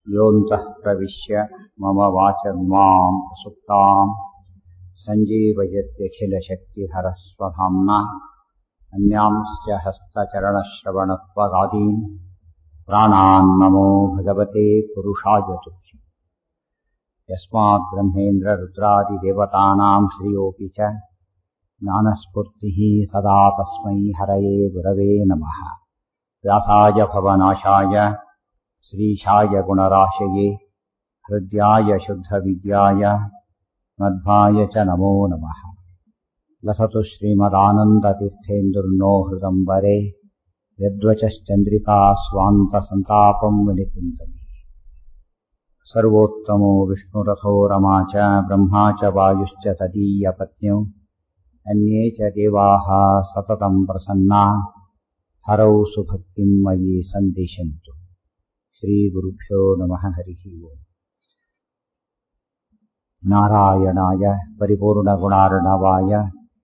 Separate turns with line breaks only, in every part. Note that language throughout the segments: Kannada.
योऽन्तः प्रविश्य मम वाचमिमाम् सुप्ताम् सञ्जीवयत्यखिलशक्तिहरस्वधाम्ना अन्यांश्च हस्तचरणश्रवणत्वगादीन् प्राणान्नमो भगवते पुरुषाय तुभ्यम् यस्मात् ब्रह्मेन्द्ररुद्रादिदेवतानाम् श्रियोऽपि च ज्ञानस्फूर्तिः सदा तस्मै हरये गुरवे नमः व्यासाय भवनाशाय श्रीशाय गुणराशये हृद्याय शुद्धविद्याय मध्वाय च नमो नमः लसतु श्रीमदानन्दतीर्थेन्दुर्नो हृदम्बरे यद्वचश्चन्द्रिका स्वान्तसन्तापम् विनिकुन्तति सर्वोत्तमो विष्णुरथो रमा च ब्रह्मा च वायुश्च तदीयपत्न्यौ अन्ये च देवाः सततम् प्रसन्ना हरौ सुभक्तिम् मयि सन्दिशन्तु श्रीगुरुभ्यो नमः हरिः ओम् नारायणाय परिपूर्णगुणार्णवाय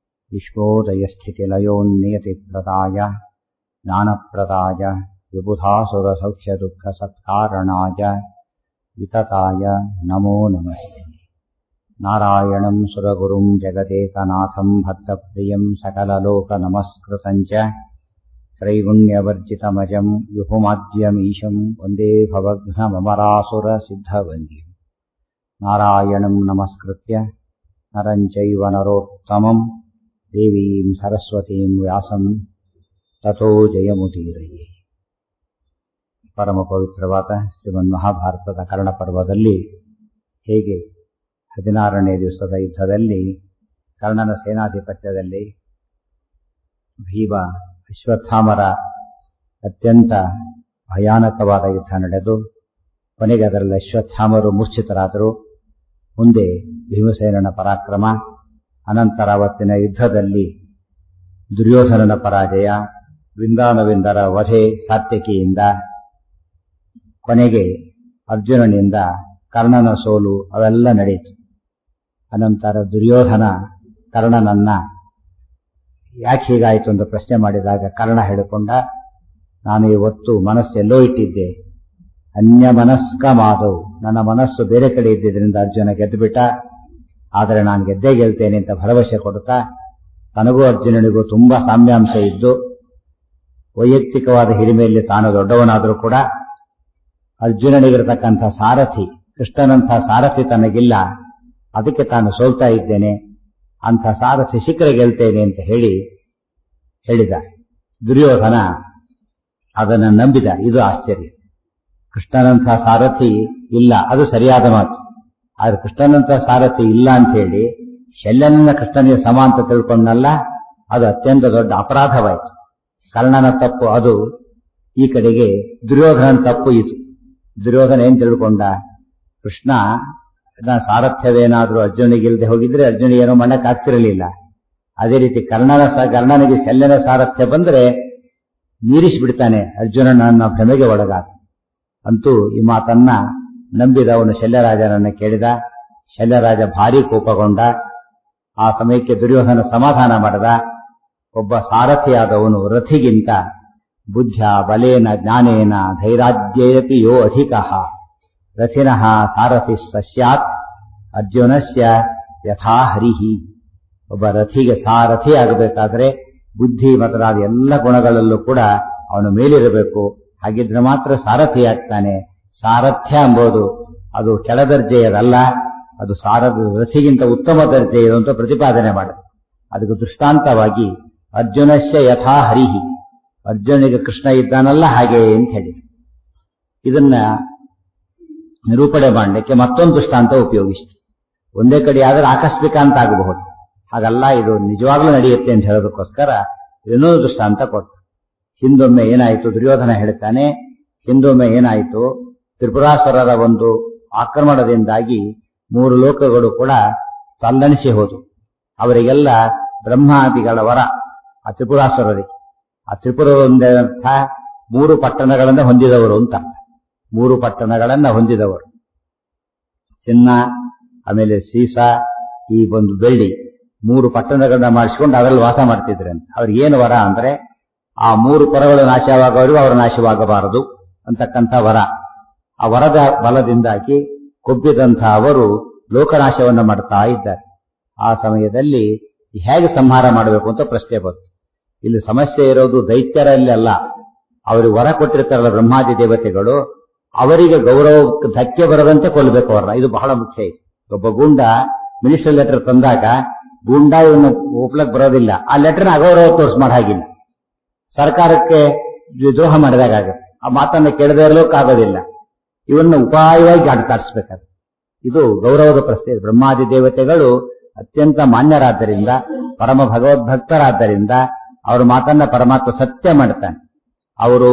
विश्वोदयस्थितिलयोन्नियतिप्रदाय ज्ञानप्रदाय विबुधासुरसौख्यदुःखसत्कारणाय वितताय नमो नमस्ते नारायणम् सुरगुरुम् जगदेकनाथम् भक्तप्रियम् सकललोकनमस्कृतम् च त्रैगुण्यवर्जितमजम् विभुमाद्यमीशम् वन्दे भवघ्नमरासुरसिद्धवन्द्यम् नारायणम् नमस्कृत्य नरम् चैव नरोत्तमम् देवीम् सरस्वतीम् व्यासम् ತಥೋ ಜಯಮುದೀರಯೇ ಪರಮ ಪವಿತ್ರವಾದ ಶ್ರೀಮನ್ ಮಹಾಭಾರತದ ಕರ್ಣಪರ್ವದಲ್ಲಿ ಹೇಗೆ ಹದಿನಾರನೇ ದಿವಸದ ಯುದ್ಧದಲ್ಲಿ ಕರ್ಣನ ಸೇನಾಧಿಪತ್ಯದಲ್ಲಿ ಭೀಮ ಅಶ್ವತ್ಥಾಮರ ಅತ್ಯಂತ ಭಯಾನಕವಾದ ಯುದ್ಧ ನಡೆದು ಕೊನೆಗೆ ಅದರಲ್ಲಿ ಅಶ್ವತ್ಥಾಮರು ಮೂರ್ಛಿತರಾದರು ಮುಂದೆ ಭೀಮಸೇನನ ಪರಾಕ್ರಮ ಅನಂತರ ಅವತ್ತಿನ ಯುದ್ಧದಲ್ಲಿ ದುರ್ಯೋಧನನ ಪರಾಜಯ ವಿಂದಾನವಿಂದರ ವಧೆ ಸಾತ್ಯಕಿಯಿಂದ ಕೊನೆಗೆ ಅರ್ಜುನನಿಂದ ಕರ್ಣನ ಸೋಲು ಅವೆಲ್ಲ ನಡೆಯಿತು ಅನಂತರ ದುರ್ಯೋಧನ ಕರ್ಣನನ್ನ ಯಾಕೆ ಹೀಗಾಯಿತು ಅಂತ ಪ್ರಶ್ನೆ ಮಾಡಿದಾಗ ಕರ್ಣ ಹೇಳಿಕೊಂಡ ನಾನು ಇವತ್ತು ಮನಸ್ಸೆಲ್ಲೋ ಇಟ್ಟಿದ್ದೆ ಅನ್ಯ ಮನಸ್ಕ ಮಾದವು ನನ್ನ ಮನಸ್ಸು ಬೇರೆ ಕಡೆ ಇದ್ದಿದ್ದರಿಂದ ಅರ್ಜುನ ಗೆದ್ದುಬಿಟ್ಟ ಆದರೆ ನಾನು ಗೆದ್ದೇ ಗೆಲ್ತೇನೆ ಅಂತ ಭರವಸೆ ಕೊಡ್ತಾ ತನಗೂ ಅರ್ಜುನನಿಗೂ ತುಂಬಾ ಸಾಮ್ಯಾಂಶ ಇದ್ದು ವೈಯಕ್ತಿಕವಾದ ಹಿರಿಮೆಯಲ್ಲಿ ತಾನು ದೊಡ್ಡವನಾದರೂ ಕೂಡ ಅರ್ಜುನನಿಗಿರತಕ್ಕಂಥ ಸಾರಥಿ ಕೃಷ್ಣನಂಥ ಸಾರಥಿ ತನಗಿಲ್ಲ ಅದಕ್ಕೆ ತಾನು ಸೋಲ್ತಾ ಇದ್ದೇನೆ ಅಂಥ ಸಾರಥಿ ಸಿಕ್ಕರೆ ಗೆಲ್ತೇನೆ ಅಂತ ಹೇಳಿ ಹೇಳಿದ ದುರ್ಯೋಧನ ಅದನ್ನು ನಂಬಿದ ಇದು ಆಶ್ಚರ್ಯ ಕೃಷ್ಣನಂಥ ಸಾರಥಿ ಇಲ್ಲ ಅದು ಸರಿಯಾದ ಮಾತು ಆದ್ರೆ ಕೃಷ್ಣನಂಥ ಸಾರಥಿ ಇಲ್ಲ ಅಂತ ಹೇಳಿ ಶಲ್ಯನನ್ನ ಕೃಷ್ಣನಿಗೆ ಸಮ ಅಂತ ತಿಳ್ಕೊಂಡಲ್ಲ ಅದು ಅತ್ಯಂತ ದೊಡ್ಡ ಅಪರಾಧವಾಯಿತು ಕರ್ಣನ ತಪ್ಪು ಅದು ಈ ಕಡೆಗೆ ದುರ್ಯೋಧನನ ತಪ್ಪು ಇದು ದುರ್ಯೋಧನ ಏನ್ ತಿಳ್ಕೊಂಡ ಕೃಷ್ಣ ಸಾರಥ್ಯವೇನಾದ್ರೂ ಅರ್ಜುನಿಗಿಲ್ದೆ ಹೋಗಿದ್ರೆ ಅರ್ಜುನಿಗೆ ಏನೋ ಮಾಡಕ್ಕಾಗ್ತಿರಲಿಲ್ಲ ಅದೇ ರೀತಿ ಕರ್ಣನ ಕರ್ಣನಿಗೆ ಶಲ್ಯನ ಸಾರಥ್ಯ ಬಂದ್ರೆ ಮೀರಿಸಿಬಿಡ್ತಾನೆ ಅರ್ಜುನನನ್ನ ಭ್ರಮೆಗೆ ಒಳಗಾದ ಅಂತೂ ಈ ಮಾತನ್ನ ನಂಬಿದ ಅವನು ಶಲ್ಯರಾಜನನ್ನ ಕೇಳಿದ ಶಲ್ಯರಾಜ ಭಾರಿ ಕೋಪಗೊಂಡ ಆ ಸಮಯಕ್ಕೆ ದುರ್ಯೋಧನ ಸಮಾಧಾನ ಮಾಡದ ಒಬ್ಬ ಸಾರಥಿಯಾದವನು ರಥಿಗಿಂತ ಬುದ್ಧ ಬಲೇನ ಜ್ಞಾನೇನ ಧೈರಾಜ್ಯೇಪಿ ಯೋ ಅಧಿಕ ರಥಿನಃ ಸಾರಥಿ ಸಸ್ಯಾತ್ ಅರ್ಜುನಸ್ಯ ಯಥಾ ಹರಿಹಿ ಒಬ್ಬ ರಥಿಗೆ ಸಾರಥಿ ಆಗಬೇಕಾದ್ರೆ ಬುದ್ಧಿ ಮೊದಲಾದ ಎಲ್ಲ ಗುಣಗಳಲ್ಲೂ ಕೂಡ ಅವನು ಮೇಲಿರಬೇಕು ಹಾಗಿದ್ರೆ ಮಾತ್ರ ಸಾರಥಿ ಆಗ್ತಾನೆ ಸಾರಥ್ಯ ಎಂಬುದು ಅದು ಕೆಳದರ್ಜೆಯದಲ್ಲ ಅದು ಸಾರ ರಥಿಗಿಂತ ಉತ್ತಮ ದರ್ಜೆ ಅಂತ ಪ್ರತಿಪಾದನೆ ಮಾಡ ಅದಕ್ಕೆ ದೃಷ್ಟಾಂತವಾಗಿ ಅರ್ಜುನಶ್ಯ ಯಥಾ ಹರಿಹಿ ಅರ್ಜುನಿಗೆ ಕೃಷ್ಣ ಇದ್ದಾನಲ್ಲ ಹಾಗೆ ಅಂತ ಹೇಳಿ ಇದನ್ನ ನಿರೂಪಣೆ ಮಾಡಲಿಕ್ಕೆ ಮತ್ತೊಂದು ದೃಷ್ಟಾಂತ ಉಪಯೋಗಿಸ್ತು ಒಂದೇ ಕಡೆ ಆದ್ರೆ ಆಕಸ್ಮಿಕ ಅಂತ ಆಗಬಹುದು ಹಾಗಲ್ಲ ಇದು ನಿಜವಾಗ್ಲೂ ನಡೆಯುತ್ತೆ ಅಂತ ಹೇಳೋದಕ್ಕೋಸ್ಕರ ಇನ್ನೊಂದು ದೃಷ್ಟಾಂತ ಕೊಟ್ಟು ಹಿಂದೊಮ್ಮೆ ಏನಾಯಿತು ದುರ್ಯೋಧನ ಹೇಳ್ತಾನೆ ಹಿಂದೊಮ್ಮೆ ಏನಾಯಿತು ತ್ರಿಪುರಾಸುರರ ಒಂದು ಆಕ್ರಮಣದಿಂದಾಗಿ ಮೂರು ಲೋಕಗಳು ಕೂಡ ತಲ್ಲಣಿಸಿ ಹೋದು ಅವರಿಗೆಲ್ಲ ಬ್ರಹ್ಮಾದಿಗಳ ವರ ಆ ತ್ರಿಪುರಾಸುರರಿಗೆ ಆ ತ್ರಿಪುರದೊಂದರ್ಥ ಮೂರು ಪಟ್ಟಣಗಳನ್ನ ಹೊಂದಿದವರು ಅಂತ ಮೂರು ಪಟ್ಟಣಗಳನ್ನ ಹೊಂದಿದವರು ಚಿನ್ನ ಆಮೇಲೆ ಸೀಸ ಈ ಒಂದು ಬೆಳ್ಳಿ ಮೂರು ಪಟ್ಟಣಗಳನ್ನ ಮಾಡಿಸಿಕೊಂಡು ಅದರಲ್ಲಿ ವಾಸ ಮಾಡ್ತಿದ್ರಂತೆ ಅವ್ರಿಗೆ ಏನು ವರ ಅಂದ್ರೆ ಆ ಮೂರು ಪರಗಳು ನಾಶವಾಗೋವರೆಗೂ ಅವರು ನಾಶವಾಗಬಾರದು ಅಂತಕ್ಕಂಥ ವರ ಆ ವರದ ಬಲದಿಂದಾಗಿ ಕೊಬ್ಬಿದಂತಹ ಅವರು ಲೋಕನಾಶವನ್ನು ಮಾಡ್ತಾ ಇದ್ದಾರೆ ಆ ಸಮಯದಲ್ಲಿ ಹೇಗೆ ಸಂಹಾರ ಮಾಡಬೇಕು ಅಂತ ಪ್ರಶ್ನೆ ಬಂತು ಇಲ್ಲಿ ಸಮಸ್ಯೆ ಇರೋದು ದೈತ್ಯರಲ್ಲಿ ಅಲ್ಲ ಅವರು ವರ ಕೊಟ್ಟಿರ್ತಾರಲ್ಲ ಬ್ರಹ್ಮಾದಿ ದೇವತೆಗಳು ಅವರಿಗೆ ಗೌರವ ಧಕ್ಕೆ ಬರದಂತೆ ಕೊಲ್ಲಬೇಕು ಅವರನ್ನ ಇದು ಬಹಳ ಮುಖ್ಯ ಇದೆ ಒಬ್ಬ ಗೂಂಡ ಮಿನಿಸ್ಟರ್ ಲೆಟರ್ ತಂದಾಗ ಗೂಂಡ ಇವನು ಒಪ್ಲಕ್ ಬರೋದಿಲ್ಲ ಆ ಲೆಟರ್ನ ಅಗೌರವ ತೋರಿಸ್ ಮಾಡೋ ಹಾಗಿಲ್ಲ ಸರ್ಕಾರಕ್ಕೆ ದ್ರೋಹ ಮಾಡಿದಾಗುತ್ತೆ ಆ ಮಾತನ್ನ ಕೇಳದೇ ಇರಲಿಕ್ಕಾಗೋದಿಲ್ಲ ಇವನ್ನ ಉಪಾಯವಾಗಿ ಆಡ್ತಾಡಿಸ್ಬೇಕಾದ್ರೆ ಇದು ಗೌರವದ ಪ್ರಶ್ನೆ ಬ್ರಹ್ಮಾದಿ ದೇವತೆಗಳು ಅತ್ಯಂತ ಮಾನ್ಯರಾದ್ದರಿಂದ ಪರಮ ಭಗವದ್ಭಕ್ತರಾದ್ದರಿಂದ ಅವರ ಮಾತನ್ನ ಪರಮಾತ್ಮ ಸತ್ಯ ಮಾಡ್ತಾನೆ ಅವರು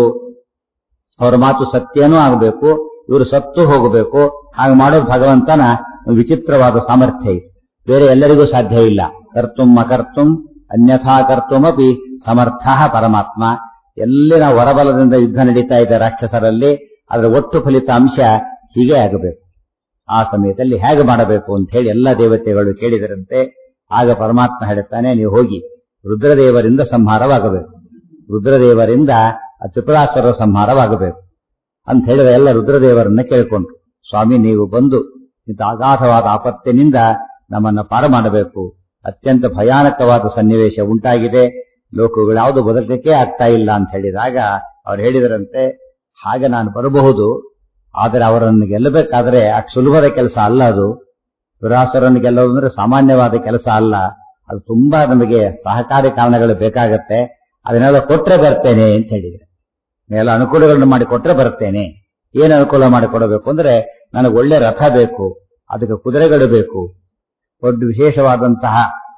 ಅವರ ಮಾತು ಸತ್ಯನೂ ಆಗಬೇಕು ಇವರು ಸತ್ತು ಹೋಗಬೇಕು ಹಾಗೆ ಮಾಡೋದು ಭಗವಂತನ ವಿಚಿತ್ರವಾದ ಸಾಮರ್ಥ್ಯ ಇದೆ ಬೇರೆ ಎಲ್ಲರಿಗೂ ಸಾಧ್ಯ ಇಲ್ಲ ಕರ್ತುಂ ಅಕರ್ತುಂ ಅನ್ಯಥಾ ಕರ್ತುಮಪಿ ಸಮರ್ಥ ಪರಮಾತ್ಮ ಎಲ್ಲಿನ ಹೊರಬಲದಿಂದ ಯುದ್ಧ ನಡೀತಾ ಇದೆ ರಾಕ್ಷಸರಲ್ಲಿ ಅದರ ಒಟ್ಟು ಫಲಿತಾಂಶ ಹೀಗೆ ಆಗಬೇಕು ಆ ಸಮಯದಲ್ಲಿ ಹೇಗೆ ಮಾಡಬೇಕು ಅಂತ ಹೇಳಿ ಎಲ್ಲ ದೇವತೆಗಳು ಕೇಳಿದರಂತೆ ಆಗ ಪರಮಾತ್ಮ ಹೇಳುತ್ತಾನೆ ನೀವು ಹೋಗಿ ರುದ್ರದೇವರಿಂದ ಸಂಹಾರವಾಗಬೇಕು ರುದ್ರದೇವರಿಂದ ಆ ತ್ರಿಪುರಾಸುರ ಸಂಹಾರವಾಗಬೇಕು ಅಂತ ಹೇಳಿದ ಎಲ್ಲ ರುದ್ರದೇವರನ್ನ ಕೇಳಿಕೊಂಡ್ರು ಸ್ವಾಮಿ ನೀವು ಬಂದು ಇಂಥ ಅಗಾಧವಾದ ಆಪತ್ತಿನಿಂದ ನಮ್ಮನ್ನ ಪಾರ ಮಾಡಬೇಕು ಅತ್ಯಂತ ಭಯಾನಕವಾದ ಸನ್ನಿವೇಶ ಉಂಟಾಗಿದೆ ಲೋಕಗಳು ಯಾವುದು ಬದುಕಲಿಕ್ಕೆ ಆಗ್ತಾ ಇಲ್ಲ ಅಂತ ಹೇಳಿದಾಗ ಅವ್ರು ಹೇಳಿದರಂತೆ ಹಾಗೆ ನಾನು ಬರಬಹುದು ಆದರೆ ಅವರನ್ನು ಗೆಲ್ಲಬೇಕಾದ್ರೆ ಅಷ್ಟು ಸುಲಭದ ಕೆಲಸ ಅಲ್ಲ ಅದು ದುರಾಸುರನ್ನು ಗೆಲ್ಲೋದು ಅಂದ್ರೆ ಸಾಮಾನ್ಯವಾದ ಕೆಲಸ ಅಲ್ಲ ಅದು ತುಂಬಾ ನಮಗೆ ಸಹಕಾರಿ ಕಾರಣಗಳು ಬೇಕಾಗತ್ತೆ ಅದನ್ನೆಲ್ಲ ಕೊಟ್ರೆ ಬರ್ತೇನೆ ಅಂತ ಹೇಳಿದ್ರೆ ಎಲ್ಲ ಅನುಕೂಲಗಳನ್ನು ಮಾಡಿ ಕೊಟ್ರೆ ಬರ್ತೇನೆ ಏನು ಅನುಕೂಲ ಮಾಡಿಕೊಡಬೇಕು ಅಂದ್ರೆ ನನಗೆ ಒಳ್ಳೆ ರಥ ಬೇಕು ಅದಕ್ಕೆ ಕುದುರೆಗಳು ಬೇಕು ದೊಡ್ಡ ವಿಶೇಷವಾದಂತಹ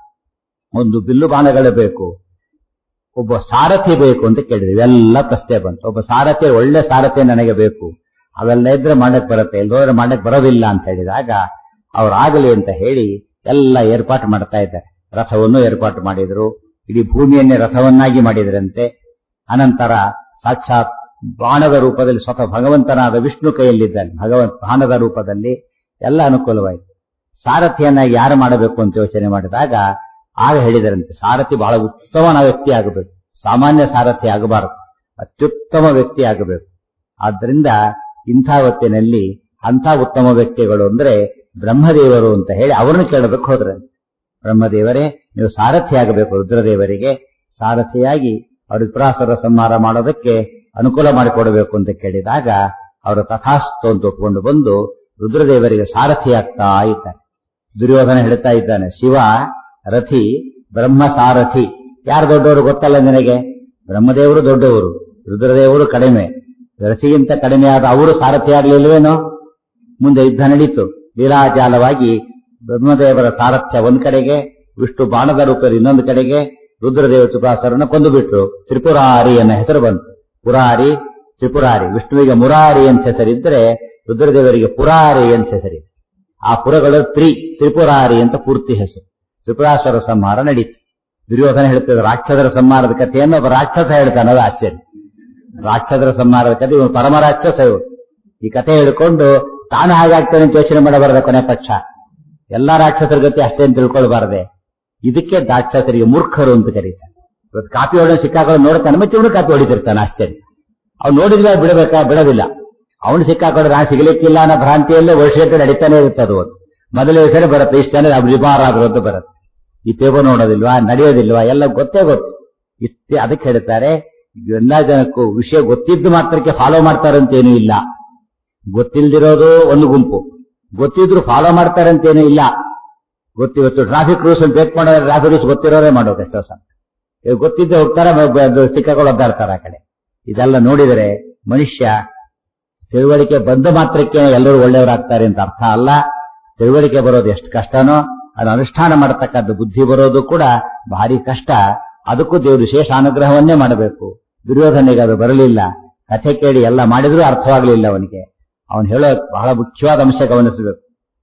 ಒಂದು ಬಿಲ್ಲು ಬಾಣಗಳು ಬೇಕು ಒಬ್ಬ ಸಾರಥಿ ಬೇಕು ಅಂತ ಕೇಳಿದ್ವಿ ಇವೆಲ್ಲ ಪ್ರಶ್ನೆ ಬಂತು ಒಬ್ಬ ಸಾರಥಿ ಒಳ್ಳೆ ಸಾರಥಿ ನನಗೆ ಬೇಕು ಅವೆಲ್ಲ ಇದ್ರೆ ಮಾಡಕ್ ಬರುತ್ತೆ ಇಲ್ದೋದ್ರೆ ಮಾಡಕ್ ಬರೋದಿಲ್ಲ ಅಂತ ಹೇಳಿದಾಗ ಅವ್ರಾಗಲಿ ಅಂತ ಹೇಳಿ ಎಲ್ಲ ಏರ್ಪಾಟು ಮಾಡ್ತಾ ಇದ್ದಾರೆ ರಥವನ್ನು ಏರ್ಪಾಟು ಮಾಡಿದ್ರು ಇಡೀ ಭೂಮಿಯನ್ನೇ ರಥವನ್ನಾಗಿ ಮಾಡಿದ್ರಂತೆ ಅನಂತರ ಸಾಕ್ಷಾತ್ ಬಾಣದ ರೂಪದಲ್ಲಿ ಸ್ವತಃ ಭಗವಂತನಾದ ವಿಷ್ಣು ಕೈಯಲ್ಲಿದ್ದಾನೆ ಭಗವಂತ ಬಾಣದ ರೂಪದಲ್ಲಿ ಎಲ್ಲ ಅನುಕೂಲವಾಯಿತು ಸಾರಥಿಯನ್ನಾಗಿ ಯಾರು ಮಾಡಬೇಕು ಅಂತ ಯೋಚನೆ ಮಾಡಿದಾಗ ಆಗ ಹೇಳಿದರಂತೆ ಸಾರಥಿ ಬಹಳ ಉತ್ತಮನ ವ್ಯಕ್ತಿ ಆಗಬೇಕು ಸಾಮಾನ್ಯ ಸಾರಥಿ ಆಗಬಾರದು ಅತ್ಯುತ್ತಮ ವ್ಯಕ್ತಿ ಆಗಬೇಕು ಆದ್ರಿಂದ ಇಂಥ ಹೊತ್ತಿನಲ್ಲಿ ಅಂಥ ಉತ್ತಮ ವ್ಯಕ್ತಿಗಳು ಅಂದ್ರೆ ಬ್ರಹ್ಮದೇವರು ಅಂತ ಹೇಳಿ ಅವರನ್ನು ಕೇಳಬೇಕು ಹೋದ್ರೆ ಬ್ರಹ್ಮದೇವರೇ ನೀವು ಸಾರಥಿ ಆಗಬೇಕು ರುದ್ರದೇವರಿಗೆ ಸಾರಥಿಯಾಗಿ ಅವರು ವಿಪ್ರಾಸುರ ಸಂಹಾರ ಮಾಡೋದಕ್ಕೆ ಅನುಕೂಲ ಮಾಡಿಕೊಡಬೇಕು ಅಂತ ಕೇಳಿದಾಗ ಅವರು ತಥಾಸ್ತು ಅಂತ ಒಪ್ಕೊಂಡು ಬಂದು ರುದ್ರದೇವರಿಗೆ ಸಾರಥಿ ಆಗ್ತಾ ಇದ್ದಾರೆ ದುರ್ಯೋಧನ ಹೇಳ್ತಾ ಇದ್ದಾನೆ ಶಿವ ರಥಿ ಬ್ರಹ್ಮ ಸಾರಥಿ ಯಾರು ದೊಡ್ಡವರು ಗೊತ್ತಲ್ಲ ನಿನಗೆ ಬ್ರಹ್ಮದೇವರು ದೊಡ್ಡವರು ರುದ್ರದೇವರು ಕಡಿಮೆ ರಥಿಗಿಂತ ಕಡಿಮೆ ಆದ ಅವರು ಸಾರಥಿ ಆಗ್ಲಿಲ್ವೇನೋ ಮುಂದೆ ಯುದ್ಧ ನಡೀತು ಲೀಲಾಜಾಲವಾಗಿ ಬ್ರಹ್ಮದೇವರ ಸಾರಥ್ಯ ಒಂದ್ ಕಡೆಗೆ ವಿಷ್ಣು ಬಾಣದ ರೂಪದಲ್ಲಿ ಇನ್ನೊಂದು ಕಡೆಗೆ ರುದ್ರದೇವ ತ್ರಿಪುರಾಸರನ್ನ ಕೊಂದು ಬಿಟ್ರು ತ್ರಿಪುರಾರಿ ಅನ್ನೋ ಹೆಸರು ಬಂತು ಪುರಾರಿ ತ್ರಿಪುರಾರಿ ವಿಷ್ಣುವಿಗೆ ಮುರಾರಿ ಅಂತ ಹೆಸರಿದ್ರೆ ರುದ್ರದೇವರಿಗೆ ಪುರಾರಿ ಅಂತ ಹೆಸರಿದೆ ಆ ಪುರಗಳು ತ್ರಿ ತ್ರಿಪುರಾರಿ ಅಂತ ಪೂರ್ತಿ ಹೆಸರು ತ್ರಿಪುರಾಸುರ ಸಂಹಾರ ನಡೀತು ದುರ್ಯೋಧನ ಹೇಳ್ತಿದ್ರು ರಾಕ್ಷಸರ ಸಂಹಾರದ ಕಥೆಯನ್ನು ಒಬ್ಬ ರಾಕ್ಷಸ ಹೇಳ್ತಾನೆ ಅದು ಆಶ್ಚರ್ಯ ರಾಕ್ಷಸರ ಸಂಹಾರದ ಕಥೆ ಇವನು ಪರಮ ರಾಕ್ಷಸ ಇವರು ಈ ಕಥೆ ಹೇಳ್ಕೊಂಡು ತಾನು ಹಾಗಾಗ್ತಾನೆ ಅಂತ ಯೋಚನೆ ಮಾಡಬಾರದೆ ಕೊನೆ ಪಕ್ಷ ಎಲ್ಲಾ ರಾಕ್ಷಸರ ಗತಿ ಅಷ್ಟೇ ಅಂತ ತಿಳ್ಕೊಳ್ಬಾರದೆ ಇದಕ್ಕೆ ರಾಕ್ಷಸರಿಗೆ ಮೂರ್ಖರು ಅಂತ ಕರೀತಾರೆ ಇವತ್ತು ಕಾಪಿ ಹೊಡೆದ ಸಿಕ್ಕಾಕೊಂಡು ನೋಡ್ತಾನೆ ಮತ್ತೆ ಇವನು ಕಾಪಿ ಹೊಡಿತಿರ್ತಾನೆ ಆಶ್ಚರ್ಯ ಅವ್ನು ನೋಡಿದ್ರೆ ಬಿಡಬೇಕಾ ಬಿಡೋದಿಲ್ಲ ಅವನು ಸಿಕ್ಕಾಕೊಂಡು ನಾನು ಸಿಗಲಿಕ್ಕಿಲ್ಲ ಅನ್ನೋ ಭ್ರಾಂತಿಯಲ್ಲೇ ವರ್ಷಕ್ಕೆ ನಡೀತಾನೆ ಇರುತ್ತೆ ಅದು ಒಂದು ಮೊದಲೇ ಹೆಸರು ಬರುತ್ತೆ ಇಷ್ಟ ಜನ ವಿಭಾರಾದ್ರು ಅಂತ ಬರುತ್ತೆ ಈ ಪೇಪರ್ ನೋಡೋದಿಲ್ವಾ ನಡೆಯೋದಿಲ್ವಾ ಎಲ್ಲ ಗೊತ್ತೇ ಗೊತ್ತು ಇಷ್ಟೇ ಅದಕ್ಕೆ ಹೇಳ್ತಾರೆ ಎಲ್ಲಾ ಜನಕ್ಕೂ ವಿಷಯ ಗೊತ್ತಿದ್ದು ಮಾತ್ರಕ್ಕೆ ಫಾಲೋ ಮಾಡ್ತಾರಂತೇನೂ ಇಲ್ಲ ಗೊತ್ತಿಲ್ದಿರೋದು ಒಂದು ಗುಂಪು ಗೊತ್ತಿದ್ರು ಫಾಲೋ ಮಾಡ್ತಾರಂತೇನೂ ಇಲ್ಲ ಗೊತ್ತಿವತ್ತು ಟ್ರಾಫಿಕ್ ರೂಲ್ಸ್ ಬೇಕು ಮಾಡೋದ್ರೆ ಟ್ರಾಫಿಕ್ ರೂಲ್ಸ್ ಗೊತ್ತಿರೋರೇ ಮಾಡೋದು ಎಷ್ಟೋ ಸಲ ಇವ್ರು ಗೊತ್ತಿದ್ದೆ ಹೋಗ್ತಾರೆ ಸಿಕ್ಕಾಕೊಂಡು ಒದ್ದಾಡ್ತಾರೆ ಆ ಕಡೆ ಇದೆಲ್ಲ ನೋಡಿದರೆ ಮನುಷ್ಯ ತಿಳುವಳಿಕೆ ಬಂದ ಮಾತ್ರಕ್ಕೆ ಎಲ್ಲರೂ ಒಳ್ಳೆಯವರಾಗ್ತಾರೆ ಅಂತ ಅರ್ಥ ಅಲ್ಲ ತಿಳುವಳಿಕೆ ಬರೋದು ಎಷ್ಟು ಕಷ್ಟನೋ ಅದನ್ನು ಅನುಷ್ಠಾನ ಮಾಡತಕ್ಕದ್ದು ಬುದ್ಧಿ ಬರೋದು ಕೂಡ ಭಾರಿ ಕಷ್ಟ ಅದಕ್ಕೂ ದೇವರು ವಿಶೇಷ ಅನುಗ್ರಹವನ್ನೇ ಮಾಡಬೇಕು ದುರ್ಯೋಧನಿಗೆ ಅದು ಬರಲಿಲ್ಲ ಕಥೆ ಕೇಳಿ ಎಲ್ಲ ಮಾಡಿದ್ರೂ ಅರ್ಥವಾಗಲಿಲ್ಲ ಅವನಿಗೆ ಅವನು ಹೇಳೋ ಬಹಳ ಮುಖ್ಯವಾದ ಅಂಶ ಗಮನಿಸಬೇಕು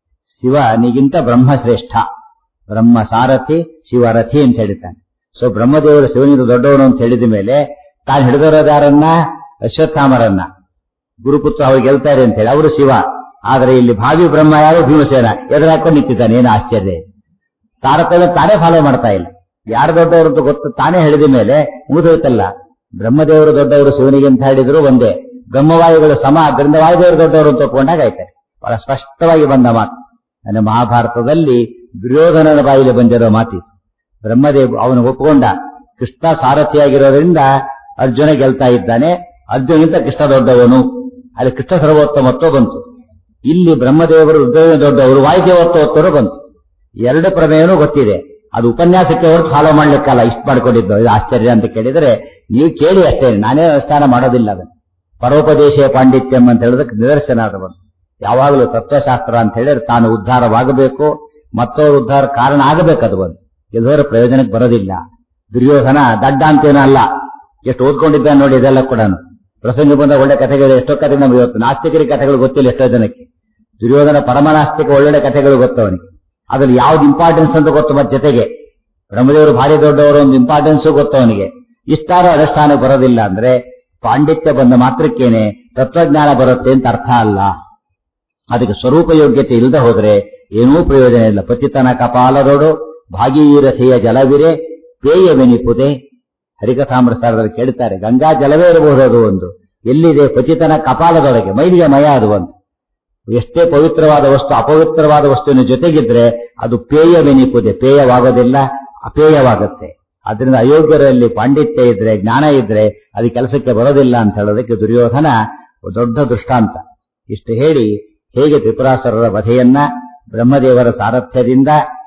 ಶಿವನಿಗಿಂತ ಬ್ರಹ್ಮ ಶ್ರೇಷ್ಠ ಬ್ರಹ್ಮ ಸಾರಥಿ ಶಿವರಥಿ ಅಂತ ಹೇಳ್ತಾನೆ ಸೊ ಬ್ರಹ್ಮದೇವರು ಶಿವನಿಗೆ ದೊಡ್ಡವನು ಅಂತ ಹೇಳಿದ ಮೇಲೆ ತಾನು ಹಿಡಿದಿರೋದು ಯಾರನ್ನ ಅಶ್ವತ್ಥಾಮರನ್ನ ಗುರುಪುತ್ರ ಅವ್ರು ಗೆಲ್ತಾರೆ ಅಂತ ಹೇಳಿ ಅವರು ಶಿವ ಆದರೆ ಇಲ್ಲಿ ಭಾವಿ ಬ್ರಹ್ಮ ಯಾರು ಭೀಮಸೇನ ಎದುರಾಕೊಂಡು ನಿಂತಿದ್ದಾನೆ ಏನು ಆಶ್ಚರ್ಯ ತಾರತಮ್ಯ ತಾನೇ ಫಾಲೋ ಮಾಡ್ತಾ ಇಲ್ಲ ಯಾರು ದೊಡ್ಡವರು ಅಂತ ಗೊತ್ತು ತಾನೇ ಹೇಳಿದ ಮೇಲೆ ಮುಗಿದೋಯ್ತಲ್ಲ ಬ್ರಹ್ಮದೇವರು ದೊಡ್ಡವರು ಶಿವನಿಗೆ ಅಂತ ಹೇಳಿದ್ರು ಒಂದೇ ಬ್ರಹ್ಮವಾಯುಗಳು ಸಮ ಅದರಿಂದ ವಾಯುದೇವರು ದೊಡ್ಡವರು ಅಂತ ಒಪ್ಕೊಂಡಾಗ ಆಯ್ತಾರೆ ಬಹಳ ಸ್ಪಷ್ಟವಾಗಿ ಬಂದ ಮಾತು ನನ್ನ ಮಹಾಭಾರತದಲ್ಲಿ ದುರ್ಯೋಧನನ ಬಾಯಿಗೆ ಬಂದಿರೋ ಮಾತಿ ಬ್ರಹ್ಮದೇವ್ ಅವನು ಒಪ್ಕೊಂಡ ಕೃಷ್ಣ ಸಾರಥಿಯಾಗಿರೋದ್ರಿಂದ ಅರ್ಜುನ ಗೆಲ್ತಾ ಇದ್ದಾನೆ ಅರ್ಜುನಿಗಿಂತ ಕೃಷ್ಣ ದೊಡ್ಡವನು ಅಲ್ಲಿ ಕೃಷ್ಣ ಸರ್ವೋತ್ತಮತ್ವ ಬಂತು ಇಲ್ಲಿ ಬ್ರಹ್ಮದೇವರು ರುದ್ರದೇವ ದೊಡ್ಡವರು ವಾಯುದೇವತ್ವತ್ತವರು ಬಂತು ಎರಡು ಪ್ರಮೇಯನೂ ಗೊತ್ತಿದೆ ಅದು ಉಪನ್ಯಾಸಕ್ಕೆ ಹೊರತು ಫಾಲೋ ಮಾಡ್ಲಿಕ್ಕಲ್ಲ ಇಷ್ಟು ಮಾಡ್ಕೊಂಡಿದ್ದು ಇದು ಆಶ್ಚರ್ಯ ಅಂತ ಕೇಳಿದರೆ ನೀವು ಕೇಳಿ ಅಷ್ಟೇ ನಾನೇ ಅನುಷ್ಠಾನ ಮಾಡೋದಿಲ್ಲ ಅದನ್ನು ಪರೋಪದೇಶ ಪಾಂಡಿತ್ಯಂ ಅಂತ ಹೇಳೋದಕ್ಕೆ ನಿದರ್ಶನ ಅದವನ್ನು ಯಾವಾಗಲೂ ತತ್ವಶಾಸ್ತ್ರ ಅಂತ ಹೇಳಿದ್ರೆ ತಾನು ಉದ್ಧಾರವಾಗಬೇಕು ಮತ್ತೊಬ್ಬರು ಉದ್ಧಾರ ಕಾರಣ ಆಗಬೇಕು ಅದು ಒಂದು ಎಲ್ಲರ ಪ್ರಯೋಜನಕ್ಕೆ ಬರೋದಿಲ್ಲ ದುರ್ಯೋಧನ ದಡ್ಡ ಅಂತೇನೂ ಅಲ್ಲ ಎಷ್ಟು ಓದ್ಕೊಂಡಿದ್ದಾನೆ ನೋಡಿ ಇದೆಲ್ಲ ಕೂಡ ಪ್ರಸಂಗ ಬಂದ ಒಳ್ಳೆ ಕಥೆಗಳು ಎಷ್ಟೋ ಕಥೆ ನಮಗೆ ಇವತ್ತು ನಾಸ್ತಿಕರಿ ಕಥೆಗಳು ಗೊತ್ತಿಲ್ಲ ಎಷ್ಟೋ ಜನಕ್ಕೆ ದುರ್ಯೋಧನ ಪರಮನಾಸ್ತಿಕ ಒಳ್ಳೊಳ್ಳೆ ಕಥೆಗಳು ಗೊತ್ತವನಿಗೆ ಅದ್ರಲ್ಲಿ ಯಾವ್ದು ಇಂಪಾರ್ಟೆನ್ಸ್ ಅಂತ ಗೊತ್ತು ಮತ್ತೆ ಜೊತೆಗೆ ಬ್ರಹ್ಮದೇವರು ಭಾರಿ ದೊಡ್ಡವರು ಒಂದು ಇಂಪಾರ್ಟೆನ್ಸು ಗೊತ್ತವನಿಗೆ ಇಷ್ಟಾರು ಅನುಷ್ಠಾನ ಬರೋದಿಲ್ಲ ಅಂದ್ರೆ ಪಾಂಡಿತ್ಯ ಬಂದ ಮಾತ್ರಕ್ಕೇನೆ ತತ್ವಜ್ಞಾನ ಬರುತ್ತೆ ಅಂತ ಅರ್ಥ ಅಲ್ಲ ಅದಕ್ಕೆ ಸ್ವರೂಪ ಯೋಗ್ಯತೆ ಇಲ್ಲದೆ ಹೋದ್ರೆ ಏನೂ ಪ್ರಯೋಜನ ಇಲ್ಲ ಪತಿತನ ಕಪಾಲದೊಡು ಭಾಗೀರಥೆಯ ಜಲವಿರೆ ಪೇಯವೆನಿಪುದೆ ಹರಿಕಥಾಮೃತದಲ್ಲಿ ಕೇಳ್ತಾರೆ ಗಂಗಾ ಜಲವೇ ಇರಬಹುದು ಅದು ಒಂದು ಎಲ್ಲಿದೆ ಪತಿತನ ಕಪಾಲದೊಳಗೆ ಮೈಲಿಗೆ ಮಯ ಅದು ಒಂದು ಎಷ್ಟೇ ಪವಿತ್ರವಾದ ವಸ್ತು ಅಪವಿತ್ರವಾದ ವಸ್ತುವಿನ ಜೊತೆಗಿದ್ರೆ ಅದು ಪೇಯವೆನಿಪುದೆ ಪೇಯವಾಗೋದಿಲ್ಲ ಅಪೇಯವಾಗುತ್ತೆ ಅದರಿಂದ ಅಯೋಗ್ಯರಲ್ಲಿ ಪಾಂಡಿತ್ಯ ಇದ್ರೆ ಜ್ಞಾನ ಇದ್ರೆ ಅದು ಕೆಲಸಕ್ಕೆ ಬರೋದಿಲ್ಲ ಅಂತ ಹೇಳೋದಕ್ಕೆ ದುರ್ಯೋಧನ ದೊಡ್ಡ ದೃಷ್ಟಾಂತ ಇಷ್ಟು ಹೇಳಿ ಹೇಗೆ ತ್ರಿಪುರಾಸುರರ ವಧೆಯನ್ನ ಬ್ರಹ್ಮದೇವರ ಸಾರಥ್ಯದಿಂದ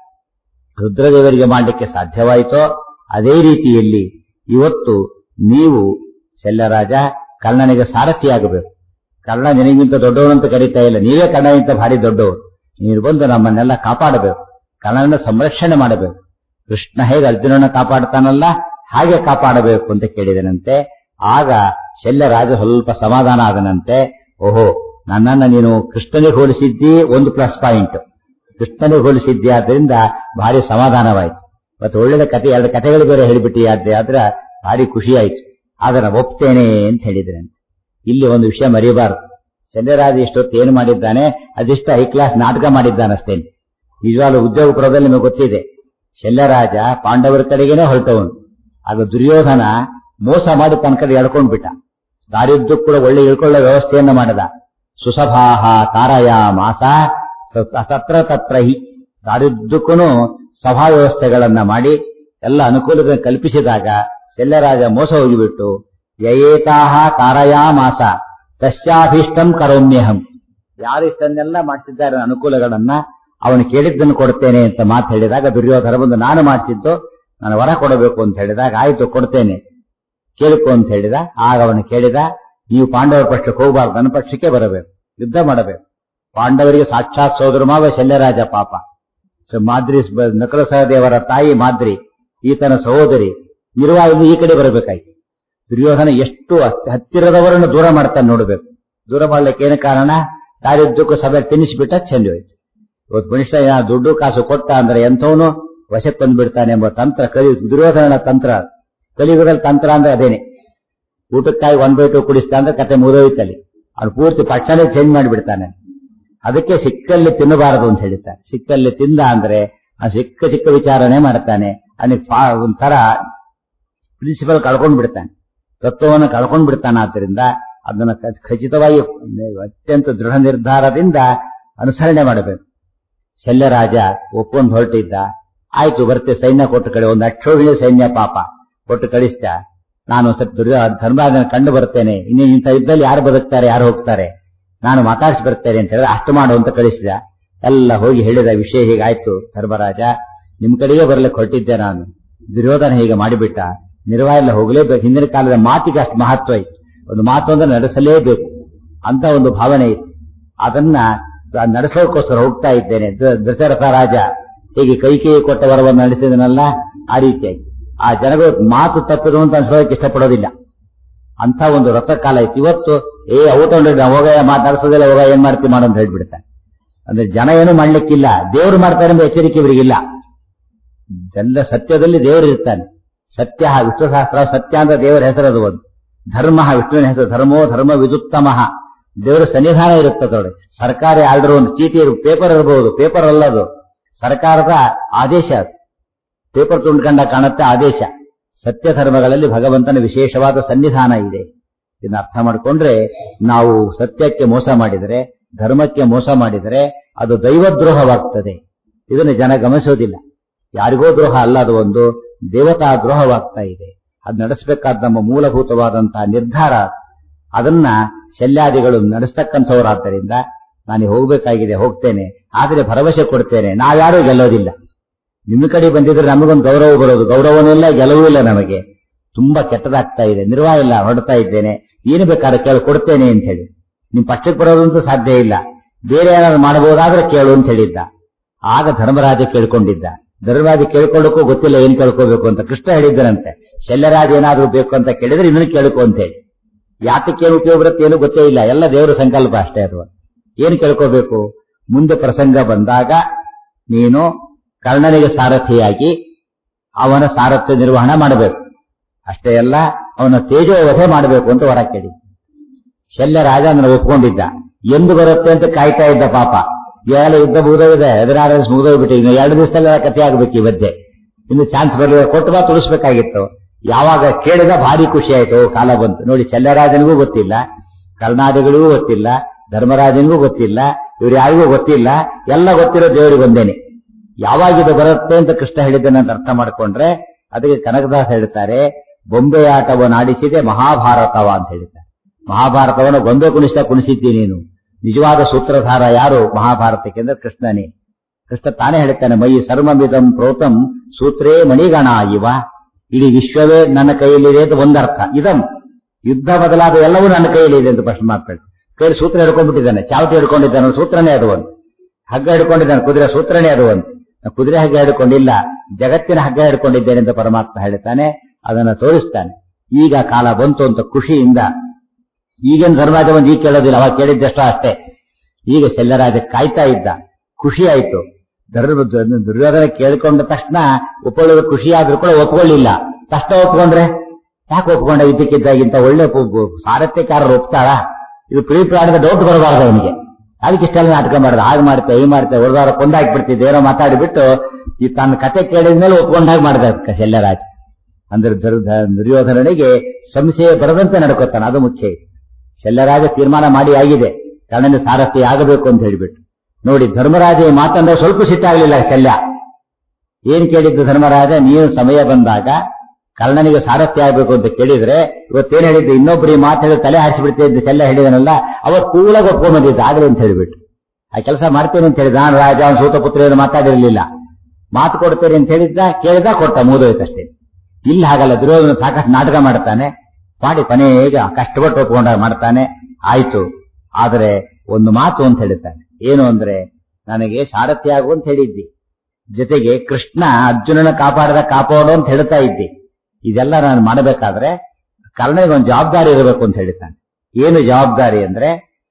ರುದ್ರದೇವರಿಗೆ ಮಾಡಲಿಕ್ಕೆ ಸಾಧ್ಯವಾಯಿತೋ ಅದೇ ರೀತಿಯಲ್ಲಿ ಇವತ್ತು ನೀವು ಶಲ್ಯರಾಜ ಕರ್ಣನಿಗೆ ಸಾರಥಿಯಾಗಬೇಕು ಕರ್ಣ ನಿನಗಿಂತ ದೊಡ್ಡವನಂತ ಕರೀತಾ ಇಲ್ಲ ನೀವೇ ಕರ್ಣಗಿಂತ ಭಾರಿ ದೊಡ್ಡವರು ನೀನು ಬಂದು ನಮ್ಮನ್ನೆಲ್ಲ ಕಾಪಾಡಬೇಕು ಕರ್ಣನ ಸಂರಕ್ಷಣೆ ಮಾಡಬೇಕು ಕೃಷ್ಣ ಹೇಗೆ ಅರ್ಜುನನ ಕಾಪಾಡ್ತಾನಲ್ಲ ಹಾಗೆ ಕಾಪಾಡಬೇಕು ಅಂತ ಕೇಳಿದನಂತೆ ಆಗ ಶಲ್ಯರಾಜ ಸ್ವಲ್ಪ ಸಮಾಧಾನ ಆದನಂತೆ ಓಹೋ ನನ್ನನ್ನ ನೀನು ಕೃಷ್ಣನಿಗೆ ಹೋಲಿಸಿದ್ದಿ ಒಂದು ಪ್ಲಸ್ ಪಾಯಿಂಟ್ ಕೃಷ್ಣನಿಗೆ ಹೋಲಿಸಿದ್ದಿ ಆದ್ರಿಂದ ಭಾರಿ ಸಮಾಧಾನವಾಯಿತು ಮತ್ತೆ ಒಳ್ಳೆಯ ಕತೆ ಎರಡು ಕಥೆಗಳು ಬೇರೆ ಹೇಳಿಬಿಟ್ಟಿ ಆದ್ರೆ ಆದ್ರೆ ಭಾರಿ ಖುಷಿ ಆಯ್ತು ಆದ್ರೆ ಒಪ್ತೇನೆ ಅಂತ ಹೇಳಿದ್ರಂತೆ ಇಲ್ಲಿ ಒಂದು ವಿಷಯ ಮರೆಯಬಾರದು ಶಲ್ಯರಾಜ ಇಷ್ಟೊತ್ತು ಏನು ಮಾಡಿದ್ದಾನೆ ಅದಿಷ್ಟು ಹೈ ಕ್ಲಾಸ್ ನಾಟಕ ಮಾಡಿದ್ದಾನಷ್ಟೇನೆ ನಿಜವಾಗ್ಲೂ ಉದ್ಯೋಗ ಪುರದಲ್ಲಿ ನಿಮಗೆ ಗೊತ್ತಿದೆ ಶಲ್ಯರಾಜ ಪಾಂಡವರ ಕಡೆಗೇನೆ ಹೊರಟವನು ಆಗ ದುರ್ಯೋಧನ ಮೋಸ ಮಾಡಿ ತನ್ನ ಕಡೆ ಎಳ್ಕೊಂಡ್ ಬಿಟ್ಟ ದಾರಿದ್ದಕ್ಕೂ ಕೂಡ ಒಳ್ಳೆ ಇಳ್ಕೊಳ್ಳೋ ವ್ಯವಸ್ಥೆಯನ್ನ ಮಾಡಿದ ಸುಸಭಾಹ ತಾರಯ ಮಾಸ ಸತ್ರ ತತ್ರ ಹಿ ದಾರಿದ್ದಕ್ಕೂ ಸಭಾ ವ್ಯವಸ್ಥೆಗಳನ್ನ ಮಾಡಿ ಎಲ್ಲ ಅನುಕೂಲಗಳನ್ನು ಕಲ್ಪಿಸಿದಾಗ ಶಲ್ಯರಾಜ ಮೋಸ ಹೋಗಿಬಿಟ್ಟು ಯಯೇತಾಹ ತಾರಯಾ ಮಾಸ ತಸ್ಯಾಭೀಷ್ಟಂ ಕರೋಮ್ಯಹಂ ಯಾರು ಇಷ್ಟನ್ನೆಲ್ಲ ಮಾಡಿಸಿದ್ದಾರೆ ಅನುಕೂಲಗಳನ್ನ ಅವನು ಕೇಳಿದ್ದನ್ನು ಕೊಡ್ತೇನೆ ಅಂತ ಮಾತು ಹೇಳಿದಾಗ ದುರ್ಯೋಧನ ಬಂದು ನಾನು ಮಾಡಿಸಿದ್ದು ನಾನು ವರ ಕೊಡಬೇಕು ಅಂತ ಹೇಳಿದಾಗ ಆಯ್ತು ಕೊಡ್ತೇನೆ ಕೇಳಿಕೊ ಅಂತ ಹೇಳಿದ ಆಗ ಅವನು ಕೇಳಿದ ನೀವು ಪಾಂಡವರ ಪಕ್ಷಕ್ಕೆ ಹೋಗಬಾರ್ದು ನನ್ನ ಪಕ್ಷಕ್ಕೆ ಬರಬೇಕು ಯುದ್ಧ ಮಾಡಬೇಕು ಪಾಂಡವರಿಗೆ ಸಾಕ್ಷಾತ್ ಸೋದರ ಮಾವ ಶಲ್ಯರಾಜ ಪಾಪ ಸೊ ಮಾದ್ರಿ ನಕಲ ಸಹದೇವರ ತಾಯಿ ಮಾದ್ರಿ ಈತನ ಸಹೋದರಿ ನಿರ್ವಾಹ ಈ ಕಡೆ ಬರಬೇಕಾಯ್ತು ದುರ್ಯೋಧನ ಎಷ್ಟು ಹತ್ತಿರದವರನ್ನು ದೂರ ಮಾಡ್ತಾನೆ ನೋಡಬೇಕು ದೂರ ಮಾಡ್ಲಿಕ್ಕೆ ಏನು ಕಾರಣ ದಾರಿದ್ದಕ್ಕೂ ಸಭೆ ತಿನ್ನಿಸ್ಬಿಟ್ಟ ಚೆಂದ ಹೋಯ್ತು ಇವತ್ತು ಮನುಷ್ಯ ದುಡ್ಡು ಕಾಸು ಕೊಟ್ಟ ಅಂದ್ರೆ ಎಂಥವನು ವಶಕ್ಕೆ ಬಂದ್ಬಿಡ್ತಾನೆ ಎಂಬ ತಂತ್ರ ಕಲಿ ದುರ್ಯೋಧನ ತಂತ್ರ ಕಲಿಯುಗದಲ್ಲಿ ತಂತ್ರ ಅಂದ್ರೆ ಅದೇನೆ ಊಟಕ್ಕಾಗಿ ಒಂದ್ ಬೈಟು ಕುಡಿಸ್ತಾ ಅಂದ್ರೆ ಕತೆ ಮುಗಿದೋಯ್ತಲ್ಲಿ ಅವ್ನು ಪೂರ್ತಿ ಪಕ್ಷನೇ ಚೇಂಜ್ ಮಾಡಿಬಿಡ್ತಾನೆ ಅದಕ್ಕೆ ಸಿಕ್ಕಲ್ಲಿ ತಿನ್ನಬಾರದು ಅಂತ ಹೇಳ್ತಾರೆ ಸಿಕ್ಕಲ್ಲಿ ತಿಂದ ಅಂದ್ರೆ ಆ ಸಿಕ್ಕ ಚಿಕ್ಕ ವಿಚಾರನೆ ಮಾಡ್ತಾನೆ ಅವನಿಗೆ ಒಂಥರ ಪ್ರಿನ್ಸಿಪಲ್ ಕಳ್ಕೊಂಡ್ ಬಿಡ್ತಾನೆ ತತ್ವವನ್ನು ಕಳ್ಕೊಂಡ್ ಬಿಡ್ತಾನೆ ಆದ್ರಿಂದ ಅದನ್ನ ಖಚಿತವಾಗಿ ಅತ್ಯಂತ ದೃಢ ನಿರ್ಧಾರದಿಂದ ಅನುಸರಣೆ ಮಾಡಬೇಕು ಶಲ್ಯರಾಜ ಒಪ್ಕೊಂಡು ಹೊರಟಿದ್ದ ಆಯ್ತು ಬರ್ತೆ ಸೈನ್ಯ ಕೊಟ್ಟು ಕಡೆ ಒಂದು ಅಕ್ಷೋಹಿಣಿ ಸೈನ್ಯ ಪಾಪ ಕೊಟ್ಟು ಕಳಿಸ್ತ ನಾನು ಸ್ವಲ್ಪ ದುರ್ಗ ಧರ್ಮರಾಜನ ಕಂಡು ಬರ್ತೇನೆ ಇನ್ನು ಇಂಥ ಯುದ್ಧದಲ್ಲಿ ಯಾರು ಬದುಕ್ತಾರೆ ಯಾರು ಹೋಗ್ತಾರೆ ನಾನು ಮಾತಾಡಿಸಿ ಬರ್ತೇನೆ ಅಂತ ಹೇಳಿದ್ರೆ ಅಷ್ಟು ಮಾಡು ಅಂತ ಕಳಿಸಿದ ಎಲ್ಲ ಹೋಗಿ ಹೇಳಿದ ವಿಷಯ ಹೀಗಾಯ್ತು ಧರ್ಮರಾಜ ನಿಮ್ ಕಡೆಗೆ ಬರ್ಲಿಕ್ಕೆ ಹೊರಟಿದ್ದೆ ನಾನು ದುರ್ಯೋಧನ ಹೀಗೆ ಮಾಡಿಬಿಟ್ಟ ನಿರ್ವಾಹ ಎಲ್ಲ ಹೋಗಲೇಬೇಕು ಹಿಂದಿನ ಕಾಲದ ಮಾತಿಗೆ ಅಷ್ಟು ಮಹತ್ವ ಇತ್ತು ಒಂದು ಮಾತು ಅಂದ್ರೆ ನಡೆಸಲೇಬೇಕು ಅಂತ ಒಂದು ಭಾವನೆ ಇತ್ತು ಅದನ್ನ ನಡೆಸೋಕೋಸ್ಕರ ಹೋಗ್ತಾ ಇದ್ದೇನೆ ದಶರಥ ರಾಜ ಹೀಗೆ ಕೈಕೇಯಿ ಕೊಟ್ಟ ವರವನ್ನು ನಡೆಸಿದನಲ್ಲ ಆ ರೀತಿಯಾಗಿ ಆ ಜನಗಳು ಮಾತು ತಪ್ಪಿದ್ರು ಅಂತ ಅನ್ಸೋದಕ್ಕೆ ಇಷ್ಟಪಡೋದಿಲ್ಲ ಅಂತ ಒಂದು ರಥಕಾಲ ಇತ್ತು ಇವತ್ತು ಏ ಔಟ್ ಹೋಗ ಮಾತಾಡ್ಸೋದಿಲ್ಲ ಹೋಗ ಏನ್ ಮಾಡ್ತೀವಿ ಮಾಡು ಅಂತ ಹೇಳ್ಬಿಡ್ತಾರೆ ಅಂದ್ರೆ ಜನ ಏನು ಮಾಡ್ಲಿಕ್ಕಿಲ್ಲ ದೇವರು ಮಾಡ್ತಾರೆ ಎಂಬ ಎಚ್ಚರಿಕೆ ಇವರಿಗಿಲ್ಲ ಜನ ಸತ್ಯದಲ್ಲಿ ದೇವರು ಇರ್ತಾನೆ ಸತ್ಯ ವಿಶ್ವಶಾಸ್ತ್ರ ಸತ್ಯ ಅಂದ್ರೆ ದೇವರ ಹೆಸರದು ಒಂದು ಧರ್ಮ ವಿಷ್ಣುವಿನ ಹೆಸರು ಧರ್ಮೋ ಧರ್ಮ ವಿದುತ್ತಮ ದೇವರ ಸನ್ನಿಧಾನ ಇರುತ್ತೆ ನೋಡಿ ಸರ್ಕಾರಿ ಆರ್ಡರ್ ಒಂದು ಚೀಟಿ ಪೇಪರ್ ಇರಬಹುದು ಪೇಪರ್ ಅಲ್ಲದು ಸರ್ಕಾರದ ಆದೇಶ ಅದು ಪೇಪರ್ ತುಂಡ್ಕಂಡ ಕಾಣುತ್ತೆ ಆದೇಶ ಸತ್ಯ ಧರ್ಮಗಳಲ್ಲಿ ಭಗವಂತನ ವಿಶೇಷವಾದ ಸನ್ನಿಧಾನ ಇದೆ ಇದನ್ನ ಅರ್ಥ ಮಾಡಿಕೊಂಡ್ರೆ ನಾವು ಸತ್ಯಕ್ಕೆ ಮೋಸ ಮಾಡಿದರೆ ಧರ್ಮಕ್ಕೆ ಮೋಸ ಮಾಡಿದರೆ ಅದು ದೈವದ್ರೋಹವಾಗ್ತದೆ ಇದನ್ನು ಜನ ಗಮನಿಸೋದಿಲ್ಲ ಯಾರಿಗೋ ದ್ರೋಹ ಅಲ್ಲ ಅದು ಒಂದು ದೇವತಾ ದ್ರೋಹವಾಗ್ತಾ ಇದೆ ಅದು ನಡೆಸಬೇಕಾದ ನಮ್ಮ ಮೂಲಭೂತವಾದಂತಹ ನಿರ್ಧಾರ ಅದನ್ನ ಶಲ್ಯಾದಿಗಳು ನಡೆಸ್ತಕ್ಕಂಥವರಾದ್ದರಿಂದ ನಾನು ಹೋಗ್ಬೇಕಾಗಿದೆ ಹೋಗ್ತೇನೆ ಆದರೆ ಭರವಸೆ ಕೊಡ್ತೇನೆ ನಾವ್ಯಾರೂ ಗೆಲ್ಲೋದಿಲ್ಲ ನಿಮ್ಮ ಕಡೆ ಬಂದಿದ್ರೆ ನಮಗೊಂದು ಗೌರವ ಬರೋದು ಗೌರವನೂ ಇಲ್ಲ ಗೆಲುವೂ ಇಲ್ಲ ನಮಗೆ ತುಂಬಾ ಕೆಟ್ಟದಾಗ್ತಾ ಇದೆ ನಿರ್ವಾಹ ಇಲ್ಲ ಹೊರಡ್ತಾ ಇದ್ದೇನೆ ಏನು ಬೇಕಾದ್ರೆ ಕೇಳಿ ಕೊಡ್ತೇನೆ ಅಂತ ಹೇಳಿ ನಿಮ್ ಪಕ್ಷಕ್ಕೆ ಬರೋದಂತೂ ಸಾಧ್ಯ ಇಲ್ಲ ಬೇರೆ ಏನಾದ್ರು ಮಾಡಬಹುದಾದ್ರೆ ಕೇಳು ಅಂತ ಹೇಳಿದ್ದ ಆಗ ಧರ್ಮರಾಜ ಕೇಳ್ಕೊಂಡಿದ್ದ ಧರ್ಮರಾಜ ಕೇಳ್ಕೊಳ್ಳೋಕ್ಕೂ ಗೊತ್ತಿಲ್ಲ ಏನ್ ಕೇಳ್ಕೋಬೇಕು ಅಂತ ಕೃಷ್ಣ ಹೇಳಿದ್ದನಂತೆ ಶಲ್ಯರಾಜ ಏನಾದ್ರೂ ಬೇಕು ಅಂತ ಕೇಳಿದ್ರೆ ಇನ್ನೂ ಕೇಳ್ಕೊ ಅಂತ ಹೇಳಿ ಯಾತಕ್ಕೆ ಏನು ಉಪಯೋಗ ಬರುತ್ತೆ ಏನು ಗೊತ್ತೇ ಇಲ್ಲ ಎಲ್ಲ ದೇವರ ಸಂಕಲ್ಪ ಅಷ್ಟೇ ಅದು ಏನ್ ಕೇಳ್ಕೋಬೇಕು ಮುಂದೆ ಪ್ರಸಂಗ ಬಂದಾಗ ನೀನು ಕರ್ಣನಿಗೆ ಸಾರಥಿಯಾಗಿ ಅವನ ಸಾರಥ್ಯ ನಿರ್ವಹಣೆ ಮಾಡಬೇಕು ಅಷ್ಟೇ ಅಲ್ಲ ಅವನ ತೇಜೋವಧೆ ಮಾಡಬೇಕು ಅಂತ ಹೊರ ಕೇಳಿ ಶಲ್ಯ ರಾಜ ಅದನ್ನು ಒಪ್ಕೊಂಡಿದ್ದ ಎಂದು ಬರುತ್ತೆ ಅಂತ ಕಾಯ್ತಾ ಇದ್ದ ಪಾಪ ಇವಾಗ ಯುದ್ಧ ಮುಗಿದೋಗಿದೆ ಹದಿನಾರು ದಿವಸ ಮುಗಿದೋಗ್ಬಿಟ್ಟು ಇನ್ನು ಎರಡು ದಿವಸದಲ್ಲ ಕಥೆ ಆಗ್ಬೇಕು ಈ ಮಧ್ಯೆ ಇನ್ನು ಚಾನ್ಸ್ ಬರಲಿಲ್ಲ ಕೊಟ್ಟು ಬಾ ತುಳಿಸ್ಬೇಕಾಗಿತ್ತು ಯಾವಾಗ ಕೇಳಿದ ಭಾರಿ ಖುಷಿ ಆಯ್ತು ಕಾಲ ಬಂತು ನೋಡಿ ಶಲ್ಯರಾಜನಿಗೂ ಗೊತ್ತಿಲ್ಲ ಕರ್ನಾಟಕಗಳಿಗೂ ಗೊತ್ತಿಲ್ಲ ಧರ್ಮರಾಜನಿಗೂ ಗೊತ್ತಿಲ್ಲ ಇವ್ರು ಯಾರಿಗೂ ಗೊತ್ತಿಲ್ಲ ಎಲ್ಲ ಗೊತ್ತಿರೋ ದೇವರಿಗೆ ಒಂದೇನೆ ಯಾವಾಗ ಇದು ಬರುತ್ತೆ ಅಂತ ಕೃಷ್ಣ ಹೇಳಿದ್ದನ್ನ ಅಂತ ಅರ್ಥ ಮಾಡ್ಕೊಂಡ್ರೆ ಅದಕ್ಕೆ ಕನಕದಾಸ ಹೇಳ್ತಾರೆ ಬೊಂಬೆಯಾಟವನ್ನು ಆಡಿಸಿದೆ ಮಹಾಭಾರತವ ಅಂತ ಹೇಳ್ತಾರೆ ಮಹಾಭಾರತವನ್ನು ಗೊಂಬೆ ಕುಣಿಸ್ತಾ ಕುಣಿಸಿದ್ದಿ ನೀನು ನಿಜವಾದ ಸೂತ್ರಧಾರ ಯಾರು ಮಹಾಭಾರತಕ್ಕೆ ಅಂದ್ರೆ ಕೃಷ್ಣನೇ ಕೃಷ್ಣ ತಾನೇ ಹೇಳ್ತಾನೆ ಮೈ ಸರ್ವಮಿದಂ ಪ್ರೋತಂ ಸೂತ್ರೇ ಮಣಿಗಣ ಇವ ಇಡೀ ವಿಶ್ವವೇ ನನ್ನ ಕೈಯಲ್ಲಿದೆ ಅಂತ ಒಂದರ್ಥ ಇದಂ ಯುದ್ಧ ಬದಲಾದ ಎಲ್ಲವೂ ನನ್ನ ಕೈಯಲ್ಲಿದೆ ಅಂತ ಪ್ರಶ್ನೆ ಮಾಡ್ತಾರೆ ಕೈಯಲ್ಲಿ ಸೂತ್ರ ಹಿಡ್ಕೊಂಡ್ಬಿಟ್ಟಿದ್ದಾನೆ ಚಾವಟಿ ಹಿಡ್ಕೊಂಡಿದ್ದಾನೆ ಸೂತ್ರನೇ ಅದು ಒಂದು ಹಗ್ಗ ಹಿಡ್ಕೊಂಡಿದ್ದಾನೆ ಕುದುರೆ ಸೂತ್ರನೇ ಅದು ಒಂದು ಕುದುರೆ ಹಗ್ಗ ಹಿಡ್ಕೊಂಡಿಲ್ಲ ಜಗತ್ತಿನ ಹಗ್ಗ ಹಿಡ್ಕೊಂಡಿದ್ದೇನೆ ಅಂತ ಪರಮಾತ್ಮ ಹೇಳ್ತಾನೆ ಅದನ್ನ ತೋರಿಸ್ತಾನೆ ಈಗ ಕಾಲ ಬಂತು ಅಂತ ಖುಷಿಯಿಂದ ಈಗೇನು ಧರ್ಮರಾಜ ಬಂದು ಈಗ ಕೇಳೋದಿಲ್ಲ ಅವಾಗ ಕೇಳಿದ್ದಷ್ಟೋ ಅಷ್ಟೇ ಈಗ ಶಲ್ಯರಾಜ ಕಾಯ್ತಾ ಇದ್ದ ಖುಷಿ ಆಯ್ತು ಧರ್ಮ ದುರ್ಯೋಧನ ಕೇಳಿಕೊಂಡ ತಕ್ಷಣ ಒಪ್ಕೊಳ್ಳೋದು ಖುಷಿ ಆದ್ರೂ ಕೂಡ ಒಪ್ಕೊಳ್ಳಿಲ್ಲ ತಕ್ಷಣ ಒಪ್ಕೊಂಡ್ರೆ ಯಾಕೆ ಒಪ್ಕೊಂಡ ಇದ್ದಕ್ಕಿದ್ದಾಗಿಂತ ಒಳ್ಳೆ ಸಾರಥ್ಯಕಾರರು ಒಪ್ತಾರ ಇದು ಪ್ರೀ ಪ್ರಾಣದ ಡೌಟ್ ಬರಬಾರದು ಅವನಿಗೆ ಅದಕ್ಕೆ ಇಷ್ಟೆಲ್ಲ ನಾಟಕ ಮಾಡಿದ ಹಾಗೆ ಮಾಡ್ತೆ ಈ ಮಾಡ್ತೆ ಹೊರದಾರ ಕೊಂದಾಕ್ಬಿಡ್ತಿದ್ದೆ ಏನೋ ಮಾತಾಡಿಬಿಟ್ಟು ಈ ತನ್ನ ಕತೆ ಕೇಳಿದ್ಮೇಲೆ ಒಪ್ಕೊಂಡಾಗ ಮಾಡಿದ ಶಲ್ಯರಾಜ ಅಂದ್ರೆ ದುರ್ಯೋಧನನಿಗೆ ಸಂಶಯ ಬರದಂತೆ ನಡ್ಕೋತಾನೆ ಅದು ಮುಖ್ಯ ಶಲ್ಯರಾಜ ತೀರ್ಮಾನ ಮಾಡಿ ಆಗಿದೆ ಕರ್ಣನ ಸಾರಥಿ ಆಗಬೇಕು ಅಂತ ಹೇಳಿಬಿಟ್ಟು ನೋಡಿ ಧರ್ಮರಾಜ ಈ ಮಾತಂದ್ರೆ ಸ್ವಲ್ಪ ಸಿಟ್ಟಾಗಲಿಲ್ಲ ಶಲ್ಯ ಏನ್ ಕೇಳಿದ್ದು ಧರ್ಮರಾಜ ನೀನು ಸಮಯ ಬಂದಾಗ ಕರ್ಣನಿಗೆ ಸಾರಥ್ಯ ಆಗಬೇಕು ಅಂತ ಕೇಳಿದ್ರೆ ಇವತ್ತೇನ್ ಹೇಳಿದ್ದು ಇನ್ನೊಬ್ರು ಈ ಮಾತು ಹೇಳಿ ತಲೆ ಹಾರಿಸಿಬಿಡ್ತೇ ಇದ್ದ ಶಲ್ಯ ಹೇಳಿದನಲ್ಲ ಅವತ್ ಕೂಲಾಗ ಒಪ್ಕೊಂಡ್ಬಂದಿದ್ದ ಆಗಲಿ ಅಂತ ಹೇಳಿಬಿಟ್ಟು ಆ ಕೆಲಸ ಮಾಡ್ತೇನೆ ಅಂತ ಹೇಳಿದ ನಾನು ರಾಜ ಅವನ ಸೂತಪುತ್ರಿಯನ್ನು ಮಾತಾಡಿರಲಿಲ್ಲ ಮಾತು ಕೊಡ್ತೇನೆ ಅಂತ ಹೇಳಿದ್ದ ಕೇಳಿದ ಕೊಟ್ಟ ಮುಗಿದೋಯ್ತಷ್ಟೇ ಇಲ್ಲಿ ಹಾಗಲ್ಲ ದುರ್ಯೋಧನ ಸಾಕಷ್ಟು ನಾಟಕ ಮಾಡ್ತಾನೆ ಮಾಡಿ ಕೊನೆಗೆ ಕಷ್ಟಪಟ್ಟು ಒಪ್ಕೊಂಡಾಗ ಮಾಡ್ತಾನೆ ಆಯ್ತು ಆದರೆ ಒಂದು ಮಾತು ಅಂತ ಹೇಳ್ತಾನೆ ಏನು ಅಂದ್ರೆ ನನಗೆ ಸಾರಥ್ಯ ಆಗು ಅಂತ ಹೇಳಿದ್ದಿ ಜೊತೆಗೆ ಕೃಷ್ಣ ಅರ್ಜುನನ ಕಾಪಾಡದ ಕಾಪಾಡು ಅಂತ ಹೇಳ್ತಾ ಇದ್ದಿ ಇದೆಲ್ಲ ನಾನು ಮಾಡಬೇಕಾದ್ರೆ ಕರ್ಣನಿಗೆ ಒಂದು ಜವಾಬ್ದಾರಿ ಇರಬೇಕು ಅಂತ ಹೇಳ್ತಾನೆ ಏನು ಜವಾಬ್ದಾರಿ ಅಂದ್ರೆ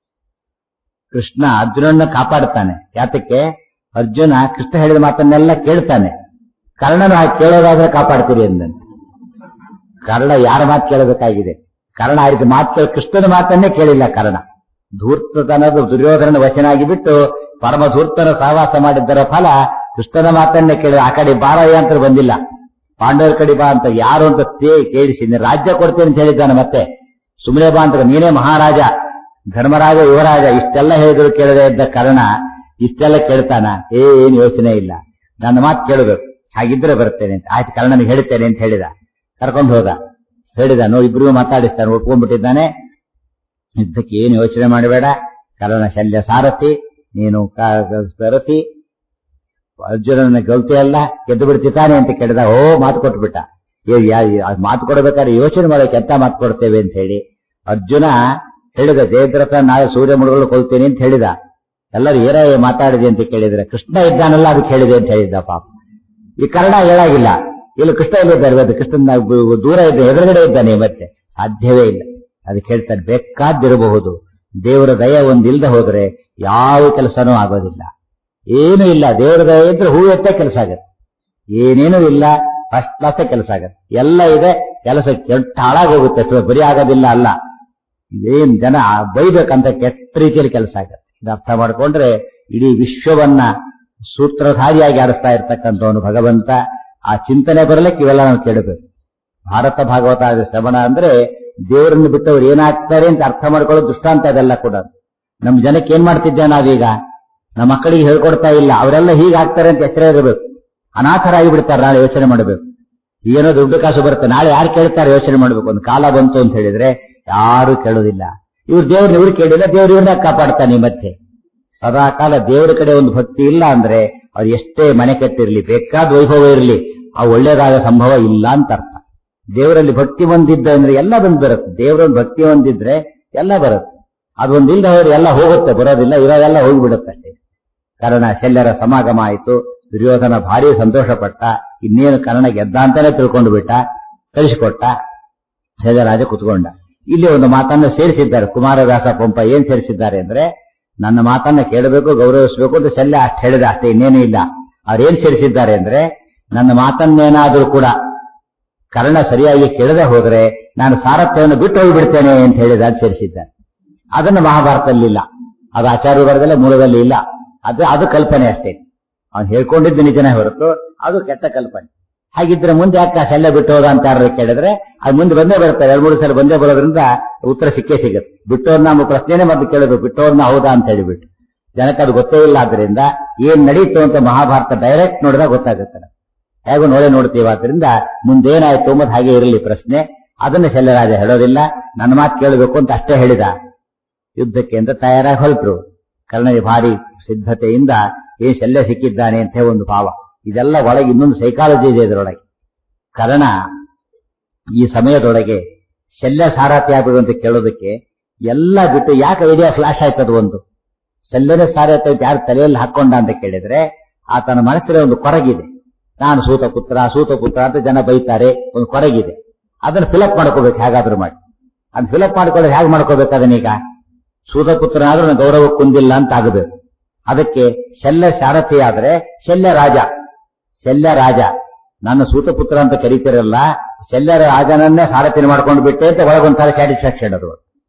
ಕೃಷ್ಣ ಅರ್ಜುನನ್ನ ಕಾಪಾಡ್ತಾನೆ ಯಾತಕ್ಕೆ ಅರ್ಜುನ ಕೃಷ್ಣ ಹೇಳಿದ ಮಾತನ್ನೆಲ್ಲ ಕೇಳ್ತಾನೆ ಕರ್ಣನು ಹಾಗೆ ಕೇಳೋದಾದ್ರೆ ಕಾಪಾಡ್ತೀರಿ ಎಂದಂತೆ ಕರ್ಣ ಯಾರ ಮಾತು ಕೇಳಬೇಕಾಗಿದೆ ಕರ್ಣ ಆ ರೀತಿ ಮಾತು ಕೇಳಿ ಕೃಷ್ಣನ ಮಾತನ್ನೇ ಕೇಳಿಲ್ಲ ಕರ್ಣ ಧೂರ್ತತನದ ದುರ್ಯೋಧನ ವಶನಾಗಿ ಬಿಟ್ಟು ಪರಮ ಧೂರ್ತನ ಸಹವಾಸ ಮಾಡಿದ್ದರ ಫಲ ಕೃಷ್ಣನ ಮಾತನ್ನೇ ಕೇಳಿ ಆ ಕಡೆ ಬಾರಯ್ಯ ಅಂತ ಬಂದಿಲ್ಲ ಪಾಂಡವರ ಕಡೆ ಬಾ ಅಂತ ಯಾರು ಅಂತ ತೇ ಕೇಳಿಸಿ ನೀನು ರಾಜ್ಯ ಕೊಡ್ತೇನೆ ಅಂತ ಹೇಳಿದ್ದಾನೆ ಮತ್ತೆ ಸುಮ್ಮನೆ ಬಾ ಅಂತ ನೀನೇ ಮಹಾರಾಜ ಧರ್ಮರಾಜ ಯುವರಾಜ ಇಷ್ಟೆಲ್ಲ ಹೇಳಿದ್ರು ಕೇಳದೆ ಇದ್ದ ಕಾರಣ ಇಷ್ಟೆಲ್ಲ ಕೇಳ್ತಾನ ಏನ್ ಯೋಚನೆ ಇಲ್ಲ ನನ್ನ ಮಾತು ಕೇಳಬೇಕು ಹಾಗಿದ್ರೆ ಬರ್ತೇನೆ ಅಂತ ಆಯ್ತು ಕರ್ಣನಿಗೆ ಹೇಳ್ತೇನೆ ಅಂತ ಹೇಳಿದ ಕರ್ಕೊಂಡು ಹೋದ ಹೇಳಿದ ನೋ ಇಬ್ರಿಗೂ ಮಾತಾಡಿಸ್ತಾನೆ ಒಪ್ಕೊಂಡ್ಬಿಟ್ಟಿದ್ದಾನೆ ಯುದ್ಧಕ್ಕೆ ಏನು ಯೋಚನೆ ಮಾಡಬೇಡ ಕರ್ಣ ಶಲ್ಯ ಸಾರಥಿ ನೀನು ಸಾರಥಿ ಅರ್ಜುನನ ಗೌತಿ ಅಲ್ಲ ಗೆದ್ದು ಬಿಡ್ತಿದ್ದಾನೆ ಅಂತ ಕೇಳಿದ ಓ ಮಾತು ಕೊಟ್ಬಿಟ್ಟ ಮಾತು ಕೊಡಬೇಕಾದ್ರೆ ಯೋಚನೆ ಮಾಡೋಕೆ ಎಂತ ಮಾತು ಕೊಡ್ತೇವೆ ಅಂತ ಹೇಳಿ ಅರ್ಜುನ ಹೇಳಿದ ಜಯದ್ರಥ ನಾಳೆ ಸೂರ್ಯ ಮುಳುಗಳು ಕೊಲ್ತೇನೆ ಅಂತ ಹೇಳಿದ ಎಲ್ಲರೂ ಏನ ಮಾತಾಡಿದೆ ಅಂತ ಕೇಳಿದ್ರೆ ಕೃಷ್ಣ ಇದ್ದಾನಲ್ಲ ಅದಕ್ಕೆ ಹೇಳಿದೆ ಅಂತ ಹೇಳಿದ್ದ ಪಾಪ ಈ ಕರ್ಣ ಹೇಳಾಗಿಲ್ಲ ಇಲ್ಲಿ ಕೃಷ್ಣ ಇಲ್ಲಿದ್ದಾರೆ ಇವತ್ತು ಕೃಷ್ಣನ ದೂರ ಇದ್ದ ಎದುರುಗಡೆ ಇದ್ದಾನೆ ಮತ್ತೆ ಸಾಧ್ಯವೇ ಇಲ್ಲ ಅದಕ್ಕೆ ಹೇಳ್ತಾನೆ ಬೇಕಾದಿರಬಹುದು ದೇವರ ದಯ ಒಂದಿಲ್ದ ಹೋದ್ರೆ ಯಾವ ಕೆಲಸನೂ ಆಗೋದಿಲ್ಲ ಏನೂ ಇಲ್ಲ ದೇವರ ದಯ ಇದ್ರೆ ಹೂ ಎತ್ತೇ ಕೆಲಸ ಆಗತ್ತೆ ಏನೇನೂ ಇಲ್ಲ ಫಸ್ಟ್ ಕ್ಲಾಸ್ ಕೆಲಸ ಆಗತ್ತೆ ಎಲ್ಲ ಇದೆ ಕೆಲಸ ಕೆಟ್ಟ ಹಾಳಾಗೋಗುತ್ತೆ ಬರೀ ಆಗೋದಿಲ್ಲ ಅಲ್ಲ ಇದೇನ್ ಜನ ಬೈಬೇಕಂತ ಕೆಟ್ಟ ರೀತಿಯಲ್ಲಿ ಕೆಲಸ ಆಗತ್ತೆ ಇದು ಅರ್ಥ ಮಾಡ್ಕೊಂಡ್ರೆ ಇಡೀ ವಿಶ್ವವನ್ನ ಸೂತ್ರಧಾರಿಯಾಗಿ ಆಡಿಸ್ತಾ ಇರ್ತಕ್ಕಂಥವನು ಭಗವಂತ ಆ ಚಿಂತನೆ ಬರಲಿಕ್ಕೆ ಇವೆಲ್ಲ ನಾವು ಕೇಳಬೇಕು ಭಾರತ ಭಾಗವತ ಶ್ರವಣ ಅಂದ್ರೆ ದೇವರನ್ನು ಬಿಟ್ಟವ್ರು ಏನಾಗ್ತಾರೆ ಅಂತ ಅರ್ಥ ಮಾಡ್ಕೊಳ್ಳೋ ದೃಷ್ಟಾಂತ ಅದೆಲ್ಲ ಕೂಡ ನಮ್ ಜನಕ್ಕೆ ಏನ್ ಮಾಡ್ತಿದ್ದೆ ನಾವೀಗ ನಮ್ಮ ಮಕ್ಕಳಿಗೆ ಹೇಳ್ಕೊಡ್ತಾ ಇಲ್ಲ ಅವರೆಲ್ಲ ಹೀಗಾಗ್ತಾರೆ ಅಂತ ಎಚ್ಚರ ಇರಬೇಕು ಅನಾಥರಾಗಿ ಬಿಡ್ತಾರೆ ನಾಳೆ ಯೋಚನೆ ಮಾಡಬೇಕು ಏನೋ ದುಡ್ಡು ಕಾಸು ಬರುತ್ತೆ ನಾಳೆ ಯಾರು ಕೇಳ್ತಾರೆ ಯೋಚನೆ ಮಾಡಬೇಕು ಒಂದು ಕಾಲ ಬಂತು ಅಂತ ಹೇಳಿದ್ರೆ ಯಾರು ಕೇಳೋದಿಲ್ಲ ಇವ್ರು ದೇವ್ರನ್ನ ಇವ್ರು ಕೇಳಿಲ್ಲ ದೇವ್ರ ಇವ್ರನ್ನ ಕಾಪಾಡ್ತಾನೆ ಮತ್ತೆ ಸದಾ ಕಾಲ ದೇವರ ಕಡೆ ಒಂದು ಭಕ್ತಿ ಇಲ್ಲ ಅಂದ್ರೆ ಅವ್ರು ಎಷ್ಟೇ ಮನೆ ಕಟ್ಟಿರ್ಲಿ ಬೇಕಾದ ವೈಭವ ಇರಲಿ ಆ ಒಳ್ಳೇದಾದ ಸಂಭವ ಇಲ್ಲ ಅಂತ ಅರ್ಥ ದೇವರಲ್ಲಿ ಭಕ್ತಿ ಹೊಂದಿದ್ದ ಅಂದ್ರೆ ಎಲ್ಲ ಬಂದ್ ಬರುತ್ತೆ ದೇವರಲ್ಲಿ ಭಕ್ತಿ ಹೊಂದಿದ್ರೆ ಎಲ್ಲ ಬರುತ್ತೆ ಅದೊಂದಿಲ್ಲ ಅವ್ರು ಎಲ್ಲ ಹೋಗುತ್ತೆ ಬರೋದಿಲ್ಲ ಇರೋದೆಲ್ಲ ಹೋಗಿಬಿಡುತ್ತೆ ಅಷ್ಟೇ ಕಾರಣ ಶಲ್ಯರ ಸಮಾಗಮ ಆಯಿತು ದುರ್ಯೋಧನ ಭಾರಿ ಸಂತೋಷಪಟ್ಟ ಇನ್ನೇನು ಕರ್ಣ ಗೆದ್ದ ಅಂತಾನೆ ತಿಳ್ಕೊಂಡು ಬಿಟ್ಟ ಕಳಿಸಿಕೊಟ್ಟ ರಾಜ ಕುತ್ಕೊಂಡ ಇಲ್ಲಿ ಒಂದು ಮಾತನ್ನ ಸೇರಿಸಿದ್ದಾರೆ ಕುಮಾರವ್ಯಾಸ ಪಂಪ ಏನ್ ಸೇರಿಸಿದ್ದಾರೆ ಅಂದ್ರೆ ನನ್ನ ಮಾತನ್ನ ಕೇಳಬೇಕು ಗೌರವಿಸಬೇಕು ಅಂತ ಶಲ್ಯ ಅಷ್ಟು ಹೇಳಿದ ಅಷ್ಟೇ ಇನ್ನೇನು ಇಲ್ಲ ಅವ್ರೇನ್ ಸೇರಿಸಿದ್ದಾರೆ ಅಂದ್ರೆ ನನ್ನ ಮಾತನ್ನೇನಾದ್ರೂ ಕೂಡ ಕರ್ಣ ಸರಿಯಾಗಿ ಕೇಳದೆ ಹೋದ್ರೆ ನಾನು ಸಾರಥ್ಯವನ್ನು ಬಿಟ್ಟು ಹೋಗಿಬಿಡ್ತೇನೆ ಅಂತ ಹೇಳಿದ ಅದು ಸೇರಿಸಿದ್ದಾರೆ ಅದನ್ನು ಮಹಾಭಾರತದಲ್ಲಿಲ್ಲ ಅದು ಆಚಾರ್ಯ ವರ್ಗದಲ್ಲೇ ಮೂಲದಲ್ಲಿ ಇಲ್ಲ ಅದು ಅದು ಕಲ್ಪನೆ ಅಷ್ಟೇ ಅವ್ನು ಹೇಳ್ಕೊಂಡಿದ್ದು ನಿಜನೇ ಹೊರತು ಅದು ಕೆಟ್ಟ ಕಲ್ಪನೆ ಹಾಗಿದ್ರೆ ಮುಂದೆ ಯಾಕೆ ಆ ಶಲ್ಯ ಬಿಟ್ಟು ಹೋದ ಅಂತ ಯಾರು ಕೇಳಿದ್ರೆ ಅದು ಮುಂದೆ ಬಂದೇ ಬರುತ್ತೆ ಎರಡು ಮೂರು ಸಲ ಬಂದೇ ಬರೋದ್ರಿಂದ ಉತ್ತರ ಸಿಕ್ಕೇ ಸಿಗುತ್ತೆ ಬಿಟ್ಟೋರ್ನ ನಮ್ಮ ಪ್ರಶ್ನೆನೇ ಮತ್ತೆ ಕೇಳಬೇಕು ಬಿಟ್ಟೋರ್ನ ಹೌದಾ ಅಂತ ಹೇಳಿಬಿಟ್ಟು ಜನಕ್ಕೆ ಅದು ಗೊತ್ತೇ ಇಲ್ಲ ಆದ್ರಿಂದ ಏನ್ ನಡೀತು ಅಂತ ಮಹಾಭಾರತ ಡೈರೆಕ್ಟ್ ನೋಡಿದಾಗ ಗೊತ್ತಾಗುತ್ತೆ ಹೇಗೂ ನೋಡೇ ನೋಡ್ತೀವಿ ಆದ್ರಿಂದ ಮುಂದೇನಾಯ್ತು ಮತ್ತೆ ಹಾಗೆ ಇರಲಿ ಪ್ರಶ್ನೆ ಅದನ್ನು ಶಲ್ಯರಾಜ ಹೇಳೋದಿಲ್ಲ ನನ್ನ ಮಾತು ಕೇಳಬೇಕು ಅಂತ ಅಷ್ಟೇ ಹೇಳಿದ ಯುದ್ಧಕ್ಕೆ ಅಂತ ತಯಾರಾಗಿ ಹೊರಟರು ಕರ್ಣಗೆ ಭಾರಿ ಸಿದ್ಧತೆಯಿಂದ ಏನ್ ಶಲ್ಯ ಸಿಕ್ಕಿದ್ದಾನೆ ಅಂತ ಒಂದು ಭಾವ ಇದೆಲ್ಲ ಒಳಗೆ ಇನ್ನೊಂದು ಸೈಕಾಲಜಿ ಇದೆ ಇದರೊಳಗೆ ಕರ್ಣ ಈ ಸಮಯದೊಳಗೆ ಶಲ್ಯ ಸಾರಥಿ ಆಗಬೇಕು ಅಂತ ಕೇಳೋದಕ್ಕೆ ಎಲ್ಲ ಬಿಟ್ಟು ಯಾಕೆ ಐಡಿಯಾ ಫ್ಲಾಶ್ ಆಯ್ತದ ಒಂದು ಶಲ್ಯನ ಸಾರಥಿ ಅಂತ ಯಾರು ತಲೆಯಲ್ಲಿ ಹಾಕೊಂಡ ಅಂತ ಕೇಳಿದ್ರೆ ಆತನ ಮನಸ್ಸಿನ ಒಂದು ಕೊರಗಿದೆ ನಾನು ಸೂತ ಪುತ್ರ ಸೂತ ಪುತ್ರ ಅಂತ ಜನ ಬೈತಾರೆ ಒಂದು ಕೊರಗಿದೆ ಅದನ್ನ ಫಿಲಪ್ ಮಾಡ್ಕೋಬೇಕು ಹೇಗಾದ್ರೂ ಮಾಡಿ ಅದನ್ನ ಫಿಲಪ್ ಮಾಡ್ಕೊಳ್ಳೋದು ಹೇಗೆ ಮಾಡ್ಕೋಬೇಕು ಅದನ್ನೀಗ ಸೂತಪುತ್ರನಾದ್ರೂ ನನ್ನ ಗೌರವ ಕುಂದಿಲ್ಲ ಅಂತ ಆಗಬೇಕು ಅದಕ್ಕೆ ಶಲ್ಯ ಸಾರಥಿ ಆದ್ರೆ ಶಲ್ಯ ರಾಜ ಶಲ್ಯ ರಾಜ ನನ್ನ ಸೂತಪುತ್ರ ಅಂತ ಕರೀತಿರಲ್ಲ ಶಲ್ಯ ರಾಜನನ್ನೇ ಸಾರಥಿನ ಮಾಡ್ಕೊಂಡು ಬಿಟ್ಟೆ ಅಂತ ಒಳಗೊಂಥರ ಸ್ಯಾಟಿಸ್ಫ್ಯಾಕ್ಷನ್ ಅದು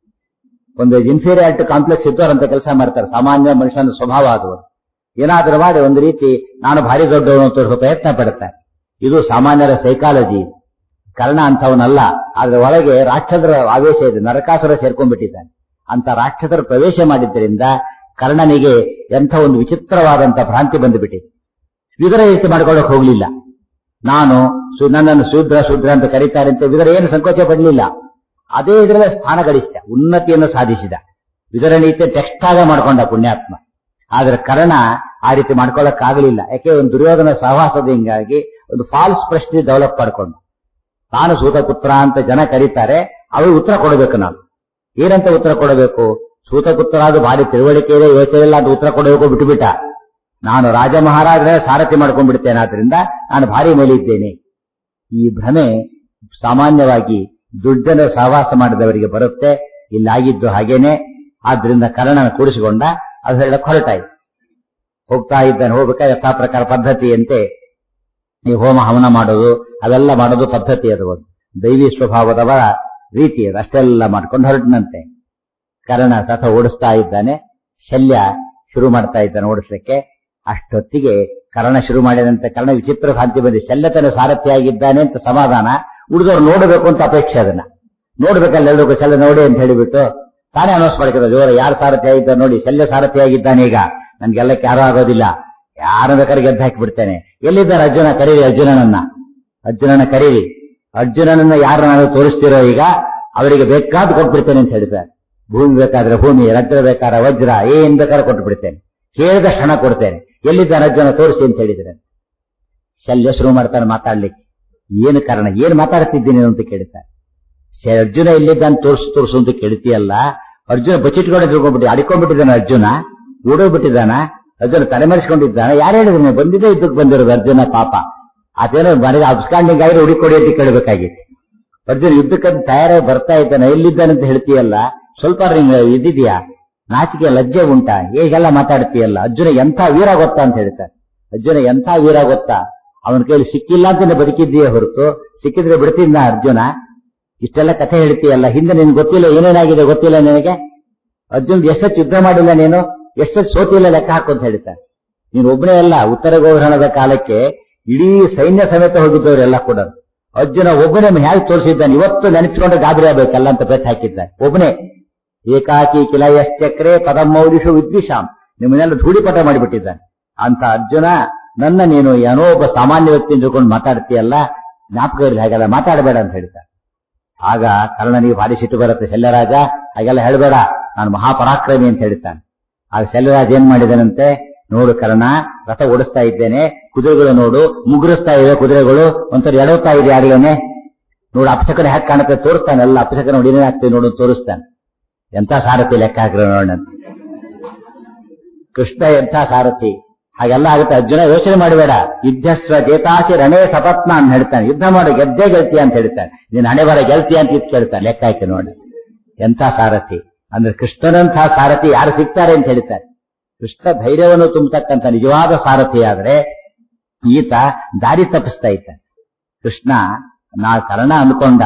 ಒಂದು ಇನ್ಫೀರಿಯಾರಿಟಿ ಕಾಂಪ್ಲೆಕ್ಸ್ ಇದ್ದವರಂತ ಕೆಲಸ ಮಾಡ್ತಾರೆ ಸಾಮಾನ್ಯ ಮನುಷ್ಯನ ಸ್ವಭಾವ ಅದು ಏನಾದ್ರೂ ಮಾಡಿ ಒಂದು ರೀತಿ ನಾನು ಭಾರಿ ದೊಡ್ಡವನು ತೋರಿಸೋ ಪ್ರಯತ್ನ ಪಡುತ್ತೆ ಇದು ಸಾಮಾನ್ಯರ ಸೈಕಾಲಜಿ ಕರ್ಣ ಅಂತವನಲ್ಲ ಆದ್ರೆ ಒಳಗೆ ರಾಕ್ಷಸರ ಆವೇಶ ಇದೆ ನರಕಾಸುರ ಸೇರ್ಕೊಂಡ್ಬಿಟ್ಟಿದ್ದಾನೆ ಅಂತ ರಾಕ್ಷಸರು ಪ್ರವೇಶ ಮಾಡಿದ್ದರಿಂದ ಕರ್ಣನಿಗೆ ಎಂಥ ಒಂದು ವಿಚಿತ್ರವಾದಂತ ಭ್ರಾಂತಿ ಬಂದುಬಿಟ್ಟಿದೆ ವಿದರ ರೀತಿ ಮಾಡ್ಕೊಳ್ಳೋಕೆ ಹೋಗ್ಲಿಲ್ಲ ನಾನು ಸು- ನನ್ನನ್ನು ಶೂದ್ರ ಶೂದ್ರ ಅಂತ ಕರೀತಾರೆ ಅಂತ ವಿದರ ಏನು ಸಂಕೋಚ ಪಡಲಿಲ್ಲ ಅದೇ ಇದರಲ್ಲಿ ಸ್ಥಾನ ಗಳಿಸಿದ ಉನ್ನತಿಯನ್ನು ಸಾಧಿಸಿದ ವಿದರ ನೀತಿ ಟೆಕ್ಸ್ಟ್ ಆಗ ಮಾಡ್ಕೊಂಡ ಪುಣ್ಯಾತ್ಮ ಆದ್ರೆ ಕರ್ಣ ಆ ರೀತಿ ಮಾಡ್ಕೊಳ್ಳಕ್ಕಾಗಲಿಲ್ಲ ಯಾಕೆ ಒಂದು ದುರ್ಯೋಧನ ಸಹವಾಸದ ಹಿಂಗಾಗಿ ಒಂದು ಫಾಲ್ಸ್ ಪ್ರಶ್ನೆ ಡೆವಲಪ್ ಮಾಡ್ಕೊಂಡು ತಾನು ಸೂತಪುತ್ರ ಅಂತ ಜನ ಕರೀತಾರೆ ಅವ್ರಿಗೆ ಉತ್ತರ ಕೊಡಬೇಕು ನಾವು ಏನಂತ ಉತ್ತರ ಕೊಡಬೇಕು ಸೂತಪುತ್ರ ಅದು ಭಾರಿ ತಿಳುವಳಿಕೆ ಇದೆ ಯೋಚನೆ ಇಲ್ಲ ಅಂತ ಉತ್ತರ ಕೊಡಬೇಕು ಬಿಟ್ಟುಬಿಟ್ಟ ನಾನು ರಾಜ ಮಹಾರಾಜರ ಸಾರಥಿ ಮಾಡ್ಕೊಂಡ್ಬಿಡ್ತೇನೆ ಆದ್ರಿಂದ ನಾನು ಭಾರಿ ಮೇಲಿದ್ದೇನೆ ಈ ಭ್ರಮೆ ಸಾಮಾನ್ಯವಾಗಿ ದುಡ್ಡನ ಸಹವಾಸ ಮಾಡಿದವರಿಗೆ ಬರುತ್ತೆ ಇಲ್ಲಾಗಿದ್ದು ಹಾಗೇನೆ ಆದ್ರಿಂದ ಕರ್ಣನ ಕೂಡಿಸಿಕೊಂಡ ಅದು ಹೇಳಕ್ ಹೊರಟಾಯ್ತು ಹೋಗ್ತಾ ಇದ್ದಾನೆ ಹೋಗ್ಬೇಕಾದ್ರೆ ಯಥಾ ಪ್ರಕಾರ ಪದ್ಧತಿಯಂತೆ ಈ ಹೋಮ ಹವನ ಮಾಡೋದು ಅವೆಲ್ಲ ಮಾಡೋದು ಪದ್ಧತಿ ಅದು ಒಂದು ದೈವಿ ಸ್ವಭಾವದವರ ರೀತಿ ಅದು ಅಷ್ಟೆಲ್ಲ ಮಾಡ್ಕೊಂಡು ಹೊರಟಿನಂತೆ ಕರ್ಣ ರಥ ಓಡಿಸ್ತಾ ಇದ್ದಾನೆ ಶಲ್ಯ ಶುರು ಮಾಡ್ತಾ ಇದ್ದಾನೆ ಓಡಿಸ್ಲಿಕ್ಕೆ ಅಷ್ಟೊತ್ತಿಗೆ ಕರ್ಣ ಶುರು ಮಾಡಿದಂತೆ ಕರ್ಣ ವಿಚಿತ್ರ ಭ್ರಾಂತಿ ಬಂದಿ ಶಲ್ಯ ತನ್ನ ಸಾರಥಿಯಾಗಿದ್ದಾನೆ ಅಂತ ಸಮಾಧಾನ ಉಳಿದವ್ರು ನೋಡಬೇಕು ಅಂತ ಅಪೇಕ್ಷೆ ಅದನ್ನ ನೋಡ್ಬೇಕಲ್ಲ ಎಲ್ರಿಗೂ ಶಲ್ಯ ನೋಡಿ ಅಂತ ಹೇಳಿಬಿಟ್ಟು ತಾನೇ ಅನೌನ್ಸ್ ಮಾಡ್ತಾರೆ ಜೋರ ಯಾರು ಸಾರಥಿ ಆಗಿದ್ದಾರೆ ನೋಡಿ ಶಲ್ಯ ಸಾರಥಿ ಆಗಿದ್ದಾನೆ ಈಗ ನನ್ಗೆಲ್ಲಕ್ಕೆ ಯಾರು ಆಗೋದಿಲ್ಲ ಯಾರ ಬೇಕಾದ್ರೆ ಗೆದ್ದು ಹಾಕಿ ಬಿಡ್ತೇನೆ ಎಲ್ಲಿದ್ದಾರೆ ಅರ್ಜುನ ಕರೀರಿ ಅರ್ಜುನನನ್ನ ಅರ್ಜುನನ ಕರೀರಿ ಅರ್ಜುನನನ್ನ ಯಾರು ನಾನು ತೋರಿಸ್ತಿರೋ ಈಗ ಅವರಿಗೆ ಬೇಕಾದ್ ಕೊಟ್ಬಿಡ್ತೇನೆ ಅಂತ ಹೇಳ್ತಾರೆ ಭೂಮಿ ಬೇಕಾದ್ರೆ ಭೂಮಿ ರಜ್ರ ಬೇಕಾದ್ರೆ ವಜ್ರ ಏನ್ ಬೇಕಾದ್ರೆ ಕೊಟ್ಟು ಬಿಡ್ತೇನೆ ಕೇಳಿದ ಹಣ ಕೊಡ್ತೇನೆ ಎಲ್ಲಿದ್ದಾನೆ ಅರ್ಜುನ ತೋರಿಸಿ ಅಂತ ಹೇಳಿದ್ರೆ ಶಲ್ಯ ಶುರು ಮಾಡ್ತಾನೆ ಮಾತಾಡ್ಲಿಕ್ಕೆ ಏನು ಕಾರಣ ಏನ್ ಮಾತಾಡ್ತಿದ್ದೀನಿ ಅಂತ ಕೇಳ್ತಾರೆ ಶ- ಅರ್ಜುನ ಎಲ್ಲಿದ್ದಾನೆ ತೋರಿಸು ತೋರಿಸು ಅಂತ ಕೇಳ್ತೀಯಲ್ಲ ಅರ್ಜುನ ಬಚ್ಚಿಟ್ಕೊಂಡು ತಿಳ್ಕೊಂಡ್ಬಿಟ್ಟು ಅಡಿಕೊಂಡ್ಬಿಟ್ಟಿದ್ದಾನೆ ಅರ್ಜುನ ಓಡೋಗ್ಬಿಟ್ಟಿದ್ದಾನ ಅರ್ಜುನ ತಲೆಮರೆಸ್ಕೊಂಡಿದ್ದಾನೆ ಯಾರು ಹೇಳಿದ್ರು ನೀವು ಬಂದಿದ್ದೇ ಇದ್ದಕ್ಕೆ ಬಂದಿರೋದು ಅರ್ಜುನ ಪಾಪ ಅದೇನೋ ಮನೆಗೆ ಅಬ್ಸ್ಕಾಂಡಿಂಗ್ ಆಗಿರೋ ಹುಡುಕೊಡಿ ಅಂತ ಕೇಳಬೇಕಾಗಿತ್ತು ಅರ್ಜುನ ಯುದ್ಧಕ್ಕಂತ ತಯಾರಾಗಿ ಬರ್ತಾ ಇದ್ದಾನೆ ಎಲ್ಲಿದ್ದಾನೆ ಅಂತ ಹೇಳ್ತೀಯಲ್ಲ ಸ್ವಲ್ಪ ನಿಂಗೆ ಇದಿದ್ಯಾ ನಾಚಿಕೆ ಲಜ್ಜೆ ಉಂಟಾ ಹೇಗೆಲ್ಲ ಮಾತಾಡ್ತೀಯಲ್ಲ ಅರ್ಜುನ ಎಂಥ ವೀರ ಗೊತ್ತಾ ಅಂತ ಹೇಳ್ತಾರೆ ಅರ್ಜುನ ಎಂಥ ವೀರ ಗೊತ್ತಾ ಅವನ ಕೈಲಿ ಸಿಕ್ಕಿಲ್ಲ ಅಂತ ಬದುಕಿದ್ದೀಯೇ ಹೊರತು ಸಿಕ್ಕಿದ್ರೆ ಬಿಡ್ತಿದ್ನ ಅರ್ಜುನ ಇಷ್ಟೆಲ್ಲ ಕಥೆ ಹೇಳ್ತೀಯಲ್ಲ ಹಿಂದೆ ನಿನ್ಗೆ ಗೊತ್ತಿಲ್ಲ ಏನೇನಾಗಿದೆ ಗೊತ್ತಿಲ್ಲ ನಿನಗೆ ಅರ್ಜುನ್ ಎಷ್ಟೊತ್ತು ಯುದ್ಧ ಮಾಡಿಲ್ಲ ನೀನು ಎಷ್ಟೊತ್ತು ಸೋತಿಲ್ಲ ಲೆಕ್ಕ ಹಾಕು ಅಂತ ಹೇಳ್ತಾರೆ ನೀನು ಒಬ್ಬನೇ ಅಲ್ಲ ಉತ್ತರ ಗೋಗ್ರಹಣದ ಕಾಲಕ್ಕೆ ಇಡೀ ಸೈನ್ಯ ಸಮೇತ ಹೋಗಿದ್ದವರೆಲ್ಲ ಕೂಡ ಅರ್ಜುನ ಒಬ್ಬನೇ ಹೇಗೆ ತೋರಿಸಿದ್ದಾನೆ ಇವತ್ತು ನೆನಪಿಕೊಂಡು ಗಾಬರಿ ಆಗ್ಬೇಕಲ್ಲ ಅಂತ ಬೆಟ್ ಹಾಕಿದ್ದಾನೆ ಒಬ್ಬನೇ ಏಕಾಕಿ ಕಿಲ ಯಶ್ಚಕ್ರೆ ಪದಮೌಲಿಷು ವಿದ್ವಿಷಾಂ ನಿಮ್ಮನ್ನೆಲ್ಲ ಧೂಳಿಪಟ ಮಾಡಿಬಿಟ್ಟಿದ್ದಾನೆ ಅಂತ ಅರ್ಜುನ ನನ್ನ ನೀನು ಏನೋ ಒಬ್ಬ ಸಾಮಾನ್ಯ ವ್ಯಕ್ತಿ ತಿಳ್ಕೊಂಡು ಮಾತಾಡ್ತೀಯಲ್ಲ ಜ್ಞಾಪಕ ಇರಲಿ ಹಾಗೆಲ್ಲ ಮಾತಾಡಬೇಡ ಅಂತ ಹೇಳ್ತಾನೆ ಆಗ ಕರ್ಣನಿಗೆ ಭಾರಿ ಸಿಟ್ಟು ಬರುತ್ತೆ ಶಲ್ಯರಾಜ ಹಾಗೆಲ್ಲ ಹೇಳಬೇಡ ನಾನು ಮಹಾಪರಾಕ್ರಮಿ ಅಂತ ಹೇಳ್ತಾನೆ ಆಗ ಶಲ್ಯರಾಜ ಏನ್ ಮಾಡಿದನಂತೆ ನೋಡು ಕರ್ಣ ರಥ ಓಡಿಸ್ತಾ ಇದ್ದೇನೆ ಕುದುರೆಗಳು ನೋಡು ಮುಗುರಿಸ್ತಾ ಇವೆ ಕುದುರೆಗಳು ಒಂಥರ ಎಡವ್ತಾ ಇದೆ ಆಗ್ಲೇನೆ ನೋಡು ಅಪಶಕನ ಹ್ಯಾಕ್ ಕಾಣುತ್ತೆ ತೋರಿಸ್ತಾನೆ ಎಲ್ಲ ಅಪಶಕನ ನೋಡಿ ಏನೇನ್ ಆಗ್ತದೆ ನೋಡು ತೋರಿಸ್ತಾನೆ ಎಂತ ಸಾರಥಿ ಲೆಕ್ಕ ಹಾಕಿರೋ ನೋಡೋಣ ಕೃಷ್ಣ ಎಂಥ ಸಾರಥಿ ಹಾಗೆಲ್ಲ ಆಗುತ್ತೆ ಅರ್ಜುನ ಯೋಚನೆ ಮಾಡಬೇಡ ಯುದ್ಧಸ್ವ ಜೇತಾಶಿ ರಣೇ ಸಪತ್ನ ಅಂತ ಹೇಳ್ತಾನೆ ಯುದ್ಧ ಮಾಡು ಗೆದ್ದೇ ಗೆಲ್ತೀಯ ಅಂತ ಹೇಳ್ತಾನೆ ನೀನ್ ಹಣೆ ಬರ ಗೆಲ್ತೀಯ ಅಂತ ಇದ್ ಕೇಳ್ತಾನೆ ಲೆಕ್ಕ ಹಾಕಿ ನೋಡಿ ಎಂಥ ಸಾರಥಿ ಅಂದ್ರೆ ಕೃಷ್ಣನಂಥ ಸಾರಥಿ ಯಾರು ಸಿಗ್ತಾರೆ ಅಂತ ಹೇಳ್ತಾರೆ ಕೃಷ್ಣ ಧೈರ್ಯವನ್ನು ತುಂಬತಕ್ಕಂಥ ನಿಜವಾದ ಸಾರಥಿ ಆದ್ರೆ ಈತ ದಾರಿ ತಪ್ಪಿಸ್ತಾ ಇದ್ದಾನೆ ಕೃಷ್ಣ ನಾ ಕರ್ಣ ಅಂದ್ಕೊಂಡ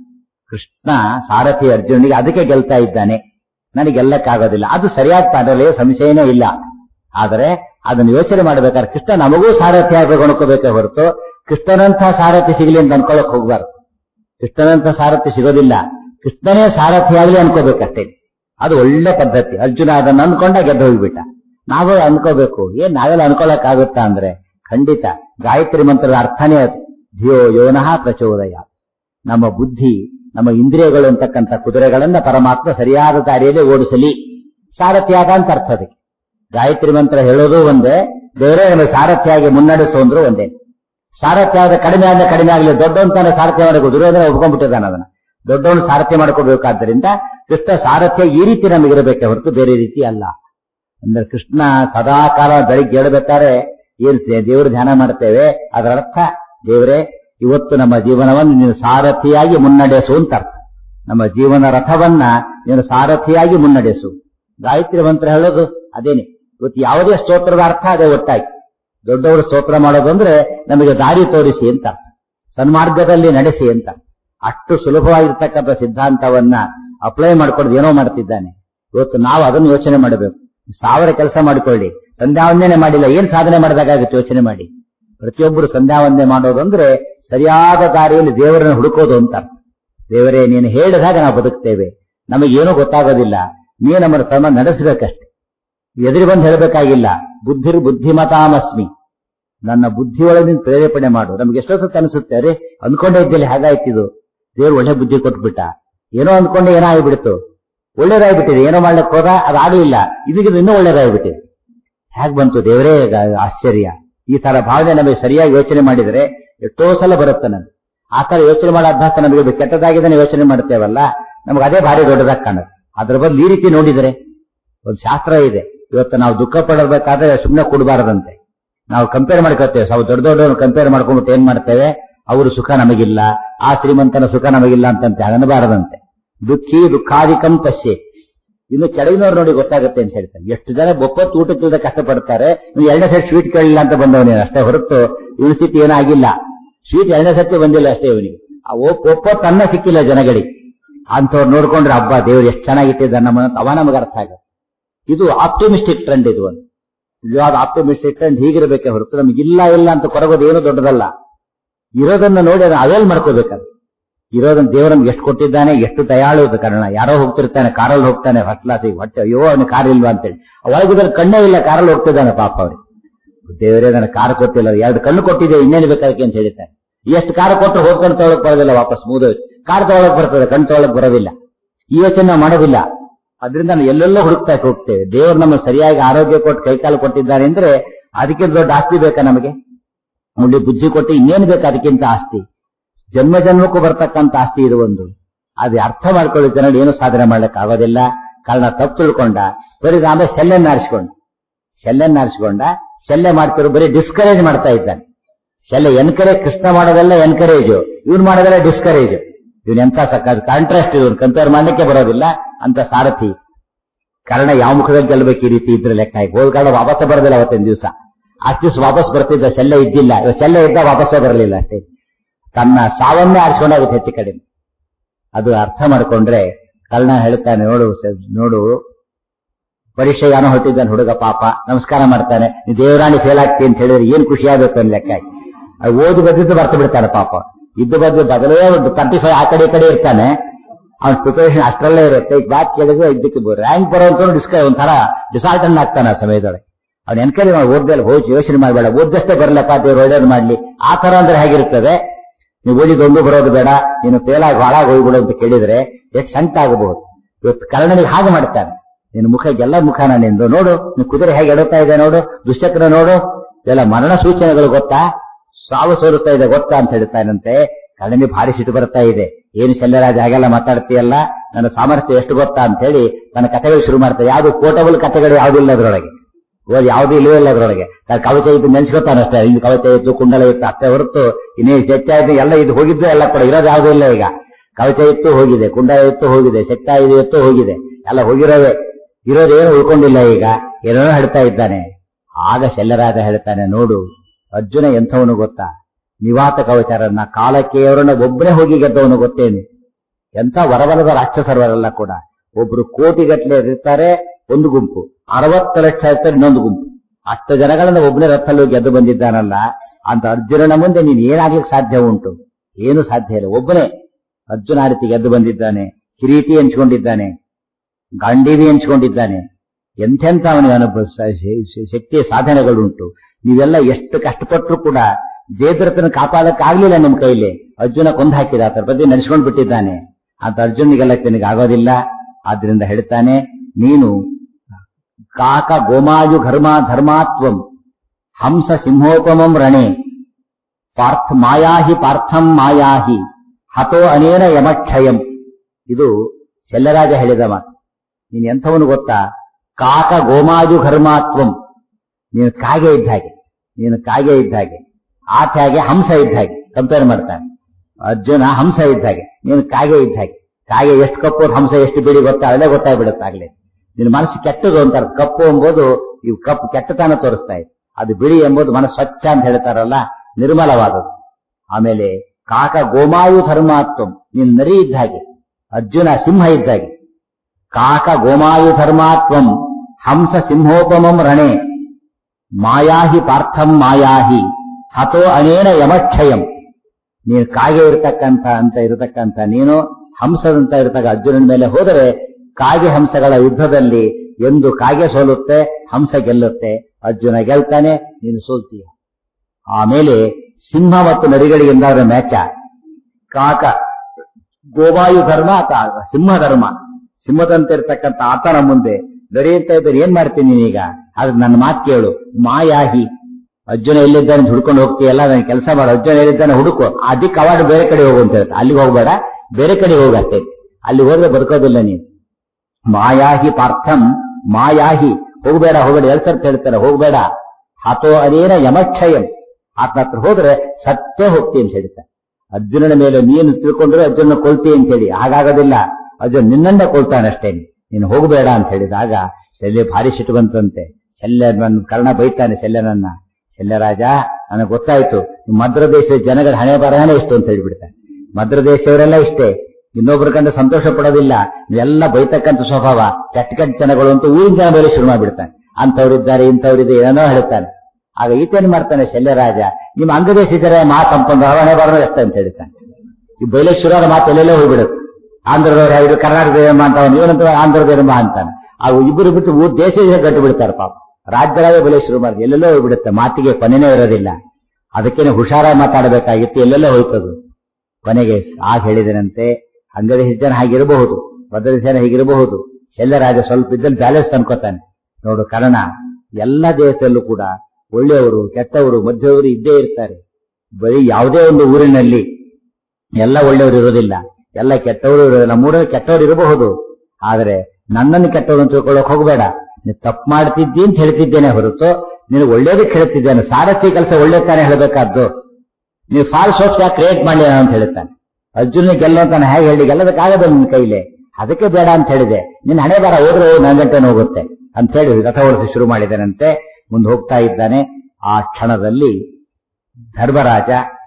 ಕೃಷ್ಣ ಸಾರಥಿ ಅರ್ಜುನಿಗೆ ಅದಕ್ಕೆ ಗೆಲ್ತಾ ಇದ್ದಾನೆ ನನಗೆ ಗೆಲ್ಲಕ್ಕಾಗೋದಿಲ್ಲ ಅದು ಸರಿಯಾದ ಪಾಠದಲ್ಲಿ ಸಂಶಯನೇ ಇಲ್ಲ ಆದರೆ ಅದನ್ನು ಯೋಚನೆ ಮಾಡಬೇಕಾದ್ರೆ ಕೃಷ್ಣ ನಮಗೂ ಸಾರಥಿ ಆಗಬೇಕು ಅನ್ಕೋಬೇಕೇ ಹೊರತು ಕೃಷ್ಣನಂಥ ಸಾರಥಿ ಸಿಗಲಿ ಅಂತ ಅನ್ಕೊಳ್ಳಕ್ ಹೋಗ್ಬಾರ್ದು ಕೃಷ್ಣನಂಥ ಸಾರಥಿ ಸಿಗೋದಿಲ್ಲ ಕೃಷ್ಣನೇ ಸಾರಥಿ ಆಗಲಿ ಅನ್ಕೋಬೇಕಷ್ಟೇ ಅದು ಒಳ್ಳೆ ಪದ್ಧತಿ ಅರ್ಜುನ ಅದನ್ನು ಅನ್ಕೊಂಡ ಗೆದ್ದು ಹೋಗ್ಬಿಟ್ಟ ನಾವು ಅನ್ಕೋಬೇಕು ಏನ್ ನಾವೆಲ್ಲ ಅನ್ಕೊಳಕ್ಕಾಗುತ್ತಾ ಅಂದ್ರೆ ಖಂಡಿತ ಗಾಯತ್ರಿ ಮಂತ್ರದ ಅರ್ಥನೇ ಅದು ಧಿಯೋ ಯೋನಃ ಪ್ರಚೋದಯ ನಮ್ಮ ಬುದ್ಧಿ ನಮ್ಮ ಇಂದ್ರಿಯಗಳು ಅಂತಕ್ಕಂಥ ಕುದುರೆಗಳನ್ನ ಪರಮಾತ್ಮ ಸರಿಯಾದ ದಾರಿಯಲ್ಲಿ ಓಡಿಸಲಿ ಸಾರಥಿಯಾಗ ಅಂತ ಅರ್ಥ ಅದಕ್ಕೆ ಗಾಯತ್ರಿ ಮಂತ್ರ ಹೇಳೋದು ಒಂದೇ ಬೇರೆ ನಮಗೆ ಸಾರಥ್ಯಾಗಿ ಮುನ್ನಡೆಸು ಅಂದ್ರು ಒಂದೇ ಸಾರಥ್ಯ ಆದ ಕಡಿಮೆ ಆದ್ರೆ ಕಡಿಮೆ ಆಗಲಿ ದೊಡ್ಡವಂತಾನೆ ಸಾರಥ್ಯ ಮಾಡಬೇಕು ದುರ್ಯೋಧನ ಒಪ್ಕೊಂಡ್ಬಿಟ್ಟಿದ್ದಾನೆ ಅದನ್ನ ದೊಡ್ಡವನು ಸಾರಥ್ಯ ಮಾಡ್ಕೋಬೇಕಾದ್ದರಿಂದ ಕೃಷ್ಣ ಸಾರಥ್ಯ ಈ ರೀತಿ ನಮಗಿರಬೇಕೆ ಹೊರತು ಬೇರೆ ರೀತಿ ಅಲ್ಲ ಅಂದ್ರೆ ಕೃಷ್ಣ ಸದಾಕಾಲ ಬೆಳಿಗ್ಗೆ ಹೇಳ್ಬೇಕಾದ್ರೆ ಏನ್ ದೇವರು ಧ್ಯಾನ ಮಾಡ್ತೇವೆ ಅದರ ಅರ್ಥ ದೇವರೇ ಇವತ್ತು ನಮ್ಮ ಜೀವನವನ್ನು ನೀನು ಸಾರಥಿಯಾಗಿ ಮುನ್ನಡೆಸು ಅಂತ ಅರ್ಥ ನಮ್ಮ ಜೀವನ ರಥವನ್ನ ನೀನು ಸಾರಥಿಯಾಗಿ ಮುನ್ನಡೆಸು ಗಾಯತ್ರಿ ಮಂತ್ರ ಹೇಳೋದು ಅದೇನೆ ಇವತ್ತು ಯಾವುದೇ ಸ್ತೋತ್ರದ ಅರ್ಥ ಅದೇ ಒಟ್ಟಾಗಿ ದೊಡ್ಡವರು ಸ್ತೋತ್ರ ಮಾಡೋದು ಅಂದ್ರೆ ನಮಗೆ ದಾರಿ ತೋರಿಸಿ ಅಂತ ಸನ್ಮಾರ್ಗದಲ್ಲಿ ನಡೆಸಿ ಅಂತ ಅಷ್ಟು ಸುಲಭವಾಗಿರ್ತಕ್ಕಂಥ ಸಿದ್ಧಾಂತವನ್ನ ಅಪ್ಲೈ ಮಾಡ್ಕೊಂಡು ಏನೋ ಮಾಡ್ತಿದ್ದಾನೆ ಇವತ್ತು ನಾವು ಅದನ್ನು ಯೋಚನೆ ಮಾಡಬೇಕು ಸಾವಿರ ಕೆಲಸ ಮಾಡಿಕೊಳ್ಳಿ ಸಂಧ್ಯಾವಂದನೆ ಮಾಡಿಲ್ಲ ಏನ್ ಸಾಧನೆ ಮಾಡಿದಾಗುತ್ತೆ ಯೋಚನೆ ಮಾಡಿ ಪ್ರತಿಯೊಬ್ಬರು ಸಂಧ್ಯಾವಂದನೆ ಮಾಡೋದಂದ್ರೆ ಸರಿಯಾದ ದಾರಿಯಲ್ಲಿ ದೇವರನ್ನು ಹುಡುಕೋದು ಅಂತ ದೇವರೇ ನೀನು ಹೇಳಿದಾಗ ನಾವು ಬದುಕ್ತೇವೆ ನಮಗೇನೂ ಗೊತ್ತಾಗೋದಿಲ್ಲ ನೀ ನಮ್ಮನ್ನು ಕ್ರಮ ನಡೆಸಬೇಕಷ್ಟೆ ಎದುರು ಬಂದು ಹೇಳಬೇಕಾಗಿಲ್ಲ ಬುದ್ಧಿರ್ ಬುದ್ಧಿಮತಾಮಸ್ಮಿ ನನ್ನ ಬುದ್ಧಿಯೊಳಗಿನ ಪ್ರೇರೇಪಣೆ ಮಾಡು ನಮ್ಗೆ ಎಷ್ಟೋ ಸತ್ತು ಅನಿಸುತ್ತೆ ಅರೆ ಅಂದ್ಕೊಂಡೇ ಇದ್ದಲ್ಲಿ ಹಾಗಾಯ್ತಿದು ದೇವ್ರು ಒಳ್ಳೆ ಬುದ್ಧಿ ಕೊಟ್ಬಿಟ್ಟ ಏನೋ ಅಂದ್ಕೊಂಡೆ ಏನೋ ಆಗಿಬಿಡ್ತು ಒಳ್ಳೇದಾಗ್ಬಿಟ್ಟಿದೆ ಏನೋ ಮಾಡ್ಲಿಕ್ಕೆ ಹೋದ ಅದಾಗಲಿಲ್ಲ ಇದಕ್ಕಿಂತ ಇನ್ನೂ ಒಳ್ಳೇದಾಗ್ಬಿಟ್ಟಿದೆ ಹೇಗ್ ಬಂತು ದೇವರೇ ಆಶ್ಚರ್ಯ ಈ ತರ ಭಾವನೆ ನಮಗೆ ಸರಿಯಾಗಿ ಯೋಚನೆ ಮಾಡಿದರೆ ಎಷ್ಟೋ ಸಲ ಬರುತ್ತೆ ನಮ್ಗೆ ಆ ತರ ಯೋಚನೆ ಮಾಡೋ ಅಭ್ಯಾಸ ನಮಗೆ ಕೆಟ್ಟದಾಗಿದ್ದಾನೆ ಯೋಚನೆ ಮಾಡ್ತೇವಲ್ಲ ನಮ್ಗೆ ಅದೇ ಭಾರಿ ದೊಡ್ಡದಾಗಿ ಕಾಣುತ್ತೆ ಅದ್ರ ಬದಲು ಈ ರೀತಿ ನೋಡಿದರೆ ಒಂದು ಶಾಸ್ತ್ರ ಇದೆ ಇವತ್ತು ನಾವು ದುಃಖ ಪಡಬೇಕಾದ್ರೆ ಸುಮ್ಮನೆ ಕೊಡಬಾರದಂತೆ ನಾವು ಕಂಪೇರ್ ಮಾಡ್ಕೊತೇವೆ ನಾವು ದೊಡ್ಡ ದೊಡ್ಡವ್ರನ್ನ ಕಂಪೇರ್ ಮಾಡ್ಕೊಂಡ್ಬಿಟ್ಟು ಏನ್ ಮಾಡ್ತೇವೆ ಅವರು ಸುಖ ನಮಗಿಲ್ಲ ಆ ಶ್ರೀಮಂತನ ಸುಖ ನಮಗಿಲ್ಲ ಅಂತಂತೆ ಅನ್ನಬಾರದಂತೆ ದುಃಖಿ ದುಃಖಾಧಿಕಂ ಪಶ್ಯೆ ಇನ್ನು ಕೆಳಗಿನವ್ರು ನೋಡಿ ಗೊತ್ತಾಗುತ್ತೆ ಅಂತ ಹೇಳ್ತಾರೆ ಎಷ್ಟು ಜನ ಒಪ್ಪತ್ತು ಊಟಕ್ಕಿಲ್ಲದೆ ಕಷ್ಟಪಡ್ತಾರೆ ನೀವು ಎರಡನೇ ಸತಿ ಸ್ವೀಟ್ ಕೇಳಿಲ್ಲ ಅಂತ ಬಂದವನೇ ಅಷ್ಟೇ ಹೊರತು ಇವನ ಸ್ಥಿತಿ ಏನಾಗಿಲ್ಲ ಸ್ವೀಟ್ ಎರಡನೇ ಸತಿ ಬಂದಿಲ್ಲ ಅಷ್ಟೇ ಇವನಿಗೆ ಒಪ್ಪತ್ತು ಅನ್ನ ಸಿಕ್ಕಿಲ್ಲ ಜನಗಳಿಗೆ ಅಂಥವ್ರು ನೋಡ್ಕೊಂಡ್ರೆ ಹಬ್ಬ ದೇವ್ರು ಎಷ್ಟು ಚೆನ್ನಾಗಿಟ್ಟಿದ್ದಾರೆ ನಮ್ಮನ್ನ ಅವ ನಮಗೆ ಅರ್ಥ ಆಗುತ್ತೆ ಇದು ಆಪ್ಟಿಮಿಸ್ಟಿಕ್ ಟ್ರೆಂಡ್ ಇದು ಒಂದು ನಿಜವಾದ ಆಪ್ಟಿಮಿಸ್ಟಿಕ್ ಟ್ರೆಂಡ್ ಹೀಗಿರಬೇಕೆ ಹೊರತು ನಮಗೆ ಇಲ್ಲ ಇಲ್ಲ ಅಂತ ಕೊರಗೋದು ಏನು ದೊಡ್ಡದಲ್ಲ ಇರೋದನ್ನ ನೋಡಿ ಅದನ್ನ ಅವೇಲ್ ಮಾಡ್ಕೋಬೇಕದು ಇರೋದನ್ನ ದೇವರು ನಮ್ಗೆ ಎಷ್ಟು ಕೊಟ್ಟಿದ್ದಾನೆ ಎಷ್ಟು ದಯಾಳು ಕಾರಣ ಯಾರೋ ಹೋಗ್ತಿರ್ತಾನೆ ಕಾರಲ್ಲಿ ಹೋಗ್ತಾನೆ ಫಸ್ಟ್ ಕ್ಲಾಸಿಗೆ ಹೊಟ್ಟೆ ಅಯ್ಯೋ ಅವನು ಕಾರ್ ಇಲ್ವಾ ಅಂತೇಳಿ ಒಳಗಿದ್ರೆ ಕಣ್ಣೇ ಇಲ್ಲ ಕಾರಲ್ಲಿ ಹೋಗ್ತಿದ್ದಾನೆ ಪಾಪ ಅವ್ರಿಗೆ ದೇವರೇ ನನಗೆ ಕಾರ್ ಕೊಟ್ಟಿಲ್ಲ ಎರಡು ಕಣ್ಣು ಕೊಟ್ಟಿದೆ ಇನ್ನೇನು ಬೇಕಾದಕ್ಕೆ ಅಂತ ಹೇಳ್ತಾನೆ ಎಷ್ಟು ಕಾರ್ ಕೊಟ್ಟರು ಹೋಗ್ಕೊಂಡು ತಗೊಳಕ್ ಬರೋದಿಲ್ಲ ವಾಪಸ್ ಮುಗಿದು ಕಾರ್ ತಗೊಳಕ್ ಬರ್ತದೆ ಕಣ್ ತಗೊಳಕ್ ಬರೋದಿಲ್ಲ ಈ ಯೋಚನೆ ನಾವು ಮಾಡೋದಿಲ್ಲ ಅದರಿಂದ ನಾವು ಎಲ್ಲೆಲ್ಲೋ ಹುಡುಕ್ತಾ ಹೋಗ್ತೇವೆ ದೇವರು ನಮ್ಮ ಸರಿಯಾಗಿ ಆರೋಗ್ಯ ಕೊಟ್ಟು ಕೈಕಾಲು ಕೊಟ್ಟಿದ್ದಾನೆ ಅಂದ್ರೆ ಅದಕ್ಕೆ ದೊಡ್ಡ ಆಸ್ತಿ ಬೇಕಾ ನಮಗೆ ಮುಳ್ಳಿ ಬುದ್ಧಿ ಕೊಟ್ಟು ಇನ್ನೇನು ಬೇಕು ಅದಕ್ಕಿಂತ ಆಸ್ತಿ ಜನ್ಮ ಜನ್ಮಕ್ಕೂ ಬರ್ತಕ್ಕಂಥ ಆಸ್ತಿ ಇದು ಒಂದು ಅದು ಅರ್ಥ ಮಾಡ್ಕೊಳ್ಳಿ ಜನರು ಏನು ಸಾಧನೆ ಮಾಡ್ಲಿಕ್ಕೆ ಆಗೋದಿಲ್ಲ ಕಾರಣ ತಪ್ಪು ತಿಳ್ಕೊಂಡ ಪರಿಣಾಮ ಶಲ್ಯನ್ನ ಆರಿಸ್ಕೊಂಡ ಶಲ್ಯನ್ನ ಆರಿಸ್ಕೊಂಡ ಶಲ್ಯ ಮಾಡ್ತಿರೋ ಬರೀ ಡಿಸ್ಕರೇಜ್ ಮಾಡ್ತಾ ಇದ್ದಾನೆ ಶಲ್ಯ ಎನ್ಕರೇಜ್ ಕೃಷ್ಣ ಮಾಡೋದೆಲ್ಲ ಎನ್ಕರೇಜ್ ಇವನು ಮಾಡೋದೆಲ್ಲ ಡಿಸ್ಕರೇಜ್ ಇವನ್ ಎಂತ ಕಾಂಟ್ರಾಸ್ಟ್ ಇವನು ಕಂಪೇರ್ ಮಾಡ್ಲಿಕ್ಕೆ ಬರೋದಿಲ್ಲ ಅಂತ ಸಾರಥಿ ಕಾರಣ ಯಾವ ಮುಖದಲ್ಲಿ ಗೆಲ್ಲಬೇಕು ಈ ರೀತಿ ಇದ್ರೆ ಲೆಕ್ಕ ಹೋದ ಕಾರಣ ವಾಪಸ್ ಬರೋದಿಲ್ಲ ಅವತ್ತಿನ ದಿವಸ ಅಷ್ಟು ದಿವಸ ವಾಪಸ್ ಬರ್ತಿದ್ದ ಶಲ್ಯ ಇದ್ದಿಲ್ಲ ಇವಾಗ ಶಲ್ಯ ಇದ್ದ ವಾಪಸ್ಸೇ ಬರಲಿಲ್ಲ ಅಷ್ಟೇ ತನ್ನ ಸಾವನ್ನೇ ಆರಿಸ್ಕೊಂಡಾಗುತ್ತೆ ಹೆಚ್ಚು ಕಡಿಮೆ ಅದು ಅರ್ಥ ಮಾಡ್ಕೊಂಡ್ರೆ ಕರ್ಣ ಹೇಳ್ತಾನೆ ನೋಡು ನೋಡು ಪರೀಕ್ಷೆ ಯಾನೋ ಹೊಟ್ಟಿದ್ದಾನೆ ಹುಡುಗ ಪಾಪ ನಮಸ್ಕಾರ ಮಾಡ್ತಾನೆ ನೀ ದೇವರಾಣಿ ಫೇಲ್ ಆಗ್ತಿ ಅಂತ ಹೇಳಿದ್ರೆ ಏನ್ ಖುಷಿ ಆಗ್ಬೇಕು ಅಂತ ಲೆಕ್ಕ ಅದು ಓದಿ ಬದ್ದಿದ್ದು ಬರ್ತು ಬಿಡ್ತಾನೆ ಪಾಪ ಇದ್ದು ಬದ್ದು ಬದಲೇ ಒಂದು ತರ್ಟಿ ಫೈವ್ ಆ ಕಡೆ ಈ ಕಡೆ ಇರ್ತಾನೆ ಅವ್ನ ಪ್ರಿಪರೇಷನ್ ಅಷ್ಟರಲ್ಲೇ ಇರುತ್ತೆ ಈಗ ಮಾತು ಕೇಳಿದ್ರೆ ಇದಕ್ಕೆ ರ್ಯಾಂಕ್ ಬರೋಂತ ಡಿಸ್ಕ ಒಂಥರ ಡಿಸಾಲ್ಟನ್ ಆಗ್ತಾನೆ ಆ ಸಮಯದೊಳಗೆ ಅವ್ನು ಎನ್ಕರೇಜ್ ಮಾಡಿ ಓದ್ದಲ್ಲಿ ಹೋಗಿ ಯೋಚನೆ ಮಾಡಬೇಡ ಓದ್ದಷ್ಟೇ ಬರಲಪ್ಪ ದೇವ್ರು ಒಳ್ಳೇದು ಮಾಡ್ಲಿ ಆ ತರ ಅಂದ್ರೆ ಹೇಗಿರ್ತದೆ ನೀವು ಓದಿದೊಂದು ಬರೋದು ಬೇಡ ನೀನು ಫೇಲಾಗಿ ಹಾಳಾಗಿ ಹೋಗ್ಬಿಡು ಅಂತ ಕೇಳಿದ್ರೆ ಎಷ್ಟು ಸಂಕಟ ಆಗಬಹುದು ಇವತ್ತು ಕರ್ಣನಿಗೆ ಹಾಗೆ ಮಾಡ್ತಾನೆ ನಿನ್ನ ಮುಖ ಎಲ್ಲ ಮುಖನ ನಿಂದು ನೋಡು ನೀನು ಕುದುರೆ ಹೇಗೆ ಎಡುತ್ತಾ ಇದೆ ನೋಡು ದುಶ್ಚಕ್ರ ನೋಡು ಇದೆಲ್ಲ ಮರಣ ಸೂಚನೆಗಳು ಗೊತ್ತಾ ಸಾವು ಸೋರುತ್ತಾ ಇದೆ ಗೊತ್ತಾ ಅಂತ ಹೇಳ್ತಾನಂತೆ ಕರ್ಣನಿ ಭಾರಿ ಸಿಟ್ಟು ಬರ್ತಾ ಇದೆ ಏನು ಶಲ್ಯರಾಜ ಹಾಗೆಲ್ಲ ಮಾತಾಡ್ತೀಯಲ್ಲ ನನ್ನ ಸಾಮರ್ಥ್ಯ ಎಷ್ಟು ಗೊತ್ತಾ ಅಂತ ಹೇಳಿ ನನ್ನ ಕಥೆಗಳು ಶುರು ಮಾಡ್ತಾರೆ ಯಾವ್ದು ಕೋಟಬಲ್ ಕಥೆಗಳು ಯಾವುದಿಲ್ಲ ಅದರೊಳಗೆ ಓದ್ ಯಾವುದೂ ಇಲ್ಲವೇ ಇಲ್ಲ ಅದರೊಳಗೆ ತಾನು ಕವಚ ಇದ್ದು ನೆನ್ಸ್ಕೊತಾನಷ್ಟೇ ಇಲ್ಲಿ ಕವಚ ಇತ್ತು ಕುಂಡಲ ಇತ್ತು ಅಷ್ಟೇ ಹೊರತು ಇನ್ನೇ ಹೆಚ್ಚಾಯ್ತು ಎಲ್ಲ ಇದು ಹೋಗಿದ್ದು ಎಲ್ಲ ಕೂಡ ಇರೋದು ಯಾವುದೂ ಇಲ್ಲ ಈಗ ಕವಚ ಇತ್ತು ಹೋಗಿದೆ ಕುಂಡಲ ಇತ್ತು ಹೋಗಿದೆ ಶಕ್ತ ಇದು ಇತ್ತು ಹೋಗಿದೆ ಎಲ್ಲ ಹೋಗಿರೋವೆ ಇರೋದೇನು ಉಳ್ಕೊಂಡಿಲ್ಲ ಈಗ ಏನೋ ಹೇಳ್ತಾ ಇದ್ದಾನೆ ಆಗ ಶಲ್ಯರಾಜ ಹೇಳ್ತಾನೆ ನೋಡು ಅರ್ಜುನ ಎಂಥವನು ಗೊತ್ತಾ ನಿವಾತ ಕವಚರನ್ನ ಕಾಲಕ್ಕೆ ಅವರನ್ನ ಒಬ್ಬನೇ ಹೋಗಿ ಗೆದ್ದವನು ಗೊತ್ತೇನು ಎಂಥ ವರವರದ ರಾಕ್ಷಸರವರೆಲ್ಲ ಕೂಡ ಒಬ್ರು ಕೋಟಿಗಟ್ಟಲೆ ಇರ್ತಾರೆ ಒಂದು ಗುಂಪು ಅರವತ್ತು ಲಕ್ಷ ಇರ್ತಾರೆ ಇನ್ನೊಂದು ಗುಂಪು ಅಷ್ಟು ಜನಗಳನ್ನ ಒಬ್ಬನೇ ರಥಲ್ಲಿ ಹೋಗಿ ಗೆದ್ದು ಬಂದಿದ್ದಾನಲ್ಲ ಅಂತ ಅರ್ಜುನನ ಮುಂದೆ ನೀನು ಏನಾಗ್ಲಿಕ್ಕೆ ಸಾಧ್ಯ ಉಂಟು ಏನು ಸಾಧ್ಯ ಇಲ್ಲ ಒಬ್ಬನೇ ಅರ್ಜುನ ಆ ರೀತಿ ಗೆದ್ದು ಬಂದಿದ್ದಾನೆ ಕಿರೀಟಿ ಹಂಚ್ಕೊಂಡಿದ್ದಾನೆ ಗಾಂಡೀವಿ ಹಂಚ್ಕೊಂಡಿದ್ದಾನೆ ಎಂತೆಂಥ ಅವನಿಗೆ ಅನುಭವ ಶಕ್ತಿಯ ಸಾಧನೆಗಳುಂಟು ನೀವೆಲ್ಲ ಎಷ್ಟು ಕಷ್ಟಪಟ್ಟರು ಕೂಡ ಜಯದ್ರಥನ ಕಾಪಾಡಕ್ಕಾಗ್ಲಿಲ್ಲ ನಿಮ್ಮ ಕೈಲಿ ಅರ್ಜುನ ಕೊಂದು ಹಾಕಿದ ಅದರ ಬಗ್ಗೆ ನಡೆಸ್ಕೊಂಡು ಬಿಟ್ಟಿದ್ದಾನೆ ಅಂತ ಅರ್ಜುನಿಗೆಲ್ಲ ನಿನಗೆ ಆಗೋದಿಲ್ಲ ಆದ್ರಿಂದ ಹೇಳ್ತಾನೆ ನೀನು ಕಾಕ ಗೋಮಾಯು ಘರ್ಮ ಧರ್ಮಾತ್ವಂ ಹಂಸ ಸಿಂಹೋಪಮಂ ರಣೆ ಪಾರ್ಥ ಮಾಯಾಹಿ ಪಾರ್ಥಂ ಮಾಯಾಹಿ ಹತೋ ಅನೇನ ಯಮಕ್ಷಯಂ ಇದು ಶೆಲ್ಲರಾಜ ಹೇಳಿದ ಮಾತು ನೀನು ಎಂಥವನು ಗೊತ್ತಾ ಕಾಕ ಗೋಮಾಯು ಘರ್ಮಾತ್ವಂ ನೀನು ಕಾಗೆ ಇದ್ದ ಹಾಗೆ ನೀನು ಕಾಗೆ ಇದ್ದ ಹಾಗೆ ಆತ ಹಾಗೆ ಹಂಸ ಇದ್ದ ಹಾಗೆ ಕಂಪೇರ್ ಮಾಡ್ತಾನೆ ಅರ್ಜುನ ಹಂಸ ಇದ್ದ ಹಾಗೆ ನೀನು ಕಾಗೆ ಇದ್ದ ಹಾಗೆ ಕಾಗೆ ಎಷ್ಟು ಕಪ್ಪು ಹಂಸ ಎಷ್ಟು ಬಿಳಿ ಗೊತ್ತಾಗಲೇ ಗೊತ್ತಾಗ್ಬಿಡುತ್ತೆ ಆಗ್ಲೇ ನಿನ್ನ ಮನಸ್ಸು ಕೆಟ್ಟದು ಅಂತಾರೆ ಕಪ್ಪು ಎಂಬುದು ಇವು ಕಪ್ಪು ಕೆಟ್ಟತನ ತೋರಿಸ್ತಾ ಇದೆ ಅದು ಬಿಳಿ ಎಂಬುದು ಮನಸ್ಸು ಸ್ವಚ್ಛ ಅಂತ ಹೇಳ್ತಾರಲ್ಲ ನಿರ್ಮಲವಾದದ್ದು ಆಮೇಲೆ ಕಾಕ ಗೋಮಾಯು ಧರ್ಮಾತ್ವಂ ನೀನು ನರಿ ಇದ್ದ ಹಾಗೆ ಅರ್ಜುನ ಸಿಂಹ ಇದ್ದ ಹಾಗೆ ಕಾಕ ಗೋಮಾಯು ಧರ್ಮಾತ್ವಂ ಹಂಸ ಸಿಂಹೋಪಮಂ ರಣೆ ಮಾಯಾಹಿ ಪಾರ್ಥಂ ಮಾಯಾಹಿ ಹತೋ ಅನೇನ ಯಮಕ್ಷಯಂ ನೀನು ಕಾಗೆ ಇರತಕ್ಕಂಥ ಅಂತ ಇರತಕ್ಕಂಥ ನೀನು ಹಂಸದಂತ ಇರತಕ್ಕ ಅರ್ಜುನನ ಮೇಲೆ ಹೋದರೆ ಕಾಗೆ ಹಂಸಗಳ ಯುದ್ಧದಲ್ಲಿ ಎಂದು ಕಾಗೆ ಸೋಲುತ್ತೆ ಹಂಸ ಗೆಲ್ಲುತ್ತೆ ಅರ್ಜುನ ಗೆಲ್ತಾನೆ ನೀನು ಸೋಲ್ತೀಯ ಆಮೇಲೆ ಸಿಂಹ ಮತ್ತು ನರಿಗಳಿಗೆ ಎಂದಾದ್ರೆ ಮ್ಯಾಚ ಕಾಕ ಗೋವಾಯು ಧರ್ಮ ಆತ ಸಿಂಹ ಧರ್ಮ ಸಿಂಹದಂತೆ ಇರ್ತಕ್ಕಂಥ ಆತನ ಮುಂದೆ ನರಿ ಅಂತ ಇದ್ದರೆ ಏನ್ ಮಾಡ್ತೀನಿ ನೀನೀಗ ಆದ್ರೆ ನನ್ನ ಮಾತು ಕೇಳು ಮಾಯಾಹಿ ಅರ್ಜುನ ಎಲ್ಲಿದ್ದಾನೆ ಹುಡ್ಕೊಂಡು ಹೋಗ್ತೀಯಲ್ಲ ನಾನು ಕೆಲಸ ಮಾಡು ಅರ್ಜುನ ಎಲ್ಲಿದ್ದಾನೆ ಹುಡುಕು ಆ ದಿಕ್ಕು ಅವಾರ್ಡ್ ಬೇರೆ ಕಡೆ ಹೋಗು ಅಂತ ಹೇಳ್ತಾರೆ ಅಲ್ಲಿಗೆ ಹೋಗ್ಬೇಡ ಬೇರೆ ಕಡೆ ಹೋಗು ಅಷ್ಟೇ ಅಲ್ಲಿ ಹೋದ್ರೆ ಬದುಕೋದಿಲ್ಲ ನೀನು ಮಾಯಾಹಿ ಪಾರ್ಥಂ ಮಾಯಾಹಿ ಹೋಗಬೇಡ ಹೋಗಬೇಡ ಎರಡ್ ಸರ್ತಿ ಹೇಳ್ತಾರೆ ಹೋಗಬೇಡ ಹತೋ ಅನೇನ ಯಮಕ್ಷಯಂ ಆತನ ಹತ್ರ ಹೋದ್ರೆ ಸತ್ತೇ ಹೋಗ್ತೀನಿ ಅಂತ ಹೇಳ್ತಾರೆ ಅರ್ಜುನನ ಮೇಲೆ ನೀನು ತಿಳ್ಕೊಂಡ್ರೆ ಅರ್ಜುನ ಕೊಲ್ತಿ ಅಂತ ಹೇಳಿ ಹಾಗಾಗೋದಿಲ್ಲ ಅರ್ಜುನ್ ನಿನ್ನನ್ನೇ ಕೊಲ್ತಾನೆ ಅಷ್ಟೇ ನೀನು ಹೋಗಬೇಡ ಅಂತ ಹೇಳಿದಾಗ ಶಲ್ಯ ಭಾರಿ ಸಿಟ್ಟು ಬಂತಂತೆ ಶಲ್ಯ ಕರ್ಣ ಬೈತಾನೆ ಶಲ್ಯನನ್ನ ಶಲ್ಯರಾಜ ನನಗೆ ಗೊತ್ತಾಯ್ತು ಮದ್ರ ದೇಶದ ಜನಗಳ ಹಣೆ ಬರಹನೇ ಇಷ್ಟು ಅಂತ ಹೇಳ್ಬಿಡ್ತಾನೆ ಮದ್ರ ದೇಶದವರೆಲ್ಲ ಇಷ್ಟೇ ಇನ್ನೊಬ್ಬರ ಕಂಡು ಸಂತೋಷ ಪಡೋದಿಲ್ಲ ನೀವೆಲ್ಲ ಬೈತಕ್ಕಂಥ ಸ್ವಭಾವ ಕೆಟ್ಟ ಕೆಟ್ಟ ಜನಗಳು ಅಂತ ಊರಿನ ಜನ ಮೇಲೆ ಶುರು ಮಾಡಿಬಿಡ್ತಾನೆ ಅಂಥವ್ರಿದ್ದಾರೆ ಇಂಥವ್ರಿದೆ ಏನೋ ಹೇಳ್ತಾನೆ ಆಗ ಈತೇನು ಮಾಡ್ತಾನೆ ಶಲ್ಯರಾಜ ನಿಮ್ಮ ಅಂಗದೇಶ ಇದ್ದಾರೆ ಮಾತು ಸಂಪಂದ ಹಣೆ ಬರೋಣ ಎಷ್ಟು ಅಂತ ಹೇಳ್ತಾನೆ ಈ ಬೈಲಕ್ಕೆ ಶುರುವಾದ ಮಾತು ಎಲ್ಲೆಲ್ಲೋ ಹೋಗ್ಬಿಡುತ್ತೆ ಆಂಧ್ರದವ್ರು ಇದು ಕರ್ನಾಟಕದ ಏನಮ್ಮ ಅಂತ ಇವನಂತ ಆಂಧ್ರದ ಏನಮ್ಮ ಅಂತಾನೆ ಆ ಇಬ್ಬರು ಬಿಟ್ಟು ಊರ್ ದೇಶ ಗಟ್ಟು ಬಿಡ್ತಾರೆ ಪಾಪ ರಾಜ್ಯಗಳೇ ಬೆಲೆ ಶುರು ಮಾಡಿ ಎಲ್ಲೆಲ್ಲೋ ಹೋಗ್ಬಿಡುತ್ತೆ ಮಾತಿಗೆ ಕೊನೆನೇ ಇರೋದಿಲ್ಲ ಅದಕ್ಕೇನೆ ಹುಷಾರಾಗಿ ಮಾತಾಡಬೇಕಾಗಿತ್ತು ಎಲ್ಲೆಲ್ಲೋ ಹೋಯ್ತದು ಕೊನೆಗೆ ಆಗ ಹೇಳಿದನಂತೆ ಅಂಗಡಿ ಜನ ಹಾಗಿರಬಹುದು ಜನ ಹೀಗಿರಬಹುದು ಶಲ್ಯರಾಜ ಸ್ವಲ್ಪ ಇದ್ದಲ್ಲಿ ಬ್ಯಾಲೆನ್ಸ್ ಅನ್ಕೋತಾನೆ ನೋಡು ಕರ್ಣ ಎಲ್ಲ ದೇಶದಲ್ಲೂ ಕೂಡ ಒಳ್ಳೆಯವರು ಕೆಟ್ಟವರು ಮಧ್ಯವರು ಇದ್ದೇ ಇರ್ತಾರೆ ಬರೀ ಯಾವುದೇ ಒಂದು ಊರಿನಲ್ಲಿ ಎಲ್ಲ ಒಳ್ಳೆಯವರು ಇರೋದಿಲ್ಲ ಎಲ್ಲ ಕೆಟ್ಟವರು ಇರೋದಿಲ್ಲ ನಮ್ಮೂರಲ್ಲಿ ಕೆಟ್ಟವರು ಇರಬಹುದು ಆದರೆ ನನ್ನನ್ನು ಕೆಟ್ಟವರು ಅಂತ ತಿಳ್ಕೊಳ್ಳೋಕೆ ಹೋಗಬೇಡ ನೀನು ತಪ್ಪು ಮಾಡ್ತಿದ್ದಿ ಅಂತ ಹೇಳ್ತಿದ್ದೇನೆ ಹೊರತು ನೀನು ಒಳ್ಳೇದಕ್ಕೆ ಹೇಳ್ತಿದ್ದೇನೆ ಸಾರಥಿ ಕೆಲಸ ಒಳ್ಳೆ ತಾನೇ ಹೇಳಬೇಕಾದ್ದು ನೀವು ಫಾಲ್ಸ್ ಹೋಪ್ಸ್ ಯಾಕೆ ಕ್ರಿಯೇಟ್ ಮಾಡಿ ಅಂತ ಹೇಳ್ತಾನೆ ಅರ್ಜುನ ಗೆಲ್ಲೋಂತಾನೆ ಹೇಗೆ ಹೇಳಿ ಗೆಲ್ಲೋದಕ್ಕಾಗದ ನಿನ್ನ ಕೈಲಿ ಅದಕ್ಕೆ ಬೇಡ ಅಂತ ಹೇಳಿದೆ ನಿನ್ನ ಹಣೆ ಬರ ಹೋದ್ರೆ ನನ್ನ ಗಂಟೆನ ಹೋಗುತ್ತೆ ಅಂತ ಹೇಳಿ ರಥ ಓಡಿಸಿ ಶುರು ಮಾಡಿದನಂತೆ ಮುಂದೆ ಹೋಗ್ತಾ ಇದ್ದಾನೆ ಆ ಕ್ಷಣದಲ್ಲಿ ಧರ್ಮರಾಜ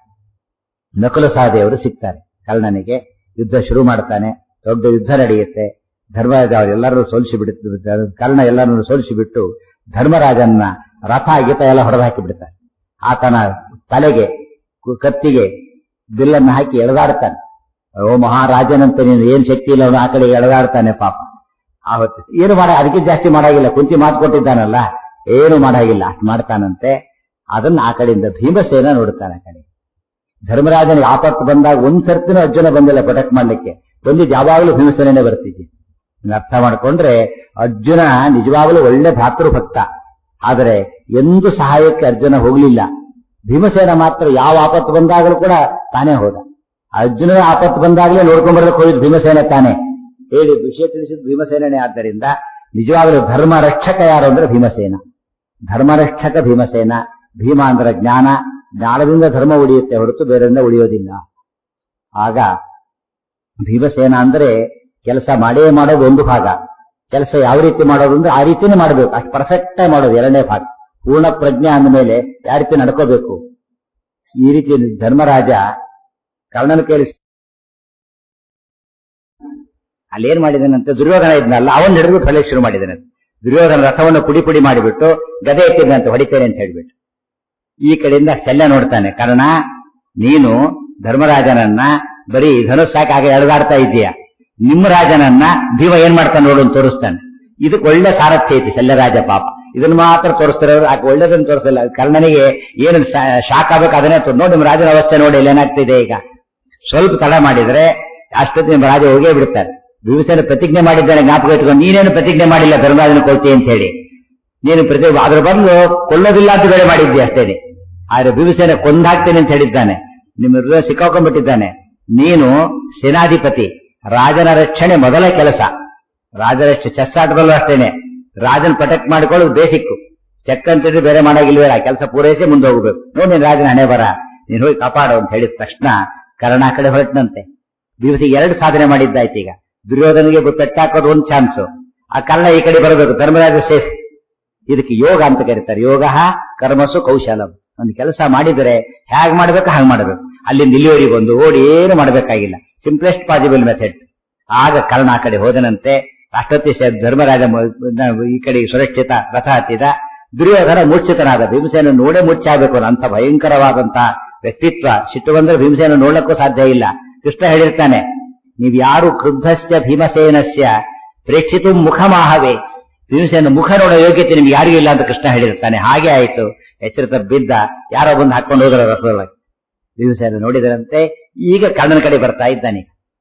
ನಕುಲ ಸಹದೇವರು ಸಿಗ್ತಾರೆ ಕರ್ಣನಿಗೆ ಯುದ್ಧ ಶುರು ಮಾಡ್ತಾನೆ ದೊಡ್ಡ ಯುದ್ಧ ನಡೆಯುತ್ತೆ ಧರ್ಮರಾಜ ಅವರೆಲ್ಲರೂ ಸೋಲಿಸಿ ಬಿಡುತ್ತೆ ಕರ್ಣ ಎಲ್ಲರನ್ನು ಸೋಲಿಸಿ ಬಿಟ್ಟು ಧರ್ಮರಾಜನ್ನ ರಥ ಗೀತ ಎಲ್ಲ ಹೊಡೆದು ಹಾಕಿ ಬಿಡ್ತಾರೆ ಆತನ ತಲೆಗೆ ಕತ್ತಿಗೆ ಬಿಲ್ಲನ್ನು ಹಾಕಿ ಎಳೆದಾಡ್ತಾನೆ ಓ ಮಹಾರಾಜನಂತ ನೀನು ಏನ್ ಶಕ್ತಿ ಇಲ್ಲ ಅವನು ಆ ಕಡೆ ಎಳೆದಾಡ್ತಾನೆ ಪಾಪ ಆ ಹೊತ್ತು ಏನು ಮಾಡ ಅದಕ್ಕೆ ಜಾಸ್ತಿ ಮಾಡಾಗಿಲ್ಲ ಕುಂತಿ ಮಾತು ಕೊಟ್ಟಿದ್ದಾನಲ್ಲ ಏನು ಮಾಡಾಗಿಲ್ಲ ಅಷ್ಟು ಮಾಡ್ತಾನಂತೆ ಅದನ್ನ ಆ ಕಡೆಯಿಂದ ಭೀಮಸೇನ ನೋಡ್ತಾನೆ ಆ ಕಡೆ ಧರ್ಮರಾಜನಿಗೆ ಆಪತ್ತು ಬಂದಾಗ ಒಂದ್ ಸರ್ತಿನೂ ಅರ್ಜುನ ಬಂದಿಲ್ಲ ಪ್ರೊಟೆಕ್ಟ್ ಮಾಡ್ಲಿಕ್ಕೆ ಬಂದಿದ್ದು ಯಾವಾಗಲೂ ಭೀಮಸೇನೇ ಬರ್ತಿದ್ದೆ ಅರ್ಥ ಮಾಡ್ಕೊಂಡ್ರೆ ಅರ್ಜುನ ನಿಜವಾಗಲೂ ಒಳ್ಳೆ ಭ್ರಾತೃ ಭಕ್ತ ಆದರೆ ಎಂದು ಸಹಾಯಕ್ಕೆ ಅರ್ಜುನ ಹೋಗ್ಲಿಲ್ಲ ಭೀಮಸೇನ ಮಾತ್ರ ಯಾವ ಆಪತ್ತು ಬಂದಾಗಲೂ ಕೂಡ ತಾನೇ ಹೋದ ಅರ್ಜುನ ಆಪತ್ತು ಬಂದಾಗಲೇ ನೋಡ್ಕೊಂಡ್ಬರ್ಲಿಕ್ಕೆ ಹೋಗಿದ್ದು ಭೀಮಸೇನ ತಾನೇ ಹೇಳಿ ವಿಷಯ ತಿಳಿಸಿದ ಭೀಮಸೇನೇ ಆದ್ದರಿಂದ ನಿಜವಾಗಲೂ ಧರ್ಮ ರಕ್ಷಕ ಯಾರು ಅಂದ್ರೆ ಭೀಮಸೇನ ಧರ್ಮರಕ್ಷಕ ಭೀಮಸೇನ ಭೀಮ ಅಂದ್ರೆ ಜ್ಞಾನ ಜ್ಞಾನದಿಂದ ಧರ್ಮ ಉಳಿಯುತ್ತೆ ಹೊರತು ಬೇರೆಯಿಂದ ಉಳಿಯೋದಿಲ್ಲ ಆಗ ಭೀಮಸೇನ ಅಂದ್ರೆ ಕೆಲಸ ಮಾಡೇ ಮಾಡೋದು ಒಂದು ಭಾಗ ಕೆಲಸ ಯಾವ ರೀತಿ ಮಾಡೋದು ಅಂದ್ರೆ ಆ ರೀತಿನೇ ಮಾಡಬೇಕು ಅಷ್ಟು ಪರ್ಫೆಕ್ಟ್ ಆಗಿ ಮಾಡೋದು ಎರಡನೇ ಭಾಗ ಪೂರ್ಣ ಪ್ರಜ್ಞೆ ಅಂದಮೇಲೆ ಯಾವ ರೀತಿ ನಡ್ಕೋಬೇಕು ಈ ರೀತಿ ಧರ್ಮರಾಜ ಕರ್ಣನ ಕೇಳಿಸಿ ಅಲ್ಲೇನ್ ಮಾಡಿದನಂತೆ ದುರ್ಯೋಧನ ಇದ್ನಲ್ಲ ಅವನ್ ಹಿಡಿದ್ಬಿಟ್ಟು ಹೊಲೆ ಶುರು ಮಾಡಿದನಂತೆ ದುರ್ಯೋಧನ ರಥವನ್ನು ಪುಡಿ ಪುಡಿ ಮಾಡಿಬಿಟ್ಟು ಗದೆ ಎತ್ತಿದಂತೆ ಹೊಡಿತೇನೆ ಅಂತ ಹೇಳ್ಬಿಟ್ಟು ಈ ಕಡೆಯಿಂದ ಶಲ್ಯ ನೋಡ್ತಾನೆ ಕಾರಣ ನೀನು ಧರ್ಮರಾಜನನ್ನ ಬರೀ ಧನುಸ್ಸಾಕಿ ಹಾಗೆ ಎಳೆದಾಡ್ತಾ ಇದೀಯ ನಿಮ್ಮ ರಾಜನನ್ನ ಭೀಮ ಏನ್ ಮಾಡ್ತಾನೆ ನೋಡು ಅಂತ ತೋರಿಸ್ತಾನೆ ಇದಕ್ಕೆ ಒಳ್ಳೆ ಸಾರಥ್ಯ ಐತಿ ಶಲ್ಯರಾಜ ಪಾಪ ಇದನ್ನ ಮಾತ್ರ ತೋರಿಸ್ತಿರೋರು ಆಕೆ ಒಳ್ಳೇದನ್ನ ತೋರಿಸಲಿಲ್ಲ ಕರ್ಣನಿಗೆ ಏನು ಶಾಕ್ ಆಗ್ಬೇಕು ಅದನ್ನೇ ತೋರ್- ನೋಡಿ ನಿಮ್ಮ ರಾಜನ ಅವಸ್ಥೆ ನೋಡಿ ಇಲ್ಲಿ ಏನಾಗ್ತಿದೆ ಈಗ ಸ್ವಲ್ಪ ತಡ ಮಾಡಿದ್ರೆ ಅಷ್ಟೊತ್ತು ನಿಮ್ಮ ರಾಜ ಹೋಗೇ ಬಿಡ್ತಾರೆ ಭೀಮಸೇನ ಪ್ರತಿಜ್ಞೆ ಮಾಡಿದ್ದಾನೆ ಜ್ಞಾಪಕ ಇಟ್ಕೊಂಡು ನೀನೇನು ಪ್ರತಿಜ್ಞೆ ಮಾಡಿಲ್ಲ ಧರ್ಮರಾಜನ ಕೊಡ್ತಿ ಅಂತ ಹೇಳಿ ನೀನು ಪ್ರತಿ ಅದ್ರ ಬದಲು ಕೊಲ್ಲೋದಿಲ್ಲ ಅಂತ ಬೇರೆ ಮಾಡಿದ್ದೆ ಅಷ್ಟೇನೆ ಆದ್ರೆ ಭೀಮಸೇನ ಕೊಂದಾಕ್ತೇನೆ ಅಂತ ಹೇಳಿದ್ದಾನೆ ನಿಮ್ಮ ಹೃದಯ ಸಿಕ್ಕಾಕೊಂಡ್ಬಿಟ್ಟಿದ್ದಾನೆ ನೀನು ಸೇನಾಧಿಪತಿ ರಾಜನ ರಕ್ಷಣೆ ಮೊದಲ ಕೆಲಸ ರಾಜರ ಚೆಸ್ ಆಟದಲ್ಲೂ ಅಷ್ಟೇನೆ ರಾಜನ ಪ್ರೊಟೆಕ್ಟ್ ಮಾಡಿಕೊಳ್ಳೋದು ಬೇಸಿಕ್ ಚೆಕ್ ಅಂತಿದ್ರೆ ಬೇರೆ ಮಾಡಾಗಿಲ್ವೇ ಆ ಕೆಲಸ ಪೂರೈಸಿ ಮುಂದೆ ಹೋಗ್ಬೇಕು ನೋಡಿ ನೀನ್ ರಾಜನ ಹಣೆ ಬರ ನೀನ್ ಹೋಗಿ ಕಾಪಾಡು ಅಂತ ಹೇಳಿದ ತಕ್ಷಣ ಕರ್ಣ ಆ ಕಡೆ ಹೊರಟನಂತೆ ದಿವಸಿಗೆ ಎರಡು ಸಾಧನೆ ಮಾಡಿದ್ದಾಯ್ತು ಈಗ ದುರ್ಯೋಧನಿಗೆ ಪೆಟ್ಟಾಕೋದು ಒಂದು ಚಾನ್ಸು ಆ ಕರ್ಣ ಈ ಕಡೆ ಬರಬೇಕು ಧರ್ಮರಾಜ ಸೇಫ್ ಇದಕ್ಕೆ ಯೋಗ ಅಂತ ಕರೀತಾರೆ ಯೋಗ ಕರ್ಮಸು ಕೌಶಲಂ ಒಂದು ಕೆಲಸ ಮಾಡಿದರೆ ಹೇಗ್ ಮಾಡ್ಬೇಕು ಹಾಗೆ ಮಾಡಬೇಕು ಅಲ್ಲಿ ನಿಲ್ಲಿಯವರಿಗೆ ಬಂದು ಓಡಿ ಏನು ಮಾಡಬೇಕಾಗಿಲ್ಲ ಸಿಂಪ್ಲೆಸ್ಟ್ ಪಾಸಿಬಲ್ ಮೆಥಡ್ ಆಗ ಕರ್ಣ ಆ ಕಡೆ ಹೋದನಂತೆ ಅಷ್ಟೊತ್ತಿ ಧರ್ಮರಾಜ ಮ- ಈ ಕಡೆ ಸುರಕ್ಷಿತ ರಥ ಹತ್ತಿದ ದುರ್ಯೋಧನ ಮೂರ್ಛಿತನಾದ ಭೀಮಸೇನ ನೋಡೇ ಮೂರ್ಛಾಗಬೇಕು ಅಂತ ಭಯಂಕರವಾದಂತಹ ವ್ಯಕ್ತಿತ್ವ ಸಿಟ್ಟು ಬಂದ್ರೆ ಭೀಮಸೇನ ನೋಡಕ್ಕೂ ಸಾಧ್ಯ ಇಲ್ಲ ಕೃಷ್ಣ ಹೇಳಿರ್ತಾನೆ ನೀವು ಯಾರು ಕ್ರುದ್ಧಸ್ಯ ಭೀಮಸೇನಸ್ಯ ಪ್ರೇಕ್ಷಿತು ಮುಖಮಾಹವೇ ಭೀಮಸೇನ ಮುಖ ನೋಡೋ ಯೋಗ್ಯತೆ ನಿಮ್ಗೆ ಯಾರಿಗೂ ಇಲ್ಲ ಅಂತ ಕೃಷ್ಣ ಹೇಳಿರ್ತಾನೆ ಹಾಗೆ ಆಯ್ತು ಎಚ್ಚರಿತ ಬಿದ್ದ ಯಾರೋ ಬಂದು ಹಾಕೊಂಡು ಹೋದ್ರ ರಥದೊಳಗೆ ಭೀಮಸೇನ ನೋಡಿದರಂತೆ ಈಗ ಕರ್ಣನ ಕಡೆ ಬರ್ತಾ ಇದ್ದಾನೆ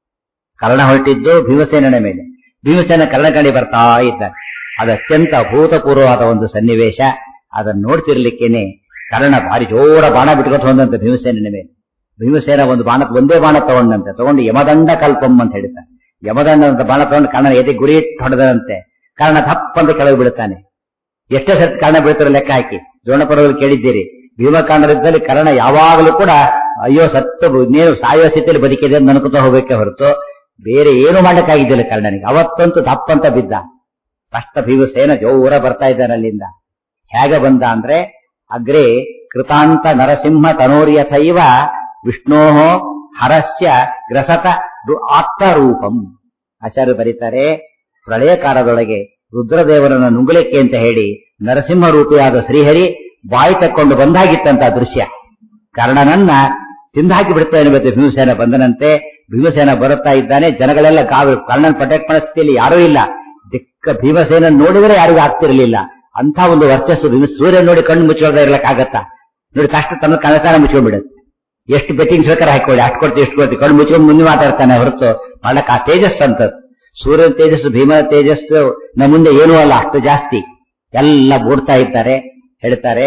ಕರ್ಣ ಹೊರಟಿದ್ದು ಭೀಮಸೇನನ ಮೇಲೆ ಭೀಮಸೇನ ಕರ್ಣ ಕಡೆ ಬರ್ತಾ ಇದ್ದಾನೆ ಅದು ಅತ್ಯಂತ ಅಭೂತಪೂರ್ವವಾದ ಒಂದು ಸನ್ನಿವೇಶ ಅದನ್ನು ನೋಡ್ತಿರ್ಲಿಕ್ಕೇನೆ ಕರ್ಣ ಭಾರಿ ಜೋರ ಬಾಣ ಬಿಟ್ಕೊತ ಹೋದಂತೆ ಭೀಮಸೇನನ ಮೇಲೆ ಭೀಮಸೇನ ಒಂದು ಬಾಣ ಒಂದೇ ಬಾಣ ತಗೊಂಡಂತೆ ತಗೊಂಡು ಯಮದಂಡ ಕಲ್ಪಂ ಅಂತ ಹೇಳ್ತಾನೆ ಯಮದಂಡ ಅಂತ ಬಾಣ ತಗೊಂಡು ಕರ್ಣನ ಎದೆ ಗುರಿ ಇಟ್ಟು ಹೊಡೆದಂತೆ ಕರ್ಣ ತಪ್ಪಂತ ಕೆಳಗೆ ಬೀಳ್ತಾನೆ ಎಷ್ಟೇ ಸರ್ತಿ ಕರ್ಣ ಬೀಳ್ತಾರೋ ಲೆಕ್ಕ ಹಾಕಿ ದ್ರೋಣಪರ್ವದಲ್ಲಿ ಕೇಳಿದ್ದೀರಿ ಭೀಮಕಾಂಡದಲ್ಲಿ ಕರ್ಣ ಯಾವಾಗಲೂ ಕೂಡ ಅಯ್ಯೋ ಸತ್ತು ನೀನು ಸಾಯೋ ಸ್ಥಿತಿಯಲ್ಲಿ ಬದುಕಿದೆ ಅಂತ ಅನ್ಕೋತಾ ಹೋಗಬೇಕೆ ಹೊರತು ಬೇರೆ ಏನು ಮಾಡಕ್ಕಾಗಿದ್ದಿಲ್ಲ ಕರ್ಣನಿಗೆ ಅವತ್ತಂತೂ ತಪ್ಪಂತ ಬಿದ್ದ ಕಷ್ಟ ಭೀಮಸೇನ ಜೋರ ಬರ್ತಾ ಇದ್ದಾನೆ ಅಲ್ಲಿಂದ ಹೇಗೆ ಬಂದ ಅಂದ್ರೆ ಅಗ್ರೆ ಕೃತಾಂತ ನರಸಿಂಹ ತನೋರ್ಯಥೈವ ವಿಷ್ಣೋ ಹರಸ್ಯ ಗ್ರಸತ ಆತ್ಮರೂಪಂ ಆಚಾರ್ಯ ಬರೀತಾರೆ ಪ್ರಳಯ ಕಾಲದೊಳಗೆ ರುದ್ರದೇವರನ್ನು ನುಂಗಲಿಕ್ಕೆ ಅಂತ ಹೇಳಿ ನರಸಿಂಹ ರೂಪಿಯಾದ ಶ್ರೀಹರಿ ಬಾಯಿ ತಕ್ಕೊಂಡು ಬಂದಾಗಿತ್ತಂತ ದೃಶ್ಯ ಕರ್ಣನನ್ನ ತಿಂದಾಕಿ ಬಿಡ್ತಾನೆ ಮತ್ತೆ ಭೀಮಸೇನ ಬಂದನಂತೆ ಭೀಮಸೇನ ಬರುತ್ತಾ ಇದ್ದಾನೆ ಜನಗಳೆಲ್ಲ ಗಾವಿ ಕರ್ಣನ್ ಪ್ರೊಟೆಕ್ಟ್ ಮಾಡೋ ಸ್ಥಿತಿಯಲ್ಲಿ ಯಾರೂ ಇಲ್ಲ ದಿಕ್ಕ ಭೀಮಸೇನ ನೋಡಿದ್ರೆ ಯಾರಿಗೂ ಆಗ್ತಿರ್ಲಿಲ್ಲ ಅಂತ ಒಂದು ವರ್ಚಸ್ಸು ಭೀಮ ಸೂರ್ಯ ನೋಡಿ ಕಣ್ಣು ಮುಚ್ಚೋದ ಇರ್ಲಕ್ಕಾಗತ್ತಾ ನೋಡಿ ಕಷ್ಟ ತನ್ನ ಕನಸಾನ ಮುಚ್ಕೊಂಡ್ಬಿಡುತ್ತೆ ಎಷ್ಟು ಬೆಟ್ಟಿಂಗ್ ಬೇಕಾದ್ರೆ ಹಾಕೊಳ್ಳಿ ಅಷ್ಟು ಕೊಡ್ತೀವಿ ಎಷ್ಟು ಕೊಡ್ತೀವಿ ಕಣ್ಣು ಮುಚ್ಕೊಂಡು ಮುಂದೆ ಮಾತಾಡ್ತಾನೆ ಹೊರತು ಮಾಡಕ್ ಆ ತೇಜಸ್ ಅಂತ ಸೂರ್ಯನ ತೇಜಸ್ಸು ಭೀಮನ ತೇಜಸ್ಸು ನಮ್ಮ ಮುಂದೆ ಏನೂ ಅಲ್ಲ ಅಷ್ಟು ಜಾಸ್ತಿ ಎಲ್ಲ ಓಡ್ತಾ ಇದ್ದಾರೆ ಹೇಳ್ತಾರೆ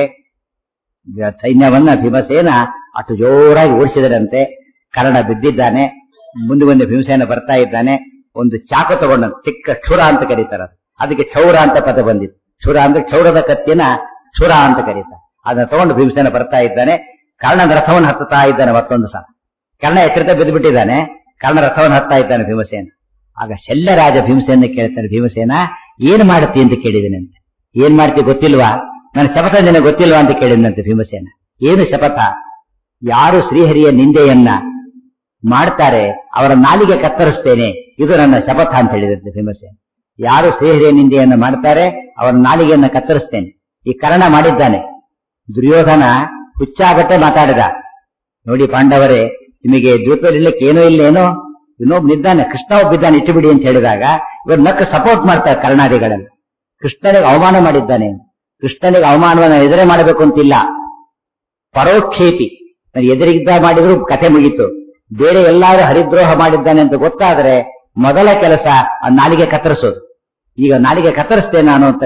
ಈಗ ಸೈನ್ಯವನ್ನ ಭೀಮಸೇನ ಅಷ್ಟು ಜೋರಾಗಿ ಓಡಿಸಿದರಂತೆ ಕರ್ಣ ಬಿದ್ದಿದ್ದಾನೆ ಮುಂದೆ ಮುಂದೆ ಭೀಮಸೇನ ಬರ್ತಾ ಇದ್ದಾನೆ ಒಂದು ಚಾಕು ತಗೊಂಡ ಚಿಕ್ಕ ಕ್ಷುರ ಅಂತ ಕರೀತಾರ ಅದಕ್ಕೆ ಕ್ಷೌರ ಅಂತ ಪದ ಬಂದಿತ್ತು ಕ್ಷುರ ಅಂದ್ರೆ ಕ್ಷೌರದ ಕತ್ತಿನ ಕ್ಷುರ ಅಂತ ಕರೀತಾರೆ ಅದನ್ನ ತಗೊಂಡು ಭೀಮಸೇನ ಬರ್ತಾ ಇದ್ದಾನೆ ಕರ್ಣನ ರಥವನ್ನು ಹತ್ತುತ್ತಾ ಇದ್ದಾನೆ ಮತ್ತೊಂದು ಸಲ ಕರ್ಣ ಎಚ್ಚರಿತ ಬಿದ್ದುಬಿಟ್ಟಿದ್ದಾನೆ ಕರ್ಣ ರಥವನ್ನು ಹತ್ತಾ ಇದ್ದಾನೆ ಭೀಮಸೇನ ಆಗ ಶಲ್ಯರಾಜ ಭೀಮಸೇನ ಕೇಳ್ತಾನೆ ಭೀಮಸೇನ ಏನ್ ಮಾಡುತ್ತಿ ಅಂತ ಕೇಳಿದನಂತೆ ಏನ್ ಮಾಡ್ತಿ ಗೊತ್ತಿಲ್ವಾ ನನ್ನ ಶಪಥ ನಿನಗೆ ಗೊತ್ತಿಲ್ವಾ ಅಂತ ಕೇಳಿದಂತೆ ಭೀಮಸೇನ ಏನು ಶಪಥ ಯಾರು ಶ್ರೀಹರಿಯ ನಿಂದೆಯನ್ನ ಮಾಡ್ತಾರೆ ಅವರ ನಾಲಿಗೆ ಕತ್ತರಿಸ್ತೇನೆ ಇದು ನನ್ನ ಶಪಥ ಅಂತ ಹೇಳಿದಂತೆ ಭೀಮಸೇನ ಯಾರು ಶ್ರೀಹರಿಯ ನಿಂದೆಯನ್ನ ಮಾಡ್ತಾರೆ ಅವರ ನಾಲಿಗೆಯನ್ನ ಕತ್ತರಿಸ್ತೇನೆ ಈ ಕರ್ಣ ಮಾಡಿದ್ದಾನೆ ದುರ್ಯೋಧನ ಹುಚ್ಚಾಗಟ್ಟೆ ಮಾತಾಡಿದ ನೋಡಿ ಪಾಂಡವರೇ ನಿಮಗೆ ದ್ವೀಪದಲ್ಲಿ ಇರ್ಲಿಕ್ಕೆ ಏನೂ ಇಲ್ಲೇನೋ ಇನ್ನೊಬ್ಬ ಇದ್ದಾನೆ ಕೃಷ್ಣ ಒಬ್ಬಿದ್ದಾನೆ ಇಟ್ಟು ಬಿಡಿ ಅಂತ ಹೇಳಿದಾಗ ಇವರು ನಕ್ಕ ಸಪೋರ್ಟ್ ಮಾಡ್ತಾರೆ ಕರ್ಣಾದಿಗಳಲ್ಲಿ ಕೃಷ್ಣನಿಗೆ ಅವಮಾನ ಮಾಡಿದ್ದಾನೆ ಕೃಷ್ಣನಿಗೆ ಅವಮಾನವನ್ನು ಎದುರೇ ಮಾಡಬೇಕು ಅಂತಿಲ್ಲ ಪರೋಕ್ಷೇಪಿ ನಾನು ಎದುರಿಗಿದ್ದ ಮಾಡಿದ್ರು ಕತೆ ಮುಗೀತು ಬೇರೆ ಎಲ್ಲಾರು ಹರಿದ್ರೋಹ ಮಾಡಿದ್ದಾನೆ ಅಂತ ಗೊತ್ತಾದ್ರೆ ಮೊದಲ ಕೆಲಸ ಆ ನಾಲಿಗೆ ಕತ್ತರಿಸೋದು ಈಗ ನಾಲಿಗೆ ಕತ್ತರಿಸ್ತೇನೆ ನಾನು ಅಂತ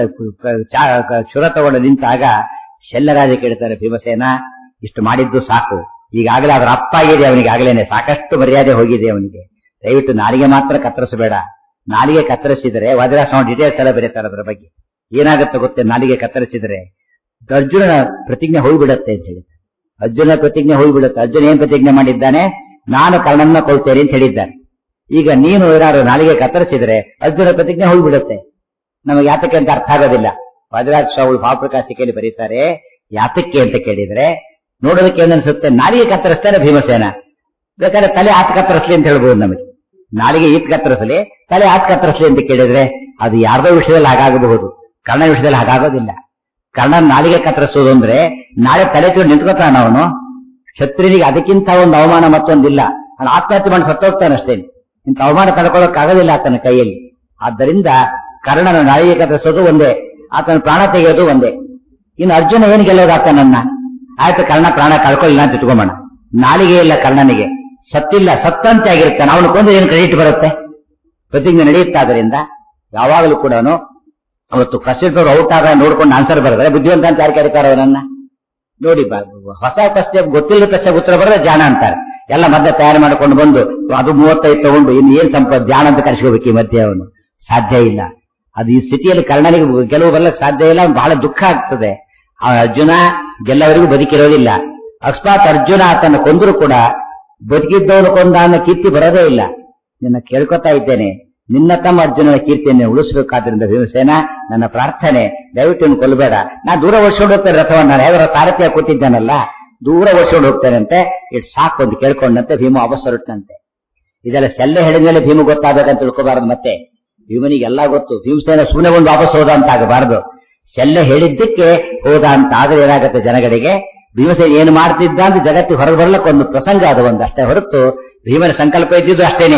ಕ್ಷುರ ತಗೊಂಡು ನಿಂತಾಗ ಶಲ್ಯರಾಜ ಕೇಳ್ತಾರೆ ಭೀಮಸೇನ ಇಷ್ಟು ಮಾಡಿದ್ದು ಸಾಕು ಈಗಾಗಲೇ ಅದರ ಅಪ್ಪ ಆಗಿದೆ ಅವನಿಗೆ ಆಗ್ಲೇನೆ ಸಾಕಷ್ಟು ಮರ್ಯಾದೆ ಹೋಗಿದೆ ಅವನಿಗೆ ದಯವಿಟ್ಟು ನಾಲಿಗೆ ಮಾತ್ರ ಕತ್ತರಿಸಬೇಡ ನಾಲಿಗೆ ಕತ್ತರಿಸಿದರೆ ವಜ್ರಾಸನ ಡೀಟೇಲ್ಸ್ ಎಲ್ಲ ಬರೀತಾರೆ ಅದರ ಬಗ್ಗೆ ಏನಾಗುತ್ತೆ ಗೊತ್ತೇ ನಾಲಿಗೆ ಕತ್ತರಿಸಿದರೆ ಅರ್ಜುನನ ಪ್ರತಿಜ್ಞೆ ಹೋಗ್ಬಿಡತ್ತೆ ಅಂತ ಹೇಳಿ ಅರ್ಜುನ ಪ್ರತಿಜ್ಞೆ ಹೋಗ್ಬಿಡುತ್ತೆ ಅರ್ಜುನ ಏನ್ ಪ್ರತಿಜ್ಞೆ ಮಾಡಿದ್ದಾನೆ ನಾನು ಕರ್ಣನ್ನ ಕೊಳ್ತೇನೆ ಅಂತ ಹೇಳಿದ್ದಾನೆ ಈಗ ನೀನು ಏನಾದ್ರು ನಾಲಿಗೆ ಕತ್ತರಿಸಿದ್ರೆ ಅರ್ಜುನ ಪ್ರತಿಜ್ಞೆ ಹೋಗ್ಬಿಡುತ್ತೆ ನಮಗೆ ಯಾತಕ್ಕೆ ಅಂತ ಅರ್ಥ ಆಗೋದಿಲ್ಲ ವಜ್ರಾಜ ಸ್ವಾಮಿ ಭಾವಪ್ರಕಾಶಿಕೆಯಲ್ಲಿ ಬರೀತಾರೆ ಯಾತಕ್ಕೆ ಅಂತ ಕೇಳಿದ್ರೆ ನೋಡೋದಕ್ಕೆ ಏನನ್ಸುತ್ತೆ ನಾಲಿಗೆ ಕತ್ತರಿಸ್ತಾನೆ ಭೀಮಸೇನ ಬೇಕಾದ್ರೆ ತಲೆ ಆತ್ ಕತ್ತರಿಸ್ಲಿ ಅಂತ ಹೇಳ್ಬೋದು ನಮಗೆ ನಾಲಿಗೆ ಈತ್ ಕತ್ತರಿಸಲಿ ತಲೆ ಆತ್ ಕತ್ತರಿಸ್ಲಿ ಅಂತ ಕೇಳಿದ್ರೆ ಅದು ಯಾರ್ದೋ ವಿಷಯದಲ್ಲಿ ಹಾಗಾಗಬಹುದು ಕರ್ಣ ವಿಷಯದಲ್ಲಿ ಹಾಗಾಗೋದಿಲ್ಲ ಕರ್ಣ ನಾಲಿಗೆ ಕತ್ತರಿಸೋದು ಅಂದ್ರೆ ನಾಳೆ ತಲೆ ತಿಳಿ ನಿಂತ್ಕೋತಾನ ಅವನು ಕ್ಷತ್ರಿಯನಿಗೆ ಅದಕ್ಕಿಂತ ಒಂದು ಅವಮಾನ ಮತ್ತೊಂದಿಲ್ಲ ಅವನು ಆತ್ಮಹತ್ಯೆ ಮಾಡಿ ಸತ್ತೋಗ್ತಾನೆ ಅಷ್ಟೇ ಇಂಥ ಅವಮಾನ ತಡ್ಕೊಳ್ಳೋಕ್ಕಾಗೋದಿಲ್ಲ ಆತನ ಕೈಯಲ್ಲಿ ಆದ್ದರಿಂದ ಕರ್ಣನ ನಾಲಿಗೆ ಕತ್ತರಿಸೋದು ಒಂದೇ ಆತನ ಪ್ರಾಣ ತೆಗೆಯೋದು ಒಂದೇ ಇನ್ನು ಅರ್ಜುನ ಏನ್ ಗೆಲ್ಲೋದು ಆತನನ್ನ ಆಯ್ತು ಕರ್ಣ ಪ್ರಾಣ ಕಳ್ಕೊಳ್ಳಿಲ್ಲ ಅಂತ ಇಟ್ಕೊಂಬೋಣ ನಾಲಿಗೆ ಇಲ್ಲ ಕರ್ಣನಿಗೆ ಸತ್ತಿಲ್ಲ ಸತ್ತಂತೆ ಆಗಿರ್ತಾನೆ ಅವನು ಕೊಂದು ಏನು ಕ್ರೆಡಿಟ್ ಬರುತ್ತೆ ಪ್ರತಿಜ್ಞೆ ನಡೆಯುತ್ತಾದ್ರಿಂದ ಯಾವಾಗಲೂ ಕೂಡ ಅವತ್ತು ಫಸ್ಟ್ ಔಟ್ ಆದ ನೋಡ್ಕೊಂಡು ಆನ್ಸರ್ ಬರೆದ್ರೆ ಬುದ್ಧಿವಂತ ಅಂತ ಯಾರು ಕರೀತಾರೆ ಅವನನ್ನ ನೋಡಿ ಬ- ಹೊಸ ಪ್ರಶ್ನೆ ಗೊತ್ತಿಲ್ಲ ಪ್ರಶ್ನೆ ಉತ್ತರ ಬರೆದ್ರೆ ಜಾಣ ಅಂತಾರೆ ಎಲ್ಲ ಮಧ್ಯೆ ತಯಾರು ಮಾಡ್ಕೊಂಡು ಬಂದು ಅದು ಮೂವತ್ತೈದು ತಗೊಂಡು ಇನ್ನು ಏನ್ ಸಂಪ ಧ್ಯಾನ ಅಂತ ಕರ್ಸ್ಕೋಬೇಕು ಈ ಮಧ್ಯೆ ಅವನು ಸಾಧ್ಯ ಇಲ್ಲ ಅದು ಈ ಸ್ಥಿತಿಯಲ್ಲಿ ಕರ್ಣನಿಗೆ ಗೆಲುವು ಬರ್ಲಿಕ್ಕೆ ಸಾಧ್ಯ ಇಲ್ಲ ಅವ್ನು ಬಹಳ ದುಃಖ ಆಗ್ತದೆ ಆ ಅರ್ಜುನ ಗೆಲ್ಲವರಿಗೂ ಬದುಕಿರೋದಿಲ್ಲ ಅಕಸ್ಮಾತ್ ಅರ್ಜುನ ಆತನ ಕೊಂದರೂ ಕೂಡ ಬದುಕಿದ್ದವನು ಕೊಂದ ಅನ್ನೋ ಕೀರ್ತಿ ಬರೋದೇ ಇಲ್ಲ ನಿನ್ನ ಕೇಳ್ಕೊತಾ ಇದ್ದೇನೆ ನಿನ್ನ ತಮ್ಮ ಅರ್ಜುನನ ಕೀರ್ತಿಯನ್ನು ಉಳಿಸಬೇಕಾದ್ರಿಂದ ಭೀಮಸೇನ ನನ್ನ ಪ್ರಾರ್ಥನೆ ದಯವಿಟ್ಟು ಇವ್ನು ಕೊಲ್ಲಬೇಡ ನಾ ದೂರ ಓಡಿಸ್ಕೊಂಡು ಹೋಗ್ತೇನೆ ರಥವನ್ನ ನಾನು ಯಾವ್ದಾರ ಸಾರಥಿಯ ಕೂತಿದ್ದಾನಲ್ಲ ದೂರ ಓಡಿಸ್ಕೊಂಡು ಹೋಗ್ತೇನಂತೆ ಇಟ್ ಸಾಕು ಅಂತ ಕೇಳ್ಕೊಂಡಂತೆ ಭೀಮ ವಾಪಸ್ ಹೊರಟಂತೆ ಇದೆಲ್ಲ ಸೆಲ್ಲೆ ಹೇಳಿದ್ಮೇಲೆ ಭೀಮ ಗೊತ್ತಾಗಬೇಕಂತ ತಿಳ್ಕೋಬಾರದು ಮತ್ತೆ ಭೀಮನಿಗೆ ಎಲ್ಲ ಗೊತ್ತು ಭೀಮಸೇನ ಸುಮ್ಮನೆ ಒಂದು ವಾಪಸ್ ಹೋದ ಅಂತ ಆಗಬಾರದು ಸೆಲ್ಲೆ ಹೇಳಿದ್ದಕ್ಕೆ ಹೋದ ಅಂತ ಆದ್ರೆ ಏನಾಗುತ್ತೆ ಜನಗಳಿಗೆ ಭೀಮಸೇನ ಏನು ಮಾಡ್ತಿದ್ದ ಅಂತ ಜಗತ್ತಿಗೆ ಹೊರಗೆ ಬರ್ಲಕ್ಕೆ ಒಂದು ಪ್ರಸಂಗ ಅದು ಒಂದು ಅಷ್ಟೇ ಹೊರತು ಭೀಮನ ಸಂಕಲ್ಪ ಇದ್ದಿದ್ದು ಅಷ್ಟೇನೆ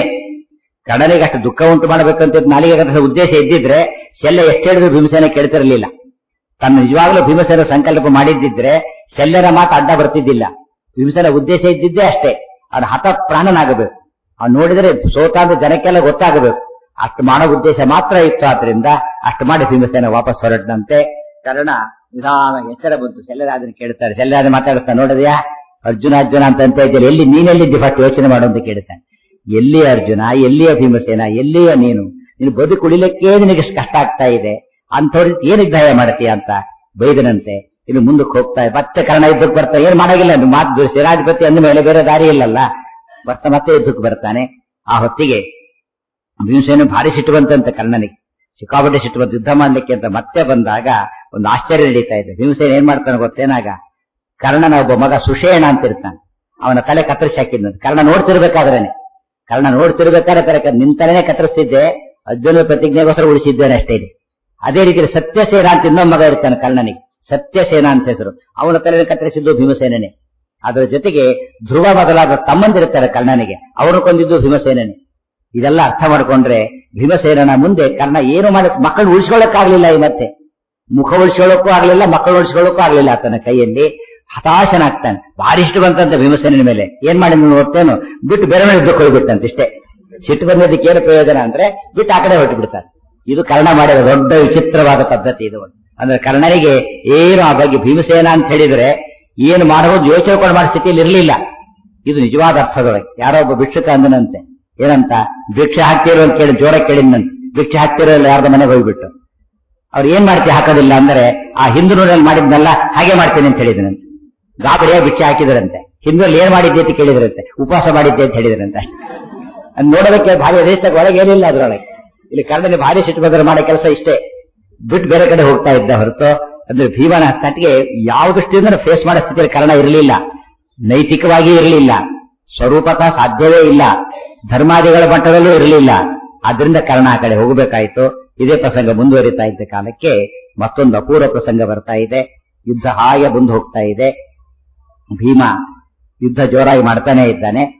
ಕಡಲಿಗೆ ಅಷ್ಟು ದುಃಖ ಉಂಟು ಮಾಡಬೇಕಂತ ನಾಲಿಗೆ ಕಟ್ಟಿದ ಉದ್ದೇಶ ಇದ್ದಿದ್ರೆ ಶೆಲ್ಲ ಎಷ್ಟು ಹೇಳಿದ್ರು ಭೀಮಸೇನ ಕೇಳ್ತಿರಲಿಲ್ಲ ತನ್ನ ನಿಜವಾಗ್ಲೂ ಭೀಮಸೇನ ಸಂಕಲ್ಪ ಮಾಡಿದ್ದಿದ್ರೆ ಶೆಲ್ಲರ ಮಾತು ಅಡ್ಡ ಬರ್ತಿದ್ದಿಲ್ಲ ಭೀಮಸೇನ ಉದ್ದೇಶ ಇದ್ದಿದ್ದೇ ಅಷ್ಟೇ ಅವನು ಹತ ಪ್ರಾಣನಾಗಬೇಕು ಅವ್ನು ನೋಡಿದ್ರೆ ಸೋತಾದ ಜನಕ್ಕೆಲ್ಲ ಗೊತ್ತಾಗಬೇಕು ಅಷ್ಟು ಮಾಡೋ ಉದ್ದೇಶ ಮಾತ್ರ ಇತ್ತು ಆದ್ರಿಂದ ಅಷ್ಟು ಮಾಡಿ ಭೀಮಸೇನ ವಾಪಸ್ ಹೊರಟಂತೆ ಕಾರಣ ನಿಧಾನ ಎಚ್ಚರ ಬಂತು ಶೆಲ್ಲರಾಜನ ಕೇಳ್ತಾರೆ ಶೆಲ್ಲರಾಜ ಮಾತಾಡ್ತಾನೆ ನೋಡಿದ್ಯಾ ಅರ್ಜುನ ಅರ್ಜುನ ಅಂತ ಅಂತ ಇದ್ದಲ್ಲಿ ಎಲ್ಲಿ ನೀನೆಲ್ಲಿದ್ದಿ ಫಸ್ಟ್ ಯೋಚನೆ ಮಾಡು ಅಂತ ಕೇಳ್ತಾನೆ ಎಲ್ಲಿಯ ಅರ್ಜುನ ಎಲ್ಲಿಯ ಭೀಮಸೇನ ಎಲ್ಲಿಯ ನೀನು ನೀನು ಬದುಕು ಉಳಿಲಿಕ್ಕೆ ನಿನಗೆ ಇಷ್ಟು ಕಷ್ಟ ಆಗ್ತಾ ಇದೆ ಅಂಥವ್ರಿಗೆ ಏನು ನಿರ್ಧಾಯ ಮಾಡ್ತೀಯ ಅಂತ ಬೈದನಂತೆ ಇನ್ನು ಮುಂದಕ್ಕೆ ಹೋಗ್ತಾ ಇದೆ. ಮತ್ತೆ ಕರ್ಣ ಯುದ್ಧಕ್ಕೆ ಬರ್ತಾ ಏನ್ ಮಾಡಾಗಿಲ್ಲ ನೀವು ಮಾತು ಶಿರಾಧಿಪತಿ ಅಂದ ಮೇಲೆ ಬೇರೆ ದಾರಿ ಇಲ್ಲಲ್ಲ ಬರ್ತಾ ಮತ್ತೆ ಯುದ್ಧಕ್ಕೆ ಬರ್ತಾನೆ ಆ ಹೊತ್ತಿಗೆ ಭೀಮಸೇನ ಭಾರಿ ಸಿಟ್ಟು ಬಂತಂತೆ ಕರ್ಣನಿಗೆ ಸಿಕ್ಕಾಪಟ್ಟೆ ಸಿಟ್ಟು ಬಂತು ಯುದ್ಧ ಮಾಡ್ಲಿಕ್ಕೆ ಅಂತ ಮತ್ತೆ ಬಂದಾಗ ಒಂದು ಆಶ್ಚರ್ಯ ನಡೀತಾ ಇದೆ ಭೀಮಸೇನ ಏನ್ ಮಾಡ್ತಾನೆ ಗೊತ್ತೇನಾಗ ಕರ್ಣನ ಒಬ್ಬ ಮಗ ಸುಷೇಣ ಅಂತ ಇರ್ತಾನೆ ಅವನ ತಲೆ ಕತ್ತರಿಸಿ ಹಾಕಿದ್ನಂತೆ ಕರ್ಣ ನೋಡ್ತಿರ್ಬೇಕಾದ್ರೇನೆ ಕರ್ಣ ನೋಡ್ತಿರ್ಬೇಕಾದ್ರೆ ತಲೆ ಕ- ನಿನ್ ತಲೆನೇ ಕತ್ತರಿಸ್ತಿದ್ದೆ ಅರ್ಜುನ ಪ್ರತಿಜ್ಞೆಗೋಸ್ಕರ ಉಳಿಸಿದ್ದೇನೆ ಅಷ್ಟೇ ಇದೆ ಅದೇ ರೀತಿ ಸತ್ಯಸೇನ ಅಂತ ಇನ್ನೊಬ್ಬ ಮಗ ಇರ್ತಾನೆ ಕರ್ಣನಿಗೆ ಸತ್ಯಸೇನ ಅಂತ ಹೆಸರು ಅವನ ತಲೆ ಕತ್ತರಿಸಿದ್ದು ಭೀಮಸೇನನೇ ಅದರ ಜೊತೆಗೆ ಧ್ರುವ ಮೊದಲಾದ ತಮ್ಮಂದಿರ್ತಾರೆ ಕರ್ಣನಿಗೆ ಅವರು ಕೊಂದಿದ್ದು ಭೀಮಸೇನನೇ ಇದೆಲ್ಲ ಅರ್ಥ ಮಾಡ್ಕೊಂಡ್ರೆ ಭೀಮಸೇನನ ಮುಂದೆ ಕರ್ಣ ಏನು ಮಾಡಿ ಮಕ್ಕಳು ಉಳಿಸ್ಕೊಳ್ಳಕ್ಕಾಗ್ಲಿಲ್ಲ ಈ ಮತ್ತೆ ಮುಖ ಉಳಿಸ್ಕೊಳ್ಳೋಕ್ಕೂ ಆಗ್ಲಿಲ್ಲ ಮಕ್ಕಳು ಉಳಿಸ್ಕೊಳ್ಳೋಕ್ಕೂ ಆಗ್ಲಿಲ್ಲ ಆತನ ಕೈಯಲ್ಲಿ ಹತಾಶನಾಗ್ತಾನೆ ಭಾರಿ ಇಷ್ಟು ಬಂತಂತೆ ಭೀಮಸೇನ ಮೇಲೆ ಏನ್ ಮಾಡಿ ನೀವು ನೋಡ್ತೇನು ಬಿಟ್ಟು ಬೇರೆ ಮೇಲೆ ಯುದ್ಧಕ್ಕೆ ಹೋಗ್ಬಿಟ್ಟಂತೆ ಇಷ್ಟೇ ಸಿಟ್ಟು ಬಂದದಕ್ಕೆ ಏನು ಪ್ರಯೋಜನ ಅಂದ್ರೆ ಬಿಟ್ಟು ಆ ಕಡೆ ಹೊರಟು ಬಿಡ್ತಾನೆ ಇದು ಕರ್ಣ ಮಾಡಿದ ದೊಡ್ಡ ವಿಚಿತ್ರವಾದ ಪದ್ಧತಿ ಇದು ಅಂದ್ರೆ ಕರ್ಣನಿಗೆ ಏನು ಆ ಬಗ್ಗೆ ಭೀಮಸೇನ ಅಂತ ಹೇಳಿದ್ರೆ ಏನು ಮಾಡಬಹುದು ಯೋಚನೆ ಕೂಡ ಮಾಡೋ ಸ್ಥಿತಿಯಲ್ಲಿ ಇರಲಿಲ್ಲ ಇದು ನಿಜವಾದ ಅರ್ಥದೊಳಗೆ ಯಾರೋ ಒಬ್ಬ ಭಿಕ್ಷುಕ ಅಂದನಂತೆ ಏನಂತ ಭಿಕ್ಷೆ ಹಾಕ್ತಿರೋ ಅಂತ ಕೇಳಿ ಜೋರ ಕೇಳಿದ್ನಂತೆ ಭಿಕ್ಷೆ ಹಾಕ್ತಿರೋ ಇಲ್ಲ ಯಾರ್ದ ಮನೆಗೆ ಹೋಗ್ಬಿಟ್ಟು ಅವ್ರು ಏನ್ ಮಾಡ್ತೀವಿ ಹಾಕೋದಿಲ್ಲ ಅಂದ್ರೆ ಆ ಹಿಂದೂ ನೂರಲ್ಲಿ ಮಾಡಿದ್ನಲ್ಲ ಹಾಗೆ ಮಾಡ್ತೀನಿ ಅಂತ ಹೇಳಿದ್ರಂತೆ ಗಾಬರಿಯ ಭಿಕ್ಷೆ ಹಾಕಿದ್ರಂತೆ ಹಿಂದೂರಲ್ಲಿ ಏನ್ ಮಾಡಿದ್ದೆ ಅಂತ ಕೇಳಿದ್ರಂತೆ ಉಪವಾಸ ಮಾಡಿದ್ದೆ ಅಂತ ಹೇಳಿದ್ರಂತೆ ಅದ್ ನೋಡೋದಕ್ಕೆ ಭಾರಿ ರೇಷ್ಠ ಒಳಗೆ ಏನಿಲ್ಲ ಅದ್ರೊಳಗೆ ಇಲ್ಲಿ ಕನ್ನಡದಲ್ಲಿ ಭಾರಿ ಸಿಟ್ಟು ಬಂದ್ರೆ ಮಾಡೋ ಕೆಲಸ ಇಷ್ಟೇ ಬಿಟ್ಟು ಬೇರೆ ಕಡೆ ಹೋಗ್ತಾ ಇದ್ದ ಹೊರತು ಅಂದ್ರೆ ಭೀಮನ ತಟ್ಟಿಗೆ ಯಾವ ದೃಷ್ಟಿಯಿಂದ ಫೇಸ್ ಮಾಡೋ ಸ್ಥಿತಿಯಲ್ಲಿ ಕಾರಣ ಇರಲಿಲ್ಲ ನೈತಿಕವಾಗಿ ಇರಲಿಲ್ಲ ಸ್ವರೂಪತಃ ಸಾಧ್ಯವೇ ಇಲ್ಲ ಧರ್ಮಾದಿಗಳ ಮಟ್ಟದಲ್ಲೂ ಇರಲಿಲ್ಲ ಆದ್ರಿಂದ ಕರ್ಣ ಆ ಕಡೆ ಹೋಗಬೇಕಾಯಿತು ಇದೇ ಪ್ರಸಂಗ ಮುಂದುವರಿತಾ ಇದ್ದ ಕಾಲಕ್ಕೆ ಮತ್ತೊಂದು ಅಪೂರ್ವ ಪ್ರಸಂಗ ಬರ್ತಾ ಇದೆ ಯುದ್ಧ ಹಾಗೆ ಮುಂದೆ ಹೋಗ್ತಾ ಇದೆ ಭೀಮ ಯುದ್ಧ ಜೋರಾಗಿ ಮಾಡ್ತಾನೆ ಇದ್ದಾನೆ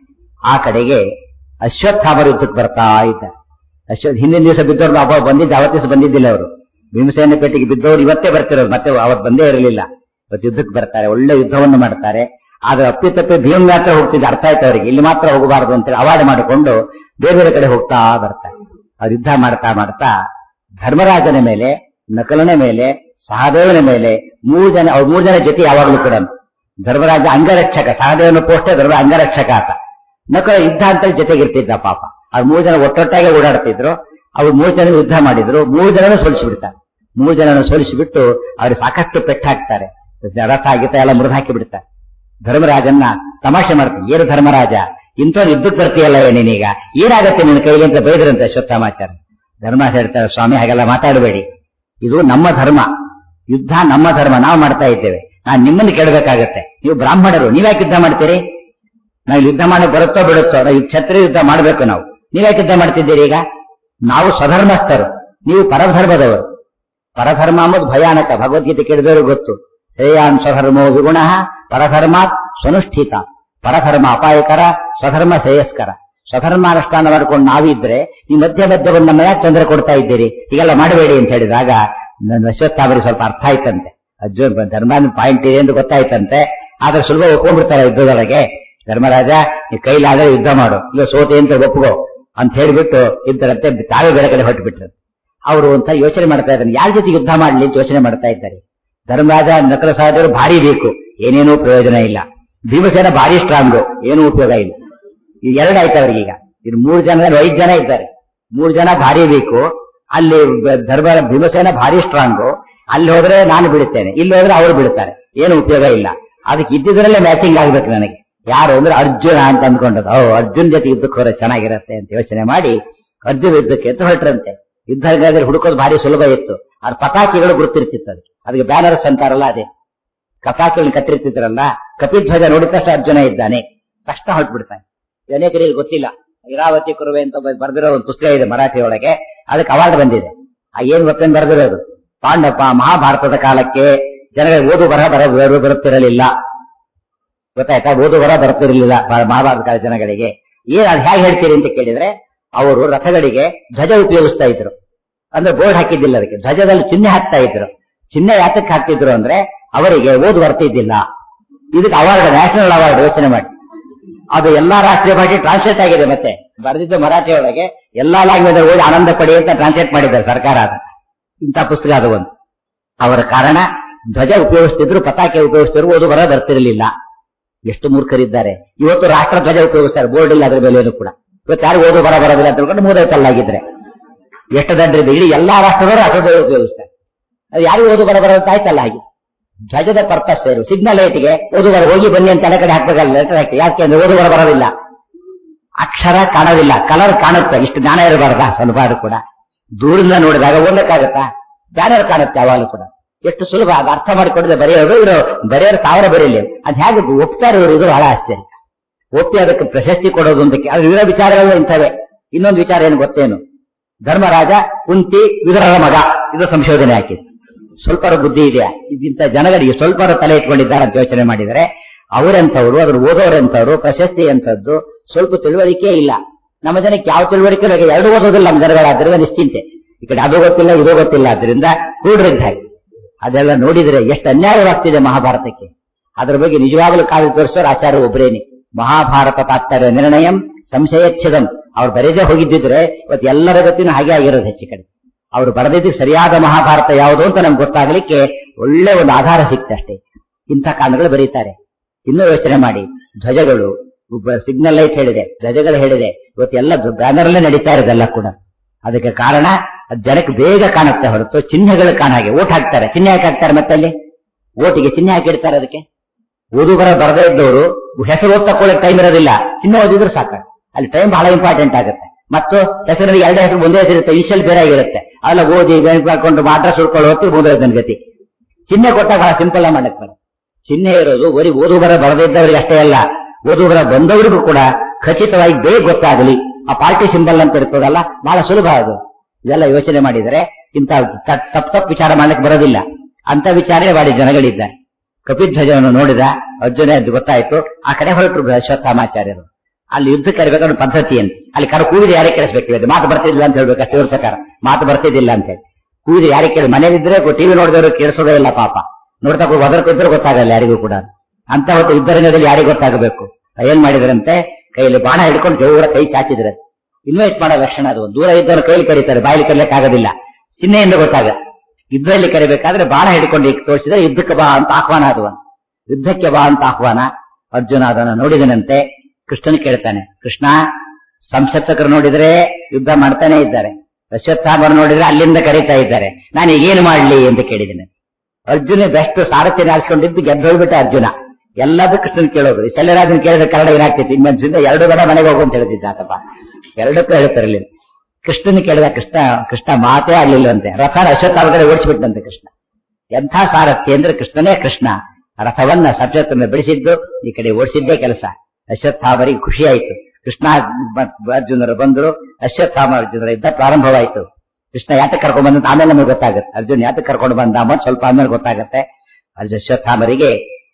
ಆ ಕಡೆಗೆ ಅಶ್ವತ್ಥಾಮರ ಯುದ್ಧಕ್ಕೆ ಬರ್ತಾ ಇದ್ದಾರೆ ಅಶ್ವತ್ಥ ಹಿಂದಿನ ದಿವಸ ಬಿದ್ದವ್ರು ಅಬ್ಬ ಬಂದಿದ್ದು ಅವತ್ತು ದಿವಸ ಬಂದಿದ್ದಿಲ್ಲ ಅವರು ಭೀಮಸೇನ ಪೇಟೆಗೆ ಬಿದ್ದವರು ಇವತ್ತೇ ಬರ್ತಿರೋರು ಮತ್ತೆ ಅವತ್ತು ಬಂದೇ ಇರಲಿಲ್ಲ ಇವತ್ತು ಯುದ್ಧಕ್ಕೆ ಬರ್ತಾರೆ ಒಳ್ಳೆ ಯುದ್ಧವನ್ನು ಮಾಡ್ತಾರೆ ಆದ್ರೆ ಅಪ್ಪಿತಪ್ಪಿ ಭೀಮ್ ಮಾತ್ರ ಹೋಗ್ತಿದ್ದು ಅರ್ಥ ಆಯ್ತು ಅವರಿಗೆ ಇಲ್ಲಿ ಮಾತ್ರ ಹೋಗಬಾರದು ಅಂತೇಳಿ ಅವಾರ್ಡ್ ಮಾಡಿಕೊಂಡು ಬೇರೆ ಬೇರೆ ಕಡೆ ಹೋಗ್ತಾ ಬರ್ತಾರೆ ಅವ್ರು ಯುದ್ಧ ಮಾಡ್ತಾ ಮಾಡ್ತಾ ಧರ್ಮರಾಜನ ಮೇಲೆ ನಕಲನ ಮೇಲೆ ಸಹದೇವನ ಮೇಲೆ ಮೂರು ಜನ ಅವ್ರ ಮೂರು ಜನ ಜೊತೆ ಯಾವಾಗಲೂ ಕೂಡ ಧರ್ಮರಾಜ ಅಂಗರಕ್ಷಕ ಸಹದೇವನ ಪೋಷ್ಟೇ ಧರ್ಮ ಅಂಗರಕ್ಷಕ ಆತ ನಕಲ ಯುದ್ಧ ಅಂತ ಜೊತೆಗಿರ್ತಿದ್ದ ಪಾಪ ಅವ್ರು ಮೂರು ಜನ ಒಟ್ಟೊಟ್ಟಾಗೆ ಓಡಾಡ್ತಿದ್ರು ಅವ್ರು ಮೂರು ಜನ ಯುದ್ಧ ಮಾಡಿದ್ರು ಮೂರು ಜನನೂ ಸೋಲಿಸಿಬಿಡ್ತಾರೆ ಮೂರು ಜನನ ಸೋಲಿಸಿಬಿಟ್ಟು ಅವ್ರಿಗೆ ಸಾಕಷ್ಟು ಪೆಟ್ಟು ಹಾಕ್ತಾರೆ ರಥ ಗೀತ ಎಲ್ಲ ಮುರಿದು ಹಾಕಿ ಬಿಡ್ತಾರೆ ಧರ್ಮರಾಜನ್ನ ತಮಾಷೆ ಮಾಡ್ತಾರೆ ಏನು ಧರ್ಮರಾಜ ಇಂಥವ್ರು ಯುದ್ಧಕ್ಕೆ ಬರ್ತೀಯಲ್ಲ ನೀನೀಗ ಏನಾಗತ್ತೆ ನಿನ್ನ ಕೈಲಿ ಅಂತ ಬೈದ್ರಂತೆ ಅಶ್ವತ್ಥಾಮಾಚಾರ ಧರ್ಮರಾಜ ಹೇಳ್ತಾರೆ ಸ್ವಾಮಿ ಹಾಗೆಲ್ಲ ಮಾತಾಡಬೇಡಿ ಇದು ನಮ್ಮ ಧರ್ಮ ಯುದ್ಧ ನಮ್ಮ ಧರ್ಮ ನಾವು ಮಾಡ್ತಾ ಇದ್ದೇವೆ ನಾನು ನಿಮ್ಮನ್ನು ಕೇಳಬೇಕಾಗತ್ತೆ ನೀವು ಬ್ರಾಹ್ಮಣರು ನೀವ್ಯಾಕೆ ಯುದ್ಧ ಮಾಡ್ತೀರಿ ನಾವು ಯುದ್ಧ ಮಾಡಿ ಬರುತ್ತೋ ಬಿಡುತ್ತೋ ನಾವು ಕ್ಷತ್ರಿಯ ಯುದ್ಧ ಮಾಡಬೇಕು ನಾವು ನೀವ್ಯಾಕೆ ಯುದ್ಧ ಮಾಡ್ತಿದ್ದೀರಿ ಈಗ ನಾವು ಸ್ವಧರ್ಮಸ್ಥರು ನೀವು ಪರಧರ್ಮದವರು ಪರಧರ್ಮ ಅನ್ನೋದು ಭಯಾನಕ ಭಗವದ್ಗೀತೆ ಕೇಳಿದವರು ಗೊತ್ತು ಶ್ರೇಯಾನ್ ಸ್ವಧರ್ಮೋ ವಿಗುಣ ಪರಧರ್ಮಾತ್ ಸ್ವನುಷ್ಠಿತ ಪರಧರ್ಮ ಅಪಾಯಕರ ಸ್ವಧರ್ಮ ಶ್ರೇಯಸ್ಕರ ಸ್ವಧರ್ಮ ಅನುಷ್ಠಾನ ಮಾಡಿಕೊಂಡು ನಾವಿದ್ರೆ ಈ ಮಧ್ಯ ಮಧ್ಯ ಬಂದ ನಮ್ಮ ಯಾಕೆ ತೊಂದರೆ ಕೊಡ್ತಾ ಇದ್ದೀರಿ ಹೀಗೆಲ್ಲ ಮಾಡಬೇಡಿ ಅಂತ ಹೇಳಿದಾಗ ನನ್ನ ಅಶ್ವತ್ಥಾಮರಿಗೆ ಸ್ವಲ್ಪ ಅರ್ಥ ಆಯ್ತಂತೆ ಅರ್ಜುನ್ ಧರ್ಮನ ಪಾಯಿಂಟ್ ಇದೆ ಎಂದು ಗೊತ್ತಾಯ್ತಂತೆ ಆದ್ರೆ ಸುಲಭ ಒಪ್ಕೊಂಡ್ಬಿಡ್ತಾರೆ ಯುದ್ಧದೊಳಗೆ ಧರ್ಮರಾಜ ಈ ಕೈಲಾದ್ರೆ ಯುದ್ಧ ಮಾಡು ಇಲ್ಲ ಸೋತೆ ಅಂತ ಒಪ್ಕೋ ಅಂತ ಹೇಳಿಬಿಟ್ಟು ಇದ್ದರಂತೆ ತಾವೇ ಬೇರೆ ಕಡೆ ಹೊಟ್ಟು ಬಿಟ್ರು ಅವರು ಅಂತ ಯೋಚನೆ ಮಾಡ್ತಾ ಇದ್ದಾರೆ ಯಾರ ಜೊತೆ ಯುದ್ಧ ಮಾಡಲಿ ಅಂತ ಯೋಚನೆ ಮಾಡ್ತಾ ಇದ್ದಾರೆ ಧರ್ಮರಾಜ ನಕಲ ಸಹೋದರರು ಭಾರಿ ಬೇಕು ಏನೇನೂ ಪ್ರಯೋಜನ ಇಲ್ಲ ಭೀಮಸೇನ ಭಾರಿ ಸ್ಟ್ರಾಂಗು ಏನೂ ಉಪಯೋಗ ಇಲ್ಲ ಇದು ಎರಡು ಆಯ್ತು ಅವ್ರಿಗೆ ಈಗ ಇದು ಮೂರು ಜನ ಐದು ಜನ ಇದ್ದಾರೆ ಮೂರು ಜನ ಭಾರಿ ಬೇಕು ಅಲ್ಲಿ ಬ- ಧರ್ಮ ಭೀಮಸೇನ ಭಾರಿ ಸ್ಟ್ರಾಂಗು ಅಲ್ಲಿ ಹೋದ್ರೆ ನಾನು ಬಿಡುತ್ತೇನೆ ಇಲ್ಲಿ ಹೋದ್ರೆ ಅವರು ಬಿಡುತ್ತಾರೆ ಏನು ಉಪಯೋಗ ಇಲ್ಲ ಅದಕ್ಕೆ ಇದ್ದಿದ್ರಲ್ಲೇ ಮ್ಯಾಚಿಂಗ್ ಆಗ್ಬೇಕು ನನಗೆ ಯಾರು ಅಂದ್ರೆ ಅರ್ಜುನ ಅಂತ ಅಂದ್ಕೊಂಡದ್ದು ಓ ಅರ್ಜುನ್ ಜೊತೆ ಯುದ್ಧಕ್ಕೆ ಹೋದ್ರೆ ಚೆನ್ನಾಗಿರತ್ತೆ ಅಂತ ಯೋಚನೆ ಮಾಡಿ ಅರ್ಜುನ್ ಯುದ್ಧಕ್ಕೆ ಅಂತ ಹೊರಟ್ರಂತೆ ಯುದ್ಧ ರಂಗದಲ್ಲಿ ಹುಡುಕೋದು ಭಾರಿ ಸುಲಭ ಇತ್ತು ಅದ್ರ ಪತಾಕಿಗಳು ಗುರುತಿರ್ತಿತ್ತು ಅದಕ್ಕೆ ಅದಕ್ಕೆ ಬ್ಯಾನರ್ಸ್ ಅಂತಾರಲ್ಲ ಅದೇ ಕಪಾಕಿಗಳನ್ನ ಕತ್ತಿರ್ತಿದ್ರಲ್ಲ ಕಪಿಧ್ವಜ ನೋಡಿದ ತಕ್ಷಣ ಅರ್ಜುನ ಇದ್ದಾನೆ ತಕ್ಷಣ ಹೊರಟ್ಬಿಡ್ತಾನೆ ಅನೇಕರಿಗೆ ಗೊತ್ತಿಲ್ಲ ಇರಾವತಿ ಕುರುವೆ ಅಂತ ಒಬ್ಬ ಬರ್ದಿರೋ ಒಂದು ಪುಸ್ತಕ ಇದೆ ಮರಾಠಿ ಒಳಗೆ ಅದಕ್ಕೆ ಅವಾರ್ಡ್ ಬಂದಿದೆ ಆ ಏನ್ ಗೊತ್ತೇನು ಬರೆದಿರೋದು ಪಾಂಡವ ಮಹಾಭಾರತದ ಕಾಲಕ್ಕೆ ಜನಗಳಿಗೆ ಓದು ಬರಹ ಬರ ಬರ- ಬರುತ್ತಿರಲಿಲ್ಲ ಗೊತ್ತಾಯ್ತಾ ಓದು ಬರ ಬರ್ತಿರ್ಲಿಲ್ಲ ಬ- ಮಹಾಭಾರತ ಕಾಲ ಜನಗಳಿಗೆ ಏನ್ ಅದು ಹೇಗೆ ಹೇಳ್ತೀರಿ ಅಂತ ಕೇಳಿದ್ರೆ ಅವರು ರಥಗಳಿಗೆ ಧ್ವಜ ಉಪಯೋಗಿಸ್ತಾ ಇದ್ರು ಅಂದ್ರೆ ಬೋರ್ಡ್ ಹಾಕಿದ್ದಿಲ್ಲ ಅದಕ್ಕೆ ಧ್ವಜದಲ್ಲಿ ಚಿಹ್ನೆ ಹಾಕ್ತಾ ಇದ್ರು ಚಿಹ್ನೆ ಯಾತಕ್ಕೆ ಹಾಕ್ತಿದ್ರು ಅಂದ್ರೆ ಅವರಿಗೆ ಓದು ಬರ್ತಿದ್ದಿಲ್ಲ ಇದಕ್ಕೆ ಅವಾರ್ಡ್ ನ್ಯಾಷನಲ್ ಅವಾರ್ಡ್ ಯೋಚನೆ ಮಾಡಿ ಅದು ಎಲ್ಲಾ ರಾಷ್ಟ್ರೀಯ ಭಾಷೆ ಟ್ರಾನ್ಸ್ಲೇಟ್ ಆಗಿದೆ ಮತ್ತೆ ಬರೆದಿದ್ದು ಮರಾಠಿ ಒಳಗೆ ಎಲ್ಲಾ ಲ್ಯಾಂಗ್ವೇಜ್ ಓದಿ ಆನಂದ ಪಡಿ ಅಂತ ಟ್ರಾನ್ಸ್ಲೇಟ್ ಮಾಡಿದ್ದಾರೆ ಸರ್ಕಾರ ಅದು ಇಂಥ ಪುಸ್ತಕ ಅದು ಒಂದು ಅವರ ಕಾರಣ ಧ್ವಜ ಉಪಯೋಗಿಸ್ತಿದ್ರು ಪತಾಕೆ ಉಪಯೋಗಿಸ್ತಿದ್ರು ಓದು ಬರ ಬರ್ತಿರಲಿಲ್ಲ ಎಷ್ಟು ಮೂರ್ಖರಿದ್ದಾರೆ ಇವತ್ತು ರಾಷ್ಟ್ರ ಧ್ವಜ ಉಪಯೋಗಿಸ್ತಾರೆ ಬೋರ್ಡ್ ಇಲ್ಲ ಅದ್ರ ಮೇಲೆ ಕೂಡ ಇವತ್ತು ಯಾರು ಓದು ಬರ ಬರೋದಿಲ್ಲ ಅಂತ ತಿಳ್ಕೊಂಡು ಮೂರೈತಲ್ಲಾಗಿದ್ರೆ ಎಷ್ಟು ದಂಡ್ರಿದೆ ಇಡೀ ಎಲ್ಲಾ ರಾಷ್ಟ್ರದವರು ಅಷ್ಟೊಂದು ಉಪಯೋಗಿಸ್ತಾರೆ ಅದು ಯಾರು ಓದು ಬರ ಬರೋದು ಆಯ್ತಲ್ಲ ಹಾಗೆ ಧ್ವಜದ ಪರ್ಪಸ್ ಏನು ಸಿಗ್ನಲ್ ಲೈಟ್ಗೆ ಓದು ಬರ ಹೋಗಿ ಬನ್ನಿ ಅಂತ ಎಲ್ಲ ಕಡೆ ಹಾಕ್ಬೇಕಲ್ಲ ಲೆಟರ್ ಹಾಕಿ ಯಾಕೆ ಅಂದ್ರೆ ಓದು ಬರ ಬರೋದಿಲ್ಲ ಅಕ್ಷರ ಕಾಣೋದಿಲ್ಲ ಕಲರ್ ಕಾಣುತ್ತೆ ಇಷ್ಟು ಜ್ಞಾನ ಇರಬಾರ್ದಾ ಸ್ವಲ್ಪ ಅದು ಕೂಡ ದೂರದಿಂದ ನೋಡಿದಾಗ ಓದಕ್ಕಾಗತ್ತಾ ಬ್ಯಾನರ್ ಕಾಣುತ್ತೆ ಯಾವಾಗಲೂ ಕೂಡ ಎಷ್ಟು ಸುಲಭ ಅದು ಅರ್ಥ ಮಾಡಿಕೊಂಡಿದ್ರೆ ಬರೆಯೋದು ಇವರು ಬರೆಯೋರು ಸಾವಿರ ಬರೀಲಿ ಅದ್ ಹೇಗೆ ಒಪ್ತಾರೆ ಇವರು ಇದು ಬಹಳ ಆಶ್ಚರ್ಯ ಒಪ್ಪಿ ಅದಕ್ಕೆ ಪ್ರಶಸ್ತಿ ಕೊಡೋದು ಅಂತ ಅದು ಇರೋ ವಿಚಾರಗಳು ಇಂಥವೇ ಇನ್ನೊಂದು ವಿಚಾರ ಏನು ಗೊತ್ತೇನು ಧರ್ಮರಾಜ ಕುಂತಿ ವಿದುರರ ಮಗ ಇದು ಸಂಶೋಧನೆ ಹಾಕಿದೆ ಸ್ವಲ್ಪ ಬುದ್ಧಿ ಇದೆಯಾ ಇದಿಂತ ಜನಗಳಿಗೆ ಸ್ವಲ್ಪ ತಲೆ ಇಟ್ಕೊಂಡಿದ್ದಾರೆ ಅಂತ ಯೋಚನೆ ಮಾಡಿದರೆ ಅವರೆಂಥವ್ರು ಅದ್ರ ಓದೋರೆಂಥವ್ರು ಪ್ರಶಸ್ತಿ ಎಂಥದ್ದು ಸ್ವಲ್ಪ ತಿಳುವಳಿಕೆ ಇಲ್ಲ ನಮ್ಮ ಜನಕ್ಕೆ ಯಾವ ತಿಳುವಳಿಕೆ ಇಲ್ಲ, ಎರಡು ಓದೋದಿಲ್ಲ ನಮ್ಮ ಜನಗಳಾದ್ರಿಂದ ನಿಶ್ಚಿಂತೆ ಈ ಕಡೆ ಅದು ಗೊತ್ತಿಲ್ಲ ಇದು ಗೊತ್ತಿಲ್ಲ ಆದ್ರಿಂದ ಕೂಡ್ರಿದ್ದ ಹಾಗೆ ಅದೆಲ್ಲ ನೋಡಿದ್ರೆ ಎಷ್ಟು ಅನ್ಯಾಯವಾಗ್ತಿದೆ ಮಹಾಭಾರತಕ್ಕೆ ಅದ್ರ ಬಗ್ಗೆ ನಿಜವಾಗಲೂ ಕಾದು ತೋರಿಸೋರು ಆಚಾರ್ಯ ಒಬ್ಬರೇನೆ ಮಹಾಭಾರತ ತಾತ್ಪರ್ಯ ನಿರ್ಣಯಂ ಸಂಶಯಚ್ಛದಂ ಅವ್ರು ಬರೆದೇ ಹೋಗಿದ್ದಿದ್ರೆ ಇವತ್ತು ಎಲ್ಲರ ಗತಿನೂ ಹಾಗೆ ಆಗಿರೋದು ಹೆಚ್ಚು ಕಡೆ ಅವರು ಬರೆದಿದ್ದು ಸರಿಯಾದ ಮಹಾಭಾರತ ಯಾವುದು ಅಂತ ನಮ್ಗೆ ಗೊತ್ತಾಗ್ಲಿಕ್ಕೆ ಒಳ್ಳೆ ಒಂದು ಆಧಾರ ಸಿಕ್ತೆ ಅಷ್ಟೇ ಇಂಥ ಕಾರಣಗಳು ಬರೀತಾರೆ ಇನ್ನೂ ಯೋಚನೆ ಮಾಡಿ ಧ್ವಜಗಳು ಸಿಗ್ನಲ್ ಲೈಟ್ ಹೇಳಿದೆ ಧ್ವಜಗಳು ಹೇಳಿದೆ ಇವತ್ತು ಎಲ್ಲ ಬ್ಯಾನರ್ ಅಲ್ಲೇ ನಡೀತಾ ಇರೋದೆಲ್ಲ ಕೂಡ ಅದಕ್ಕೆ ಕಾರಣ ಅದ್ ಜನಕ್ಕೆ ಬೇಗ ಕಾಣುತ್ತೆ ಹೊರತು ಚಿಹ್ನೆಗಳು ಕಾಣ ಹಾಗೆ ಓಟ್ ಹಾಕ್ತಾರೆ ಚಿಹ್ನೆ ಯಾಕೆ ಹಾಕ್ತಾರೆ ಮತ್ತೆ ಅಲ್ಲಿ ಓಟಿಗೆ ಚಿಹ್ನೆ ಹಾಕಿಡ್ತಾರೆ ಅದಕ್ಕೆ ಓದುಗರ ಬರದೇ ಇದ್ದವರು ಹೆಸರು ಓದ್ ತಕೊಳ್ಳಿ ಟೈಮ್ ಇರೋದಿಲ್ಲ ಚಿಹ್ನೆ ಓದಿದ್ರು ಸಾಕ ಅಲ್ಲಿ ಟೈಮ್ ಬಹಳ ಇಂಪಾರ್ಟೆಂಟ್ ಆಗುತ್ತೆ ಮತ್ತು ಹೆಸರಿಗೆ ಎರಡು ಹೆಸರು ಒಂದೇ ಹೆಸರು ಇರುತ್ತೆ ಇನಿಷಿಯಲ್ ಬೇರೆ ಆಗಿರುತ್ತೆ ಅಲ್ಲ ಓದಿ ಬ್ಯಾಂಕ್ ಹಾಕೊಂಡು ಅಡ್ರೆಸ್ ಹುಡ್ಕೊಂಡು ಹೋಗ್ತಿ ಮುಂದೆ ನನ್ನ ಗತಿ ಚಿಹ್ನೆ ಕೊಟ್ಟಾಗ ಬಹಳ ಸಿಂಪಲ್ ಆಗಿ ಮಾಡಕ್ ಬೇಡ ಚಿಹ್ನೆ ಇರೋದು ಬರೀ ಓದುಗರ ಬರದೇ ಇದ್ದವರಿಗೆ ಅಷ್ಟೇ ಅಲ್ಲ ಓದುಗರ ಬಂದವರಿಗೂ ಕೂಡ ಖಚಿತವಾಗಿ ಬೇಗ ಗೊತ್ತಾಗಲಿ ಆ ಪಾರ್ಟಿ ಸಿಂಬಲ್ ಅಂತ ಇರ್ತದಲ್ಲ ಬಹಳ ಸುಲಭ ಅದು ಇದೆಲ್ಲ ಯೋಚನೆ ಮಾಡಿದರೆ ಇಂಥ ತಪ್ಪು ತಪ್ಪು ವಿಚಾರ ಮಾಡ್ಲಿಕ್ಕೆ ಬರೋದಿಲ್ಲ ಅಂತ ವಿಚಾರನೇ ಮಾಡಿ ಜನಗಳಿದ್ದಾರೆ ಕಪಿಧ್ವಜವನ್ನು ನೋಡಿದ ಅರ್ಜುನ ಎಂದು ಗೊತ್ತಾಯ್ತು ಆ ಕಡೆ ಹೊರಟರು ಅಶ್ವತ್ಥಾಮಾಚಾರ್ಯರು ಅಲ್ಲಿ ಯುದ್ಧ ಕರಿಬೇಕಾದ್ರೆ ಪದ್ಧತಿ ಅಂತ ಅಲ್ಲಿ ಕರ ಕೂಗಿದ್ರೆ ಯಾರೇ ಕೇಳಿಸ್ಬೇಕು ಮಾತು ಬರ್ತಿದ್ದಿಲ್ಲ ಅಂತ ಹೇಳ್ಬೇಕು ಅಷ್ಟೇ ಇವ್ರ ಪ್ರಕಾರ ಮಾತು ಬರ್ತಿದ್ದಿಲ್ಲ ಅಂತ ಹೇಳಿ ಕೂಗಿದ್ರೆ ಯಾರೇ ಕೇಳಿ ಮನೇಲಿದ್ರೆ ಟಿವಿ ನೋಡಿದವರು ಕೇಳಿಸೋದೇ ಇಲ್ಲ ಪಾಪ ನೋಡ್ತಾ ಒದರ್ಕಿದ್ರೆ ಗೊತ್ತಾಗಲ್ಲ ಯಾರಿಗೂ ಕೂಡ ಅಂತ ಹೊತ್ತು ಯುದ್ಧರಂಗದಲ್ಲಿ ಯಾರಿಗೂ ಗೊತ್ತಾಗಬೇಕು ಏನ್ ಮಾಡಿದ್ರಂತೆ ಕೈಯಲ್ಲಿ ಬಾಣ ಹಿಡ್ಕೊಂಡು ಜೋರ ಕೈ ಚಾಚಿದ್ರೆ ಇನ್ವೈಟ್ ಮಾಡೋ ಲಕ್ಷಣ ಅದು ದೂರ ಇದ್ದವರು ಕೈಲಿ ಕರೀತಾರೆ ಬಾಯಲ್ಲಿ ಕರೀಲಿಕ್ಕೆ ಆಗೋದಿಲ್ಲ ಚಿಹ್ನೆಯಿಂದ ಗೊತ್ತಾಗ ಯುದ್ಧದಲ್ಲಿ ಕರಿಬೇಕಾದ್ರೆ ಬಾಣ ಹಿಡ್ಕೊಂಡು ಈಗ ತೋರಿಸಿದ್ರೆ ಯುದ್ಧಕ್ಕೆ ಬಾ ಅಂತ ಆಹ್ವಾನ ಅದು ಅಂತ ಯುದ್ಧಕ್ಕೆ ಬಾ ಅಂತ ಆಹ್ವಾನ ಅರ್ಜುನ ಅದನ್ನು ನೋಡಿದನಂತೆ ಕೃಷ್ಣನ್ ಕೇಳ್ತಾನೆ ಕೃಷ್ಣ ಸಂಸತ್ತಕರು ನೋಡಿದ್ರೆ ಯುದ್ಧ ಮಾಡ್ತಾನೆ ಇದ್ದಾರೆ ಅಶ್ವತ್ಥಾಮರು ನೋಡಿದ್ರೆ ಅಲ್ಲಿಂದ ಕರೀತಾ ಇದ್ದಾರೆ ನಾನು ಈಗೇನು ಮಾಡ್ಲಿ ಅಂತ ಕೇಳಿದ್ದೇನೆ ಅರ್ಜುನ ಬೆಸ್ಟ್ ಸಾರಥ್ಯ ಆರಿಸಿಕೊಂಡಿದ್ದು ಗೆದ್ದು ಹೋಗ್ಬಿಟ್ಟ ಅರ್ಜುನ ಎಲ್ಲದೂ ಕೃಷ್ಣನ್ ಕೇಳೋದು ಶಲ್ಯರಾಜನ್ ಕೇಳಿದ್ರೆ ಕನ್ನಡ ಏನಾಗ್ತಿತ್ತು ಇನ್ನೊಂದ್ರಿಂದ ಎರಡು ಗಡ ಮನೆಗೆ ಹೋಗು ಅಂತ ಹೇಳ್ತಿದ್ದ ಆತಪ್ಪ ಎರಡಕ್ಕೂ ಹೇಳ್ತಾರಲ್ಲಿ ಕೃಷ್ಣನ್ ಕೇಳಿದ ಕೃಷ್ಣ ಕೃಷ್ಣ ಮಾತೇ ಆಗ್ಲಿಲ್ಲಂತೆ ರಥನ ಅಶ್ವತ್ಥಾಮಗಳೇ ಓಡಿಸ್ಬಿಟ್ಟಂತೆ ಕೃಷ್ಣ ಎಂಥ ಸಾರಥ್ಯ ಅಂದ್ರೆ ಕೃಷ್ಣನೇ ಕೃಷ್ಣ ರಥವನ್ನ ಸಬ್ಜತ್ವನ್ನ ಬಿಡಿಸಿದ್ದು ಈ ಕಡೆ ಓಡಿಸಿದ್ದೇ ಕೆಲಸ ಅಶ್ವತ್ಥಾಮರಿಗೆ ಖುಷಿ ಆಯ್ತು ಕೃಷ್ಣ ಮತ್ತು ಅರ್ಜುನರು ಬಂದರು ಅಶ್ವತ್ಥಾಮ ಅರ್ಜುನರ ಯುದ್ಧ ಪ್ರಾರಂಭವಾಯಿತು ಕೃಷ್ಣ ಯಾತಕ್ಕೆ ಕರ್ಕೊಂಡು ಬಂದಂತ ಆಮೇಲೆ ನಮಗೆ ಗೊತ್ತಾಗುತ್ತೆ ಅರ್ಜುನ್ ಯಾತಕ್ಕೆ ಕರ್ಕೊಂಡು ಬಂದ ಅಂತ ಸ್ವಲ್ಪ ಆಮೇಲೆ ಗೊತ್ತಾಗುತ್ತೆ ಅರ್ಜುನ್ ಅಶ್ವತ್ಥಾಮರಿಗೆ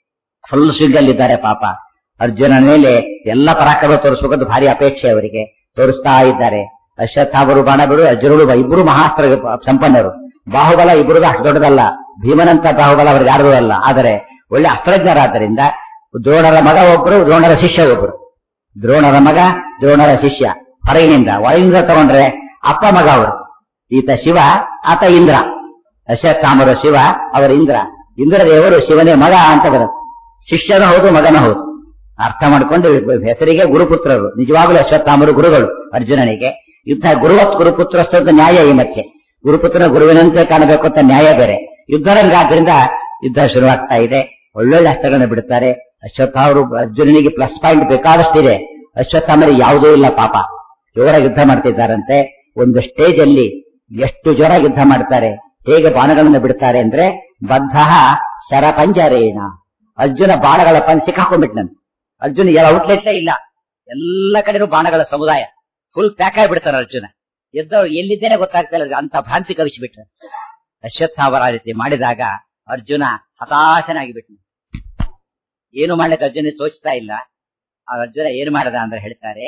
ಫುಲ್ ಸ್ವಿಂಗಲ್ಲಿದ್ದಾರೆ ಪಾಪ ಅರ್ಜುನ ಮೇಲೆ ಎಲ್ಲ ಪರಾಕ್ರಮ ತೋರಿಸಬೇಕಂತ ಭಾರಿ ಅಪೇಕ್ಷೆ ಅವರಿಗೆ ತೋರಿಸ್ತಾ ಇದ್ದಾರೆ ಅಶ್ವತ್ಥಾಮರು ಬಾಣ ಬಿಡು ಅರ್ಜುನರು ಇಬ್ಬರು ಮಹಾಸ್ತ್ರ ಸಂಪನ್ನರು ಬಾಹುಬಲ ಇಬ್ಬರು ಅಷ್ಟು ದೊಡ್ಡದಲ್ಲ ಭೀಮನಂತ ಬಾಹುಬಲ ಅವ್ರಿಗೆ ಯಾರೂ ಅಲ್ಲ ಆದರೆ ಒಳ್ಳೆ ಅಸ್ತ್ರಜ್ಞರಾದ್ದರಿಂದ ದ್ರೋಣರ ಮಗ ಒಬ್ಬರು ದ್ರೋಣರ ಶಿಷ್ಯ ಒಬ್ಬರು ದ್ರೋಣರ ಮಗ ದ್ರೋಣರ ಶಿಷ್ಯ ಹೊರಗಿನಿಂದ ಒಳಗಿನಿಂದ ತಗೊಂಡ್ರೆ ಅಪ್ಪ ಮಗ ಅವರು ಈತ ಶಿವ ಆತ ಇಂದ್ರ ಅಶ್ವತ್ಥಾಮರ ಶಿವ ಅವರ ಇಂದ್ರ ಇಂದ್ರದೇವರು ಶಿವನೇ ಮಗ ಅಂತ ಬರುತ್ತೆ ಶಿಷ್ಯನ ಹೌದು ಮಗನ ಹೌದು ಅರ್ಥ ಮಾಡ್ಕೊಂಡು ಹೆಸರಿಗೆ ಗುರುಪುತ್ರರು ನಿಜವಾಗಲೂ ಅಶ್ವತ್ಥಾಮರು ಗುರುಗಳು ಅರ್ಜುನನಿಗೆ ಯುದ್ಧ ಗುರುವತ್ ಗುರುಪುತ್ರಸ್ಥ ನ್ಯಾಯ ಈ ಮಧ್ಯೆ ಗುರುಪುತ್ರನ ಗುರುವಿನಂತೆ ಕಾಣಬೇಕು ಅಂತ ನ್ಯಾಯ ಬೇರೆ ಯುದ್ಧರಂಗ ಆದ್ರಿಂದ ಯುದ್ಧ ಶುರುವಾಗ್ತಾ ಇದೆ ಒಳ್ಳೊಳ್ಳೆ ಅಸ್ತ್ರಗಳನ್ನ ಬಿಡುತ್ತಾರೆ ಅಶ್ವತ್ಥಾಮರು ಅರ್ಜುನನಿಗೆ ಪ್ಲಸ್ ಪಾಯಿಂಟ್ ಬೇಕಾದಷ್ಟಿದೆ ಅಶ್ವತ್ಥಾಮರಿಗೆ ಯಾವುದೂ ಇಲ್ಲ ಪಾಪ ಜೋರಾಗಿ ಯುದ್ಧ ಮಾಡ್ತಿದ್ದಾರಂತೆ ಒಂದು ಸ್ಟೇಜ್ ಅಲ್ಲಿ ಎಷ್ಟು ಜೋರಾಗಿ ಯುದ್ಧ ಮಾಡ್ತಾರೆ ಹೇಗೆ ಬಾಣಗಳನ್ನು ಬಿಡ್ತಾರೆ ಅಂದ್ರೆ ಬದ್ಧ ಶರಪಂಜರೇಣ ಅರ್ಜುನ ಬಾಣಗಳ ಪಂಚ ಸಿಕ್ಕಾಕೊಂಡ್ಬಿಟ್ನಂತೆ ಅರ್ಜುನ ಎಲ್ಲ ಔಟ್ಲೆಟ್ಲೇ ಇಲ್ಲ ಎಲ್ಲ ಕಡೆನೂ ಬಾಣಗಳ ಸಮುದಾಯ ಫುಲ್ ಪ್ಯಾಕ್ ಆಗಿಬಿಡ್ತಾರೆ ಅರ್ಜುನ ಎದ್ದವ್ರು ಎಲ್ಲಿದ್ದೇನೆ ಗೊತ್ತಾಗ್ತಾ ಇಲ್ಲ ಅಂತ ಭ್ರಾಂತಿ ಕವಿಸಿಬಿಟ್ರು ಅಶ್ವತ್ಥಾವರ ಆ ರೀತಿ ಮಾಡಿದಾಗ ಅರ್ಜುನ ಹತಾಶನಾಗಿ ಬಿಟ್ನು ಏನು ಮಾಡ್ಲಿಕ್ಕೆ ಅರ್ಜುನ ತೋಚ್ತಾ ಇಲ್ಲ ಆ ಅರ್ಜುನ ಏನು ಮಾಡದ ಅಂದ್ರೆ ಹೇಳ್ತಾರೆ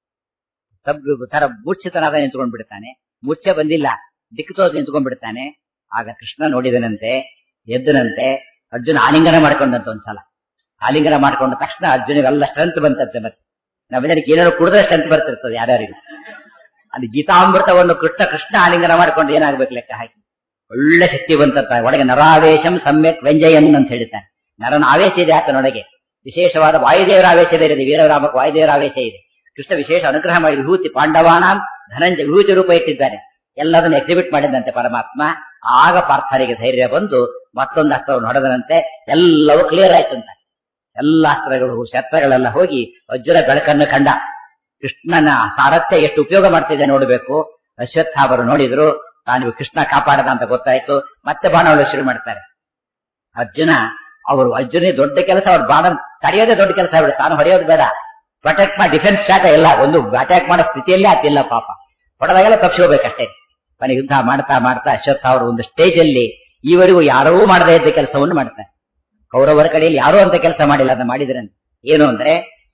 ತಬ್ಬು ತರ ಮೂರ್ಛಿತನಾದ ನಿಂತ್ಕೊಂಡ್ ಬಿಡ್ತಾನೆ ಮೂರ್ಛೆ ಬಂದಿಲ್ಲ ದಿಕ್ಕು ತೋದ್ ನಿಂತ್ಕೊಂಡ್ ಬಿಡ್ತಾನೆ ಆಗ ಕೃಷ್ಣ ನೋಡಿದನಂತೆ ಎದ್ದನಂತೆ ಅರ್ಜುನ ಆಲಿಂಗನ ಮಾಡ್ಕೊಂಡಂತ ಒಂದ್ಸಲ ಆಲಿಂಗನ ಮಾಡ್ಕೊಂಡ ತಕ್ಷಣ ಅರ್ಜುನಿಗೆಲ್ಲ ಸ್ಟ್ರೆಂತ್ ಬಂತಂತೆ ಮತ್ತೆ ನಾವೆಲ್ಲರಿಗೆ ಏನಾದ್ರು ಕುಡಿದ್ರೆ ಸ್ಟ್ರೆಂತ್ ಬರ್ತಿರ್ತದೆ ಯಾರ್ಯಾರಿಗೆ ಅಲ್ಲಿ ಗೀತಾಮೃತವನ್ನು ಕೃಷ್ಣ ಕೃಷ್ಣ ಆಲಿಂಗನ ಮಾಡ್ಕೊಂಡು ಏನಾಗ್ಬೇಕು ಲೆಕ್ಕ ಹಾಕಿ ಒಳ್ಳೆ ಶಕ್ತಿ ಬಂತಂತ ಒಳಗೆ ನರಾವೇಶಂ ಸಮ್ಯಕ್ ವ್ಯಂಜಯನ್ ಅಂತ ಹೇಳ್ತಾನೆ ನರನ ಆವೇಶ ಇದೆ ಆತನೊಳಗೆ ವಿಶೇಷವಾದ ವಾಯುದೇವರ ಆವೇಶ ಇದೆ ವೀರರಾಮಕ್ಕೆ ವಾಯುದೇವರ ಆವೇಶ ಇದೆ ಕೃಷ್ಣ ವಿಶೇಷ ಅನುಗ್ರಹ ಮಾಡಿ ವಿಭೂತಿ ಪಾಂಡವಾನ ಧನಂಜಯ ವಿಭೂತಿ ರೂಪ ಇಟ್ಟಿದ್ದಾನೆ ಎಲ್ಲದನ್ನು ಎಕ್ಸಿಬಿಟ್ ಮಾಡಿದಂತೆ ಪರಮಾತ್ಮ ಆಗ ಪಾರ್ಥನಿಗೆ ಧೈರ್ಯ ಬಂದು ಮತ್ತೊಂದು ಅಸ್ತ್ರವನ್ನು ಹೊಡೆದನಂತೆ ಎಲ್ಲವೂ ಕ್ಲಿಯರ್ ಆಯ್ತಂತ ಎಲ್ಲ ಅಸ್ತ್ರಗಳು ಶಸ್ತ್ರಗಳೆಲ್ಲ ಹೋಗಿ ವಜ್ರ ಬೆಳಕನ್ನು ಕಂಡ ಕೃಷ್ಣನ ಸಾರಥ್ಯ ಎಷ್ಟು ಉಪಯೋಗ ಮಾಡ್ತಿದೆ ನೋಡಬೇಕು ಅಶ್ವತ್ಥಾಮರು ನೋಡಿದ್ರು ತಾನು ಕೃಷ್ಣ ಕಾಪಾಡದ ಅಂತ ಗೊತ್ತಾಯ್ತು ಮತ್ತೆ ಬಾಣವನ್ನು ಶುರು ಮಾಡ್ತಾರೆ ಅರ್ಜುನ ಅವರು ಅರ್ಜುನ ದೊಡ್ಡ ಕೆಲಸ ಅವ್ರು ಬಾಣ ತಡೆಯೋದೇ ದೊಡ್ಡ ಕೆಲಸ ಆಗ್ಬಿಡುತ್ತೆ ತಾನು ಹೊಡೆಯೋದು ಬೇಡ ಪ್ರೊಟೆಕ್ಟ್ ಮಾಡಿ ಡಿಫೆನ್ಸ್ ಶಾಟ ಎಲ್ಲ ಒಂದು ಅಟ್ಯಾಕ್ ಮಾಡೋ ಸ್ಥಿತಿಯಲ್ಲೇ ಆತಿಲ್ಲ ಪಾಪ ಹೊಡೆದಾಗೆಲ್ಲ ತಪ್ಪಿಸ್ಕೋಬೇಕಷ್ಟೇ ಮನೆ ಯುದ್ಧ ಮಾಡ್ತಾ ಮಾಡ್ತಾ ಅಶ್ವತ್ಥ ಅವರು ಒಂದು ಸ್ಟೇಜ್ ಅಲ್ಲಿ ಈವರೆಗೂ ಯಾರೂ ಮಾಡದೇ ಇದ್ದ ಕೆಲಸವನ್ನು ಮಾಡ್ತಾರೆ ಕೌರವರ ಕಡೆಯಲ್ಲಿ ಯಾರೂ ಅಂತ ಕೆಲಸ ಮಾಡಿಲ್ಲ ಅದನ್ನ ಮಾಡಿದ್ರೆ ಏನು ಅಂದ್ರೆ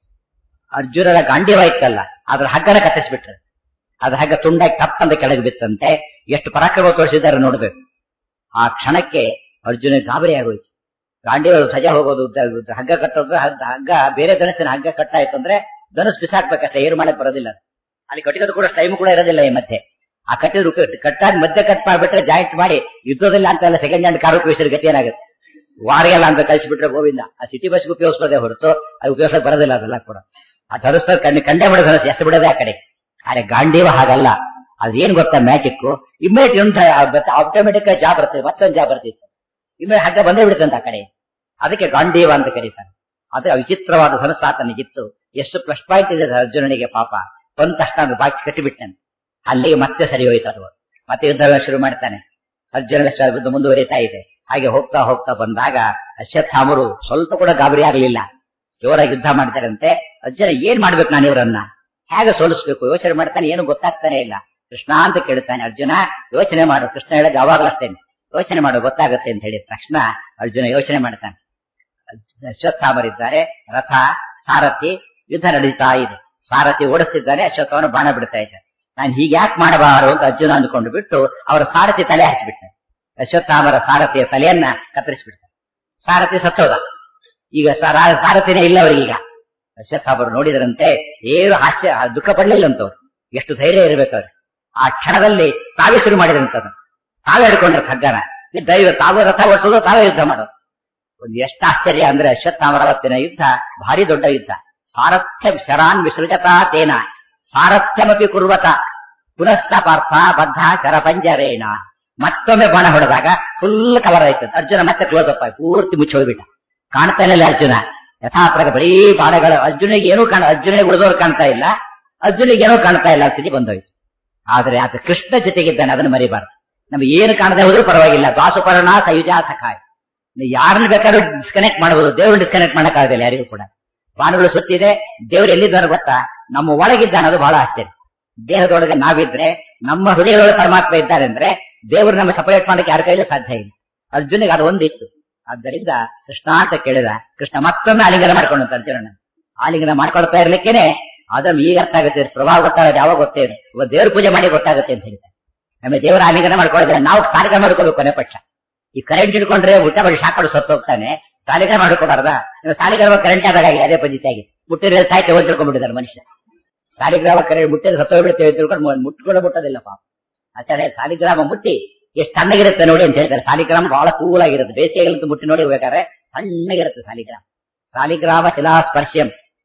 ಅರ್ಜುನರ ಗಾಂಡಿವ ಇತ್ತಲ್ಲ ಅದ್ರ ಹಗ್ಗನ ಕತ್ತಿಸ್ಬಿಟ್ರು ಅದ್ರ ಹಗ್ಗ ತುಂಡಾಗಿ ತಪ್ಪಂದ ಕೆಳಗೆ ಬಿತ್ತಂತೆ ಎಷ್ಟು ಪರಾಕ್ರಮ ತೋರಿಸಿದ್ದಾರೆ ನೋಡ್ಬೇಕು ಆ ಕ್ಷಣಕ್ಕೆ ಅರ್ಜುನ ಗಾಬರಿ ಆಗೋಯ್ತು ಗಾಂಡಿವ ಸಜ ಹೋಗೋದು ಉದ್ದ- ಉದ್ದ ಹಗ್ಗ ಕಟ್ಟೋದು ಹಗ್ಗ ಹಗ್ಗ ಬೇರೆ ಧನಸ್ಸಿನ ಹಗ್ಗ ಕಟ್ಟಾಯ್ತು ಅಂದ್ರೆ ಧನಸ್ ಬಿಸಾಕ್ಬೇಕಷ್ಟೇ ಏನು ಮಾಡಕ್ ಬರೋದಿಲ್ಲ ಅಲ್ಲಿ ಕಟ್ಟಿಗೋದು ಕೂಡ ಟೈಮ್ ಕೂಡ ಇರೋದಿಲ್ಲ ಈ ಮಧ್ಯೆ ಆ ಕಟ್ಟಿದ ರೂಪ ಕಟ್ಟಾದ ಮಧ್ಯೆ ಕಟ್ ಮಾಡ್ಬಿಟ್ರೆ ಜಾಯಿಂಟ್ ಮಾಡಿ ಯುದ್ಧದಲ್ಲಿ ಅಂತ ಎಲ್ಲ ಸೆಕೆಂಡ್ ಹ್ಯಾಂಡ್ ಕಾರ್ ಉಪಯೋಗಿಸಿದ್ರೆ ಗತಿ ಏನಾಗುತ್ತೆ ವಾರಿಗೆಲ್ಲ ಅಂತ ಕಳಿಸಿಬಿಟ್ರೆ ಗೋವಿಂದ ಆ ಸಿಟಿ ಬಸ್ಗೆ ಉಪಯೋಗಿಸೋದೇ ಹೊರತು ಅದು ಉಪಯೋಗಿಸಕ್ ಬರೋದಿಲ್ಲ ಅದೆಲ್ಲ ಕೂಡ ಆ ಧನಸ್ಸ ಕಣ್ಣು ಕಂಡೆ ಬಿಡೋ ಧನಸ್ಸು ಎಷ್ಟು ಬಿಡೋದೇ ಆ ಕಡೆ ಆದ್ರೆ ಗಾಂಡೀವ ಹಾಗಲ್ಲ ಅದೇನ್ ಗೊತ್ತಾ ಮ್ಯಾಜಿಕ್ ಇಮ್ಮಿಡಿಯೇಟ್ ಆಟೋಮೆಟಿಕ್ ಜಾಬ್ ಬರ್ತದೆ ಮತ್ತೊಂದು ಜಾಬ್ ಬರ್ತಿತ್ತು ಇಮ್ಮಿಡಿಯೇಟ್ ಹಗ್ಗ ಬಂದೇ ಬಿಡುತ್ತಂತ ಆ ಕಡೆ ಅದಕ್ಕೆ ಗಾಂಡೀವ ಅಂತ ಕರೀತಾರೆ ಅದೇ ವಿಚಿತ್ರವಾದ ಧನಸ್ಸು ಆತನಿಗಿತ್ತು ಎಷ್ಟು ಪ್ಲಸ್ ಪಾಯಿಂಟ್ ಇದೆ ಅರ್ಜುನನಿಗೆ ಪಾಪ ಬಂದ ತಕ್ಷಣ ಅದು ಬಾಚಿ ಕಟ್ಟಿಬಿಟ್ಟನು ಅಲ್ಲಿಗೆ ಮತ್ತೆ ಸರಿ ಹೋಯ್ತು ಅದು ಮತ್ತೆ ಯುದ್ಧ ಶುರು ಮಾಡ್ತಾನೆ ಅರ್ಜುನ ಯುದ್ಧ ಮುಂದುವರಿತಾ ಇದೆ ಹಾಗೆ ಹೋಗ್ತಾ ಹೋಗ್ತಾ ಬಂದಾಗ ಅಶ್ವತ್ಥಾಮರು ಸ್ವಲ್ಪ ಕೂಡ ಗಾಬರಿ ಆಗಲಿಲ್ಲ ಜೋರಾಗಿ ಯುದ್ಧ ಮಾಡ್ತಾರಂತೆ ಅರ್ಜುನ ಏನ್ ಮಾಡ್ಬೇಕು ನಾನು ಇವರನ್ನ ಹೇಗೆ ಸೋಲಿಸ್ಬೇಕು ಯೋಚನೆ ಮಾಡ್ತಾನೆ ಏನು ಗೊತ್ತಾಗ್ತಾನೆ ಇಲ್ಲ ಕೃಷ್ಣ ಅಂತ ಕೇಳ್ತಾನೆ ಅರ್ಜುನ ಯೋಚನೆ ಮಾಡು ಕೃಷ್ಣ ಹೇಳಿದ ಯಾವಾಗಲೂ ಅಷ್ಟೇನೆ ಯೋಚನೆ ಮಾಡು ಗೊತ್ತಾಗುತ್ತೆ ಅಂತ ಹೇಳಿದ ತಕ್ಷಣ ಅರ್ಜುನ ಯೋಚನೆ ಮಾಡ್ತಾನೆ ಅಶ್ವತ್ಥಾಮರಿದ್ದಾರೆ ರಥ ಸಾರಥಿ ಯುದ್ಧ ನಡೀತಾ ಇದೆ
ಸಾರಥಿ ಓಡಿಸ್ತಿದ್ದಾನೆ ಅಶ್ವತ್ಥವನ ಬಾಣ ಬಿಡ್ತಾ ಇದ್ದಾನೆ ನಾನು ಹೀಗೆ ಯಾಕೆ ಮಾಡಬಾರು ಅಂತ ಅರ್ಜುನ ಅಂದ್ಕೊಂಡು ಬಿಟ್ಟು ಅವರ ಸಾರಥಿ ತಲೆ ಹಚ್ಚಿಬಿಡ್ತಾನೆ ಅಶ್ವತ್ಥಾಮರ ಸಾರಥಿಯ ತಲೆಯನ್ನ ಕತ್ತರಿಸ್ಬಿಡ್ತಾನೆ ಸಾರಥಿ ಸತ್ತೋದ ಈಗ ಸಾರ- ಸಾರಥಿನೇ ಇಲ್ಲ ಅವರಿಗೀಗ ಅಶ್ವತ್ಥಾಮರು ನೋಡಿದ್ರಂತೆ ಏನು ಹಾಸ್ಯ ದುಃಖ ಪಡ್ಲಿಲ್ಲಂತವ್ರು ಎಷ್ಟು ಧೈರ್ಯ ಇರ್ಬೇಕವ್ರು ಆ ಕ್ಷಣದಲ್ಲಿ ತಾವೇ ಶುರು ಮಾಡಿದ್ರಂತದ್ದು ತಾವೇ ಹಿಡ್ಕೊಂಡ್ರೆ ಖಡ್ಗನ ಈ ದೈವ ತಾವೇ ರಥ ಓಡಿಸೋದು ತಾವೇ ಯುದ್ಧ ಮಾಡೋದು ಒಂದು ಎಷ್ಟು ಆಶ್ಚರ್ಯ ಅಂದ್ರೆ ಅಶ್ವತ್ಥಾಮರ ಅವತ್ತಿನ ಯುದ್ಧ ಭಾರಿ ದೊಡ್ಡ ಯುದ್ಧ ಸಾರಥ್ಯ ಶರಾನ್ ವಿಸೃಜತಾ ತೇನ ಸಾರಥ್ಯಮಪಿ ಕುರ್ವತ ಪುನಸ್ಸ ಪಾರ್ಥ ಬದ್ಧ ಶರಪಂಜರೇಣ ಮತ್ತೊಮ್ಮೆ ಬಾಣ ಹೊಡೆದಾಗ ಫುಲ್ ಕವರ್ ಆಯ್ತು ಅರ್ಜುನ ಮತ್ತೆ ಕ್ಲೋಸ್ ಅಪ್ ಆಯ್ತು ಪೂರ್ತಿ ಮುಚ್ಚಿ ಹೋಗ್ಬಿಟ್ಟ ಕಾಣ್ತಾ ಇಲ್ಲ ಅರ್ಜುನ ಯಥಾಪ್ರಕ ಬರೀ ಬಾಣಗಳು ಅರ್ಜುನಿಗೆ ಏನೂ ಕಾಣ ಅರ್ಜುನಿಗೆ ಉಳಿದವ್ರು ಕಾಣ್ತಾ ಇಲ್ಲ ಅರ್ಜುನಿಗೆ ಏನೂ ಕಾಣ್ತಾ ಇಲ್ಲ ಸ್ಥಿತಿ ಬಂದೋಯ್ತು ಆದ್ರೆ ಆತ ಕೃಷ್ಣ ಜೊತೆಗಿದ್ದಾನೆ ಅದನ್ನು ಮರಿಬಾರ್ದು ನಮ್ಗೆ ಏನು ಕಾಣದೆ ಹೋದ್ರೂ ಪರವಾಗಿಲ್ಲ ದಾಸುಪರ್ಣ ಸಯುಜಾ ಸಖಾಯ್ ನೀವು ಯಾರನ್ನ ಬೇಕಾದ್ರೂ ಡಿಸ್ಕನೆಕ್ಟ್ ಮಾಡಬಹುದು ದೇವ್ರು ಡಿಸ್ಕನೆಕ್ಟ್ ಮಾಡಕ್ಕಾಗಲ್ಲ ಯಾರಿಗೂ ಕೂಡ ಬಾಣಗಳು ಸುತ್ತಿದೆ ದೇವ್ರು ಎಲ್ಲಿದ್ದಾನೆ ಗೊತ್ತಾ ನಮ್ಮ ಒಳಗಿದ್ದಾನೆ ಅದು ಬಹಳ ಆಶ್ಚರ್ಯ ದೇಹದೊಳಗೆ ನಾವಿದ್ರೆ ನಮ್ಮ ಹೃದಯದೊಳಗೆ ಪರಮಾತ್ಮ ಇದ್ದಾರೆ ಅಂದ್ರೆ ದೇವರು ನಮ್ಮ ಸಪರೇಟ್ ಮಾಡಕ್ಕೆ ಯಾರ ಕೈಲೂ ಸಾಧ್ಯ ಇಲ್ಲ ಅರ್ಜುನಿಗೆ ಅದು ಒಂದಿತ್ತು ಆದ್ದರಿಂದ ಕೃಷ್ಣ ಅಂತ ಕೇಳಿದ ಕೃಷ್ಣ ಮತ್ತೊಮ್ಮೆ ಆಲಿಂಗನ ಮಾಡ್ಕೊಂಡು ಅರ್ಜುನನ ಆಲಿಂಗನ ಮಾಡ್ಕೊಳ್ತಾ ಇರ್ಲಿಕ್ಕೇನೆ ಅದನ್ನು ಈಗ ಅರ್ಥ ಆಗುತ್ತೆ ಪ್ರಭಾವ ಗೊತ್ತಾಗುತ್ತೆ ಯಾವಾಗ ಗೊತ್ತೇ ಇದೆ ಇವಾಗ ದೇವ್ರ ಪೂಜೆ ಮಾಡಿ ಗೊತ್ತಾಗುತ್ತೆ ಅಂತ ಹೇಳ್ತಾರೆ ನಮಗೆ ದೇವರ ಆಲಿಂಗನ ಮಾಡ್ಕೊಳ್ಳೋದ್ರೆ ನಾವು ಕಾರ್ಯಕ್ರಮ ಮಾಡ್ಕೋಬೇಕು ಕೊನೆ ಪಕ್ಷ ಈ ಕರೆಂಟ್ ಹಿಡ್ಕೊಂಡ್ರೆ ಊಟ ಮಾಡಿ ಶಾಕೊಂಡು ಸತ್ತು ಹೋಗ್ತಾನೆ ಸಾಲಿಗ್ರಾಮ ಮಾಡ್ಕೊಬಾರ್ದ ನೀವು ಸಾಲಿಗ್ರಾಮ ಕರೆಂಟ್ ಆದಾಗ ಆಗಿದೆ ಅದೇ ಪದ್ಧತಿ ಆಗಿದೆ ಮುಟ್ಟಿದ್ರೆ ಸಾಯ್ತೆ ಓದ್ ತಿಳ್ಕೊಂಡ್ಬಿಟ್ಟಿದ್ದಾರೆ ಮನುಷ್ಯ ಸಾಲಿಗ್ರಾಮ ಕರೆಂಟ್ ಮುಟ್ಟಿದ್ರೆ ಸತ್ತೋಗ್ಬಿಡ್ತೇವೆ ತಿಳ್ಕೊಂಡು ಮುಟ್ಕೊಂಡು ಮುಟ್ಟೋದಿಲ್ಲ ಪಾಪ ಆಚಾರ್ಯ ಸಾಲಿಗ್ರಾಮ ಮುಟ್ಟಿ ಎಷ್ಟು ತಣ್ಣಗಿರುತ್ತೆ ನೋಡಿ ಅಂತ ಹೇಳ್ತಾರೆ ಸಾಲಿಗ್ರಾಮ ಬಹಳ ಕೂಲ್ ಆಗಿರುತ್ತೆ ಬೇಸಿಗೆಗಂತೂ ಮುಟ್ಟಿ ನೋಡಿ ಹೋಗ್ಬೇಕಾದ್ರೆ ತಣ್ಣಗಿರುತ್ತೆ ಸಾಲಿಗ್ರಾಮ ಸಾಲಿಗ್ರಾಮ ಶಿಲಾ ಸ್ಪರ್ಶ್ಯಂ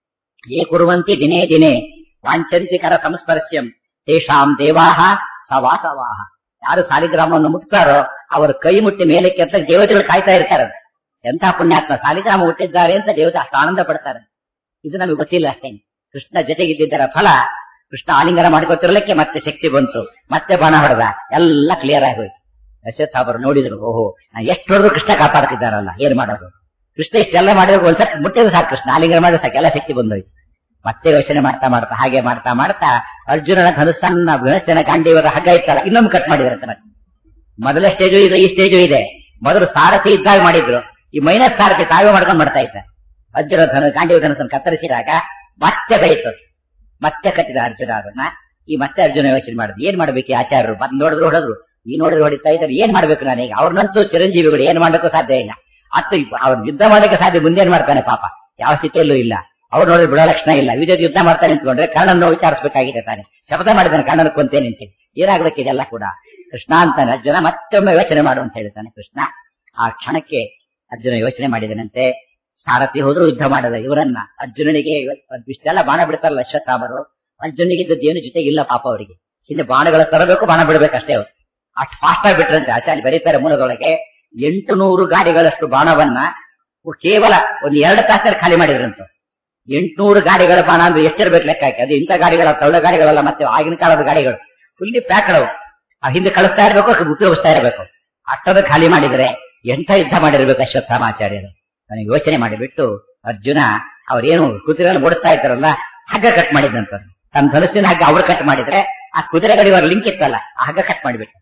ಯೇ ಕುರುವಂತಿ ದಿನೇ ದಿನೇ ವಾಂಚಂತಿ ಕರ ಸಂಸ್ಪರ್ಶ್ಯಂ ತೇಷಾಂ ದೇವಾಹ ಸವಾಸವಾಹ ಯಾರು ಸಾಲಿಗ್ರಾಮವನ್ನು ಮುಟ್ತಾರೋ ಅವರ ಕೈ ಮುಟ್ಟಿ ಮೇಲಕ್ಕೆ ಅಂತ ದೇವತೆಗಳು ಕಾಯ್ತಾ ಇರ್ತಾರೆ ಎಂತ ಪುಣ್ಯಾತ್ಮ ಸಾಲಿಗ್ರಾಮ ಹುಟ್ಟಿದ್ದಾರೆ ಅಂತ ದೇವತೆ ಅಷ್ಟು ಆನಂದ ಪಡ್ತಾರೆ ಇದು ನಮಗೆ ಗೊತ್ತಿಲ್ಲ ಅಷ್ಟೇ ಕೃಷ್ಣ ಜೊತೆಗಿದ್ದರ ಫಲ ಕೃಷ್ಣ ಆಲಿಂಗನ ಮಾಡ್ಕೊತಿರ್ಲಿಕ್ಕೆ ಮತ್ತೆ ಶಕ್ತಿ ಬಂತು ಮತ್ತೆ ಬಾಣ ಹೊಡೆದ ಎಲ್ಲ ಕ್ಲಿಯರ್ ಆಗಿ ಹೋಯ್ತು ಅಶ್ವತ್ಥಾಪರು ನೋಡಿದ್ರು ಓಹೋ ನಾ ಎಷ್ಟು ಹೊಡೆದ್ರು ಕೃಷ್ಣ ಕಾಪಾಡ್ತಿದ್ದಾರಲ್ಲ ಏನ್ ಮಾಡೋದು ಕೃಷ್ಣ ಇಷ್ಟೆಲ್ಲ ಮಾಡಿದ್ರು ಒಂದ್ಸತ್ ಮುಟ್ಟಿದ್ರು ಸಾಕು ಕೃಷ್ಣ ಆಲಿಂಗನ ಮಾಡಿದ್ರೆ ಸಾಕು ಎಲ್ಲ ಶಕ್ತಿ ಬಂದೋಯ್ತು ಮತ್ತೆ ಯೋಚನೆ ಮಾಡ್ತಾ ಮಾಡ್ತಾ ಹಾಗೆ ಮಾಡ್ತಾ ಮಾಡ್ತಾ ಅರ್ಜುನನ ಧನುಸ್ಸನ್ನ ವಿನಶ್ಚನ ಗಾಂಡೀವರ ಹಗ್ಗ ಇತ್ತಲ್ಲ ಇನ್ನೊಮ್ಮೆ ಕಟ್ ಮಾಡಿದ್ರೆ ಮೊದಲ ಸ್ಟೇಜು ಇದೆ ಈ ಸ್ಟೇಜು ಇದೆ ಮೊದಲು ಸಾರಥಿ ಇದ್ದಾಗ ಮಾಡಿದ್ರು ಈ ಮೈನಸ್ ಸಾರಥಿ ತಾವೇ ಮಾಡ್ಕೊಂಡು ಮಾಡ್ತಾ ಇದ್ದಾರೆ ಅರ್ಜುನ ಧನು ಗಾಂಡೀವ ಧನಸ್ಸನ್ನು ಕತ್ತರಿಸಿದಾಗ ಮತ್ತೆ ಬೆಳೀತು ಮತ್ತೆ ಕಟ್ಟಿದ ಅರ್ಜುನ ಅದನ್ನ ಈ ಮತ್ತೆ ಅರ್ಜುನ ಯೋಚನೆ ಮಾಡಿದ್ರು ಏನ್ ಮಾಡ್ಬೇಕು ಈ ಆಚಾರ್ಯರು ಬಂದ್ ನೋಡಿದ್ರು ಹೊಡೆದ್ರು ಈ ನೋಡಿದ್ರು ಹೊಡಿತಾ ಇದ್ದಾರೆ ಏನ್ ಮಾಡ್ಬೇಕು ನಾನೀಗ ಅವ್ರನ್ನಂತೂ ಚಿರಂಜೀವಿಗಳು ಏನ್ ಮಾಡ್ಲಿಕ್ಕೂ ಸಾಧ್ಯ ಇಲ್ಲ ಅತ್ತು ಅವ್ರು ಯುದ್ಧ ಮಾಡಲಿಕ್ಕೆ ಸಾಧ್ಯ ಮುಂದೇನ್ ಮಾಡ್ತಾನೆ ಪಾಪ ಯಾವ ಸ್ಥಿತಿಯಲ್ಲೂ ಇಲ್ಲ ಅವ್ರು ನೋಡಿದ್ರೆ ಬಿಡೋ ಲಕ್ಷಣ ಇಲ್ಲ ವಿಜಯ್ ಯುದ್ಧ ಮಾಡ್ತಾ ನಿಂತ್ಕೊಂಡ್ರೆ ಕರ್ಣನ್ನು ವಿಚಾರಿಸಬೇಕಾಗಿದೆ ತಾನೆ ಶಪಥ ಮಾಡಿದ್ದಾನೆ ಕರ್ಣನ ಕೊಂತೇನೆ ಅಂತ ಏನಾಗ್ಬೇಕು ಇದೆಲ್ಲ ಕೂಡ ಕೃಷ್ಣ ಅಂತಾನೆ ಅರ್ಜುನ ಮತ್ತೊಮ್ಮೆ ಯೋಚನೆ ಮಾಡು ಅಂತ ಹೇಳ್ತಾನೆ ಕೃಷ್ಣ ಆ ಕ್ಷಣಕ್ಕೆ ಅರ್ಜುನ ಯೋಚನೆ ಮಾಡಿದನಂತೆ ಸಾರಥಿ ಹೋದ್ರು ಯುದ್ಧ ಮಾಡದ ಇವರನ್ನ ಅರ್ಜುನನಿಗೆ ಇಷ್ಟೆಲ್ಲ ಬಾಣ ಬಿಡ್ತಾರಲ್ಲ ಅಶ್ವತ್ಥಾಮರು ಅರ್ಜುನಿಗೆ ಇದ್ದದ್ದು ಏನು ಜೊತೆಗೆ ಇಲ್ಲ ಪಾಪ ಅವರಿಗೆ ಹಿಂದೆ ಬಾಣಗಳ ತರಬೇಕು ಬಾಣ ಬಿಡ್ಬೇಕಷ್ಟೇ ಅವರು ಅಷ್ಟು ಫಾಸ್ಟ್ ಆಗಿ ಬಿಟ್ರಂತೆ ಆಚಾರ್ಯ ಬರೀತಾರೆ ಮೂಲದೊಳಗೆ ಎಂಟು ನೂರು ಗಾಡಿಗಳಷ್ಟು ಬಾಣವನ್ನ ಕೇವಲ ಒಂದು ಎರಡು ತಾಸಲ್ಲಿ ಖಾಲಿ ಮಾಡಿದ್ರಂತ ಎಂಟ್ನೂರು ಗಾಡಿಗಳ ಬಾಣ ಅಂದ್ರೆ ಎಷ್ಟಿರ್ಬೇಕು ಲೆಕ್ಕ ಹಾಕಿ ಅದು ಇಂಥ ಗಾಡಿಗಳ ತಳ್ಳ ಗಾಡಿಗಳಲ್ಲ ಮತ್ತೆ ಆಗಿನ ಕಾಲದ ಗಾಡಿಗಳು ಫುಲ್ಲಿ ಪ್ಯಾಕ್ಗಳು ಆ ಹಿಂದೆ ಕಳಿಸ್ತಾ ಇರ್ಬೇಕು ಉಪಯೋಗಿಸ್ತಾ ಇರಬೇಕು ಅಷ್ಟದ ಖಾಲಿ ಮಾಡಿದ್ರೆ ಎಂಥ ಯುದ್ಧ ಮಾಡಿರ್ಬೇಕು ಅಶ್ವತ್ಥಾಮಾಚಾರ್ಯರು ನನಗೆ ಯೋಚನೆ ಮಾಡಿಬಿಟ್ಟು ಅರ್ಜುನ ಅವ್ರೇನು ಕುದುರೆಯನ್ನು ಓಡಿಸ್ತಾ ಇದ್ದಾರಲ್ಲ ಹಗ್ಗ ಕಟ್ ಮಾಡಿದಂತ ತನ್ನ ಧನಸ್ಸಿನ ಹಗ್ಗ ಅವ್ರು ಕಟ್ ಮಾಡಿದ್ರೆ ಆ ಕುದುರೆಗಳಿಗೆ ಲಿಂಕ್ ಇತ್ತಲ್ಲ ಆ ಹಗ್ಗ ಕಟ್ ಮಾಡಿಬಿಟ್ಟು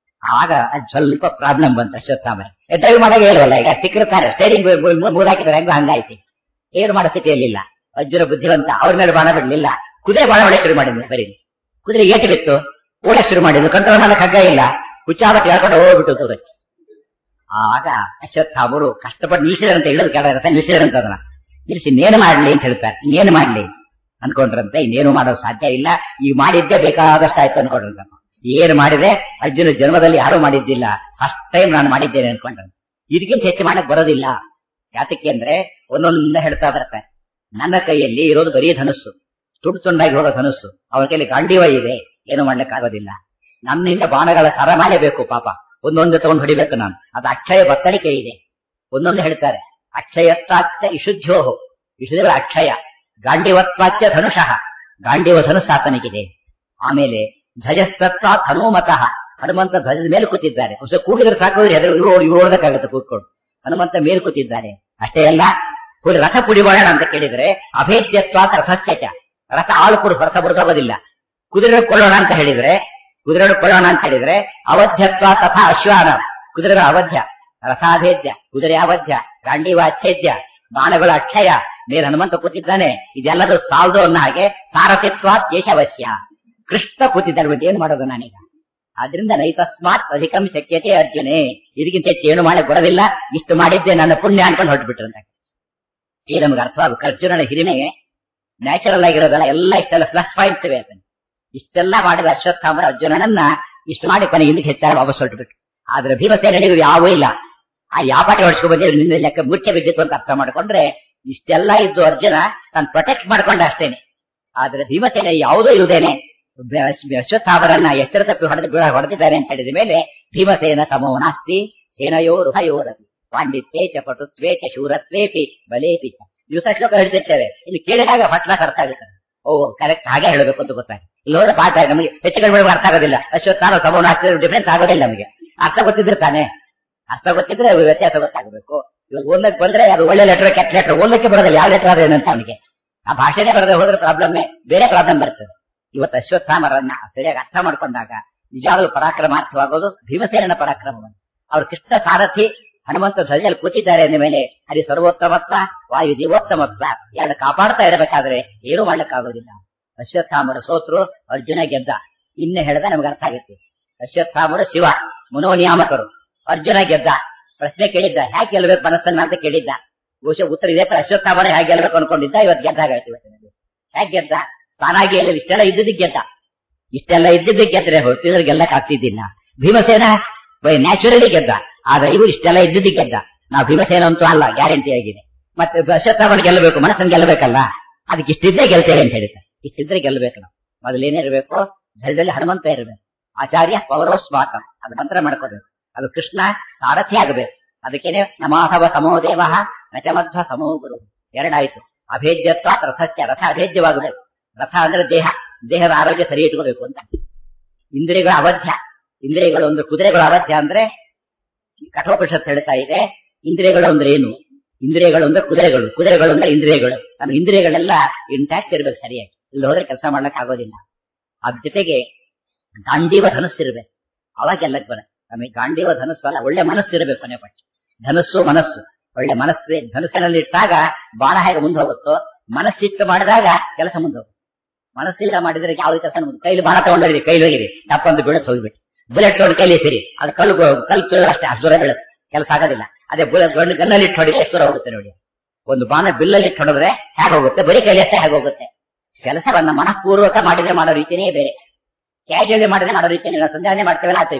ಆಗ ಅದ್ ಸ್ವಲ್ಪ ಪ್ರಾಬ್ಲಮ್ ಬಂತು ಅಶ್ವತ್ಥಾಮ ಡ್ರೈವ್ ಮಾಡಾಗ ಹೇಳುವಲ್ಲ ಈಗ ಸಿಕ್ಕಿರ್ತಾರೆ ಸ್ಟೇರಿಂಗ್ ಮೂದಾಕಿದ್ರೆ ಹೆಂಗ ಹಂಗಾಯ್ತು ಏನು ಮಾಡೋ ಸ್ಥಿತಿಯಲ್ಲಿಲ್ಲ ಅರ್ಜುನ ಬುದ್ಧಿವಂತ ಅವ್ರ ಮೇಲೆ ಬಾಣ ಬಿಡ್ಲಿಲ್ಲ ಕುದುರೆ ಬಾಣ ಹೊಡೆ ಶುರು ಮಾಡಿದ್ವಿ ಬರೀ ಕುದುರೆ ಏಟು ಬಿತ್ತು ಓಡಕ್ ಶುರು ಮಾಡಿದ್ವಿ ಕಂಟ್ರೋಲ್ ಮಾಡಕ್ ಹಗ್ಗ ಇಲ್ಲ ಹುಚ್ಚಾಬಟ್ಟು ಹೇಳ್ಕೊಂಡು ಹೋಗ್ಬಿಟ್ಟು ದೂರ ಆಗ ಅಶ್ವತ್ಥಾಮರು ಕಷ್ಟಪಟ್ಟು ನಿಲ್ಸಿದ್ರಂತೆ ಇಳಿದು ಕೆಳಗಿರುತ್ತೆ ನಿಲ್ಸಿದ್ರಂತ ಅದನ್ನ ನಿಲ್ಸಿ ಇನ್ನೇನು ಮಾಡ್ಲಿ ಅಂತ ಹೇಳ್ತಾರೆ ಇನ್ನೇನು ಮಾಡ್ಲಿ ಅನ್ಕೊಂಡ್ರಂತೆ ಇನ್ನೇನು ಮಾಡೋದು ಸಾಧ್ಯ ಇಲ್ಲ ಈ ಮಾಡಿದ್ದೆ ಬೇಕಾದಷ್ಟು ಆಯ್ತು ಅನ್ಕೊಂಡ್ರಂತ ಏನು ಮಾಡಿದೆ ಅರ್ಜುನ ಜನ್ಮದಲ್ಲಿ ಯಾರು ಮಾಡಿದ್ದಿಲ್ಲ ಫಸ್ಟ್ ಟೈಮ್ ನಾನು ಮಾಡಿದ್ದೇನೆ ಅನ್ಕೊಂಡ್ರಂತೆ ಇದಕ್ಕಿಂತ ಹೆಚ್ಚು ಮಾಡಕ್ ಬರೋದಿಲ್ಲ ಯಾತಕ್ಕೆ ಅಂದ್ರೆ ಒಂದೊಂದ ಹೇಳ್ತಾ ಬರ್ತಾರೆ ನನ್ನ ಕೈಯಲ್ಲಿ ಇರೋದು ಬರೀ ಧನುಸ್ಸು ತುಂಡು ತುಂಡಾಗಿ ಹೋಗೋ ಧನುಸ್ಸು ಅವನ ಕೈಯಲ್ಲಿ ಗಾಂಡಿವ ಇದೆ ಏನು ಮಾಡ್ಲಿಕ್ಕಾಗೋದಿಲ್ಲ ನನ್ನಿಂದ ಬಾಣಗಳ ಸರ ಮಾಡಬೇಕು ಪಾಪ ಒಂದೊಂದು ತಗೊಂಡು ಹೊಡಿಬೇಕು ನಾನು ಅದು ಅಕ್ಷಯ ಬತ್ತಳಿಕೆ ಇದೆ ಒಂದೊಂದು ಹೇಳ್ತಾರೆ ಅಕ್ಷಯತ್ವಾಚ್ಯ ಇಶುದ್ಧೋ ಇಶುದ್ರ ಅಕ್ಷಯ ಗಾಂಡಿವತ್ವಾಚ್ಯ ಧನುಷಃ ಗಾಂಡಿವ ಧನುಸ್ ಆತನಿಗಿದೆ ಆಮೇಲೆ ಧ್ವಜಸ್ತತ್ವ ಹನುಮತಃ ಹನುಮಂತ ಧ್ವಜದ ಮೇಲೆ ಕೂತಿದ್ದಾರೆ ಹೊಸ ಕೂಡಿದ್ರೆ ಸಾಕು ಹೆದರು ಇವ್ರು ಇವ್ರು ಓಡೋದಕ್ಕಾಗುತ್ತೆ ಕೂತ್ಕೊಂಡು ಹನುಮಂತ ಮೇಲೆ ಕೂತಿದ್ದಾರೆ ಅಷ್ಟೇ ಅಲ್ಲ ಕೂಡಿ ರಥ ಪುಡಿಬೋಣ ಅಂತ ಕೇಳಿದ್ರೆ ಅಭೇದ್ಯತ್ವ ರಥಸ್ಯಚ ರಥ ಆಳು ಕೂಡ ರಥ ಬರೋದಿಲ್ಲ ಕುದುರೆ ಕೊಳ್ಳೋಣ ಅಂತ ಹೇಳಿದ್ರೆ ಕುದುರೆ ಕೊಳ್ಳೋಣ ಅಂತ ಹೇಳಿದ್ರೆ ಅವಧ್ಯತ್ವ ತಥಾ ಅಶ್ವಾನ ಕುದುರೆಗಳ ಅವಧ್ಯ ರಥಾಭೇದ್ಯ ಕುದುರೆ ಅವಧ್ಯ ಗಾಂಡೀವ ಅಚ್ಛೇದ್ಯ ಬಾಣಗಳ ಅಕ್ಷಯ ಮೇಲೆ ಹನುಮಂತ ಕೂತಿದ್ದಾನೆ ಇದೆಲ್ಲದೂ ಸಾಲದು ಅನ್ನೋ ಹಾಗೆ ಸಾರಥಿತ್ವ ದೇಶವಶ್ಯ ಕೃಷ್ಣ ಕೂತಿದ್ದಾನೆ ಮತ್ತೆ ಏನ್ ಮಾಡೋದು ನಾನೀಗ ಆದ್ರಿಂದ ನೈತಸ್ಮಾತ್ ಅಧಿಕಂ ಶಕ್ಯತೆ ಅರ್ಜುನೇ ಇದಕ್ಕಿಂತ ಹೆಚ್ಚು ಏನು ಮಾಡಿ ಬರೋದಿಲ್ಲ ಇಷ್ಟು ಮಾಡಿದ್ದೆ ನನ್ನ ಪುಣ್ಯ ಅನ್ಕೊಂಡು ಹೊರಟ್ಬಿಟ್ರಂತ ಈ ನಮ್ಗೆ ಅರ್ಥವಾಗಬೇಕು ಅರ್ಜುನನ ಹಿರಿಮೆ ನ್ಯಾಚುರಲ್ ಆಗಿರೋದಲ್ಲ ಎಲ್ಲ ಇಷ್ಟೆಲ್ಲ ಪ್ಲಸ್ ಪಾಯಿಂಟ್ಸ್ ಇವೆ ಅಂತ ಇಷ್ಟೆಲ್ಲ ಮಾಡಿದ ಅಶ್ವತ್ಥಾಮರ ಅರ್ಜುನನನ್ನ ಇಷ್ಟು ಮಾಡಿ ಕೊನೆಗೆ ಇಲ್ಲಿಗೆ ಹೆಚ್ಚಾಗಿ ವಾಪಸ್ ಹೊರಟ್ಬಿಟ್ಟು ಆದ್ರೆ ಭೀಮಸೇನಿಗೂ ಯಾವೂ ಇಲ್ಲ ಆ ಯಾಪಾಟಿ ಹೊಡ್ಸ್ಕೊ ಬಂದ್ರೆ ನಿನ್ನ ಲೆಕ್ಕ ಮುಚ್ಚೆ ಬಿದ್ದಿತ್ತು ಅಂತ ಅರ್ಥ ಮಾಡ್ಕೊಂಡ್ರೆ ಇಷ್ಟೆಲ್ಲ ಇದ್ದು ಅರ್ಜುನ ತಾನು ಪ್ರೊಟೆಕ್ಟ್ ಮಾಡ್ಕೊಂಡ ಅಷ್ಟೇನೆ ಆದ್ರೆ ಭೀಮಸೇನೆ ಯಾವುದೂ ಇರುವುದೇನೆ ಅಶ್ವತ್ಥಾಮರನ್ನ ಎಚ್ಚರ ತಪ್ಪಿ ಹೊಡೆದು ಹೊಡೆದಿದ್ದಾರೆ ಅಂತ ಹೇಳಿದ ಮೇಲೆ ಭೀಮಸೇನ ಸಮೋ ನಾಸ್ತಿ ಸೇನಯೋರು ಭಯೋರಪಿ ಪಾಂಡಿತ್ಯೇ ಚ ಪಟುತ್ವೇ ಚ ಶೂರತ್ವೇಪಿ ಬಲೇಪಿ ಚ ದಿವಸ ಶ್ಲೋಕ ಹೇಳ್ತಿರ್ತೇವೆ ಇಲ್ಲಿ ಕೇಳಿದಾಗ ಫಟ್ಲಾಕ್ ಅರ್ಥ ಆಗುತ್ತೆ ಓ ಕರೆಕ್ಟ್ ಹಾಗೆ ಹೇಳಬೇಕು ಅಂತ ಗೊತ್ತಾಗ ಇಲ್ಲಿ ಹೋದ್ರೆ ಪಾಠ ನಮಗೆ ಹೆಚ್ಚು ಕಡಿಮೆ ಅರ್ಥ ಆಗೋದಿಲ್ಲ ಅಶ್ವತ್ಥಾನ ಸಮೋ ನಾಸ್ತಿ ಡಿಫ್ರೆನ್ಸ್ ಆಗೋದಿಲ್ಲ ನಮಗೆ ಅರ್ಥ ಗೊತ್ತಿದ್ರೆ ತಾನೆ ಅರ್ಥ ಗೊತ್ತಿದ್ರೆ ವ್ಯತ್ಯಾಸ ಗೊತ್ತಾಗಬೇಕು ಇವಾಗ ಓದ್ಲಕ್ಕೆ ಬಂದ್ರೆ ಅದು ಒಳ್ಳೆ ಲೆಟರ್ ಕೆಟ್ಟ ಲೆಟರ್ ಓದ್ಲಿಕ್ಕೆ ಬರೋದಿಲ್ಲ ಯಾವ ಲೆಟರ್ ಅದೇನಂತ ಅವನಿಗೆ ಆ ಭಾಷೆನೇ ಬರದೆ ಹೋದ್ರೆ ಪ್ರಾಬ್ಲಮ್ ಬೇರೆ ಪ್ರಾಬ್ಲಮ್ ಬರ್ತದೆ ಇವತ್ತು ಅಶ್ವತ್ಥಾಮರನ್ನ ಸರಿಯಾಗಿ ಅರ್ಥ ಮಾಡ್ಕೊಂಡಾಗ ನಿಜವಾಗಲೂ ಪರಾಕ್ರಮಾರ್ಥವಾಗೋದು ಭೀಮಸೇನ ಪರಾಕ್ರಮವನ್ನು ಅವ್ರು ಕೃಷ್ಣ ಸಾರಥಿ ಹನುಮಂತ ಧ್ವಜದಲ್ಲಿ ಕೂತಿದ್ದಾರೆ ಅಂದ ಮೇಲೆ ಹರಿ ಸರ್ವೋತ್ತಮತ್ವ ವಾಯು ಜೀವೋತ್ತಮತ್ವ ಎರಡು ಕಾಪಾಡ್ತಾ ಇರಬೇಕಾದ್ರೆ ಏನೂ ಮಾಡ್ಲಿಕ್ಕಾಗೋದಿಲ್ಲ ಅಶ್ವತ್ಥಾಮರ ಸೋತ್ರು ಅರ್ಜುನ ಗೆದ್ದ ಇನ್ನೇ ಹೇಳ್ದ ನಮ್ಗೆ ಅರ್ಥ ಆಗುತ್ತೆ ಅಶ್ವತ್ಥಾಮರು ಶಿವ ಮನೋನಿಯಾಮಕರು ಅರ್ಜುನ ಗೆದ್ದ ಪ್ರಶ್ನೆ ಕೇಳಿದ್ದ ಹ್ಯಾಕೆ ಗೆಲ್ಬೇಕು ಮನಸ್ಸನ್ನ ಅಂತ ಕೇಳಿದ್ದ ಬಹುಶಃ ಉತ್ತರ ಇದೆ ಅಶ್ವತ್ಥಾಮರ ಹೇಗೆ ಗೆಲ್ಬೇಕು ಅನ್ಕೊಂಡಿದ್ದ ಇವತ್ತು ಗೆದ್ದಾಗಾಯ್ತು ಇವತ್ತಿನ ಹೇಗೆ ಗೆದ್ದ ತಾನಾಗಿ ಎಲ್ಲ ಇಷ್ಟೆಲ್ಲ ಇದ್ದಿದ್ದಕ್ಕೆ ಗೆದ್ದ ಇಷ್ಟೆಲ್ಲ ಇದ್ದಿದ್ದಕ್ಕೆ ಗೆದ್ರೆ ಹೊರತು ಗೆಲ್ಲಕ್ ಆಗ್ತಿದ್ದಿಲ್ಲ ಭೀಮಸೇನ ನ್ಯಾಚುರಲಿ ಗೆದ್ದ ಆದ್ರೆ ಇವರು ಇಷ್ಟೆಲ್ಲ ಇದ್ದಿದ್ದಕ್ಕೆ ಗೆದ್ದ ನಾವು ಭೀಮಸೇನ ಅಂತೂ ಅಲ್ಲ ಗ್ಯಾರಂಟಿ ಆಗಿದೆ ಮತ್ತೆ ಅಶ್ವತ್ಥಾಮನ ಗೆಲ್ಲಬೇಕು ಮನಸ್ಸನ್ನು ಗೆಲ್ಲಬೇಕಲ್ಲ ಅದಕ್ಕೆ ಇಷ್ಟಿದ್ರೆ ಗೆಲ್ತೇವೆ ಅಂತ ಹೇಳ್ತಾರೆ ಇಷ್ಟಿದ್ರೆ ಗೆಲ್ಲಬೇಕು ನಾವು ಮೊದಲೇನಿರ್ಬೇಕು ಧೈರ್ಯದಲ್ಲಿ ಹನುಮಂತ ಇರಬೇಕು ಆಚಾರ್ಯ ಪೌರೋಸ್ಮಾಕ ಅದು ಮಂತ್ರ ಮಾಡ್ಕೋಬೇಕು ಅದು ಕೃಷ್ಣ ಸಾರಥಿ ಆಗಬೇಕು ಅದಕ್ಕೇನೆ ನಮಾಧವ ಸಮೋ ದೇವ ನಚಮಧ್ವ ಸಮೋ ಗುರು ಎರಡಾಯ್ತು ಅಭೇದ್ಯತ್ವ ರಥಸ್ಯ ರಥ ಅಭೇದ್ಯವಾಗಬೇಕು ರಥ ಅಂದ್ರೆ ದೇಹ ದೇಹದ ಆರೋಗ್ಯ ಸರಿ ಇಟ್ಕೋಬೇಕು ಅಂತ ಇಂದ್ರಿಯಗಳ ಅವಧ್ಯ ಇಂದ್ರಿಯಗಳು ಒಂದು ಕುದುರೆಗಳ ಅವಧ್ಯ ಅಂದ್ರೆ ಕಠೋಪನಿಷತ್ ಹೇಳ್ತಾ ಇದೆ ಇಂದ್ರಿಯಗಳು ಅಂದ್ರೆ ಏನು ಇಂದ್ರಿಯಗಳು ಅಂದ್ರೆ ಕುದುರೆಗಳು ಕುದುರೆಗಳು ಅಂದ್ರೆ ಇಂದ್ರಿಯಗಳು ನಮ್ಮ ಇಂದ್ರಿಯಗಳೆಲ್ಲ ಇಂಟ್ಯಾಕ್ಟ್ ಇರ್ಬೇಕು ಸರಿಯಾಗಿ ಇಲ್ಲಿ ಹೋದ್ರೆ ಕೆಲಸ ಮಾಡ್ಲಿಕ್ಕೆ ಆಗೋದಿಲ್ಲ ಅದ್ರ ಜೊತೆಗೆ ಗಾಂಡೀವ ಧನಸ್ಸಿರ್ಬೇಕು ಅವಾಗ ಎಲ್ಲಕ್ಕೆ ಬರ ನಮಗೆ ಗಾಂಡೀವ ಧನಸ್ಸು ಅಲ್ಲ ಒಳ್ಳೆ ಮನಸ್ಸು ಇರಬೇಕು ಕೊನೆ ಪಟ್ಟ ಧನಸ್ಸು ಮನಸ್ಸು ಒಳ್ಳೆ ಮನಸ್ಸು ಧನಸ್ಸಿನಲ್ಲಿ ಇಟ್ಟಾಗ ಬಾಣ ಹೇಗೆ ಮುಂದೆ ಹೋಗುತ್ತೋ ಮನಸ್ಸಿಟ್ಟು ಮಾಡಿದಾಗ ಕೆಲಸ ಮುಂದೆ ಹೋಗುತ್ತೆ ಮನಸ್ಸಿಲ್ಲ ಮಾಡಿದ್ರೆ ಯಾವುದೇ ಕೆಲಸ ಮುಂದೆ ಕೈಲಿ ಬಾಣ ತಗೊಂಡಿರಿ ಕೈಲಿ ಹೋಗಿರಿ ತಪ್ಪೊಂದು ಬೀಳತ್ ಹೋಗ್ಬಿಟ್ಟು ಬುಲೆಟ್ ತಗೊಂಡು ಕೈಲಿ ಸಿರಿ ಅದು ಕಲ್ಲು ಕಲ್ಲು ತುಳಿದ್ರೆ ಅಷ್ಟೇ ಅಷ್ಟು ದೂರ ಬೀಳುತ್ತೆ ಕೆಲಸ ಆಗೋದಿಲ್ಲ ಅದೇ ಬುಲೆಟ್ ಗಂಡು ಗನ್ನಲ್ಲಿ ಇಟ್ಟು ಹೊಡಿದ್ರೆ ಎಷ್ಟು ದೂರ ಹೋಗುತ್ತೆ ನೋಡಿ ಒಂದು ಬಾಣ ಬಿಲ್ಲಲ್ಲಿ ಇಟ್ಟು ಹೊಡೆದ್ರೆ ಹೇಗೆ ಹೋಗುತ್ತೆ ಬರೀ ಕೈಲಿ ಅಷ್ಟೇ ಹೇಗೆ ಹೋಗುತ್ತೆ ಕೆಲಸವನ್ನ ಮನಃಪೂರ್ವಕ ಮಾಡಿದ್ರೆ ಮಾಡೋ ರೀತಿನೇ ಬೇರೆ ಕ್ಯಾಶುಯಲಿ ಮಾಡಿದ್ರೆ ಮಾಡೋ ರೀತಿನೇ ನಾವು ಸಂಧ್ಯಾನೆ ಮಾಡ್ತೇವಲ್ಲ ಆತೈವಿ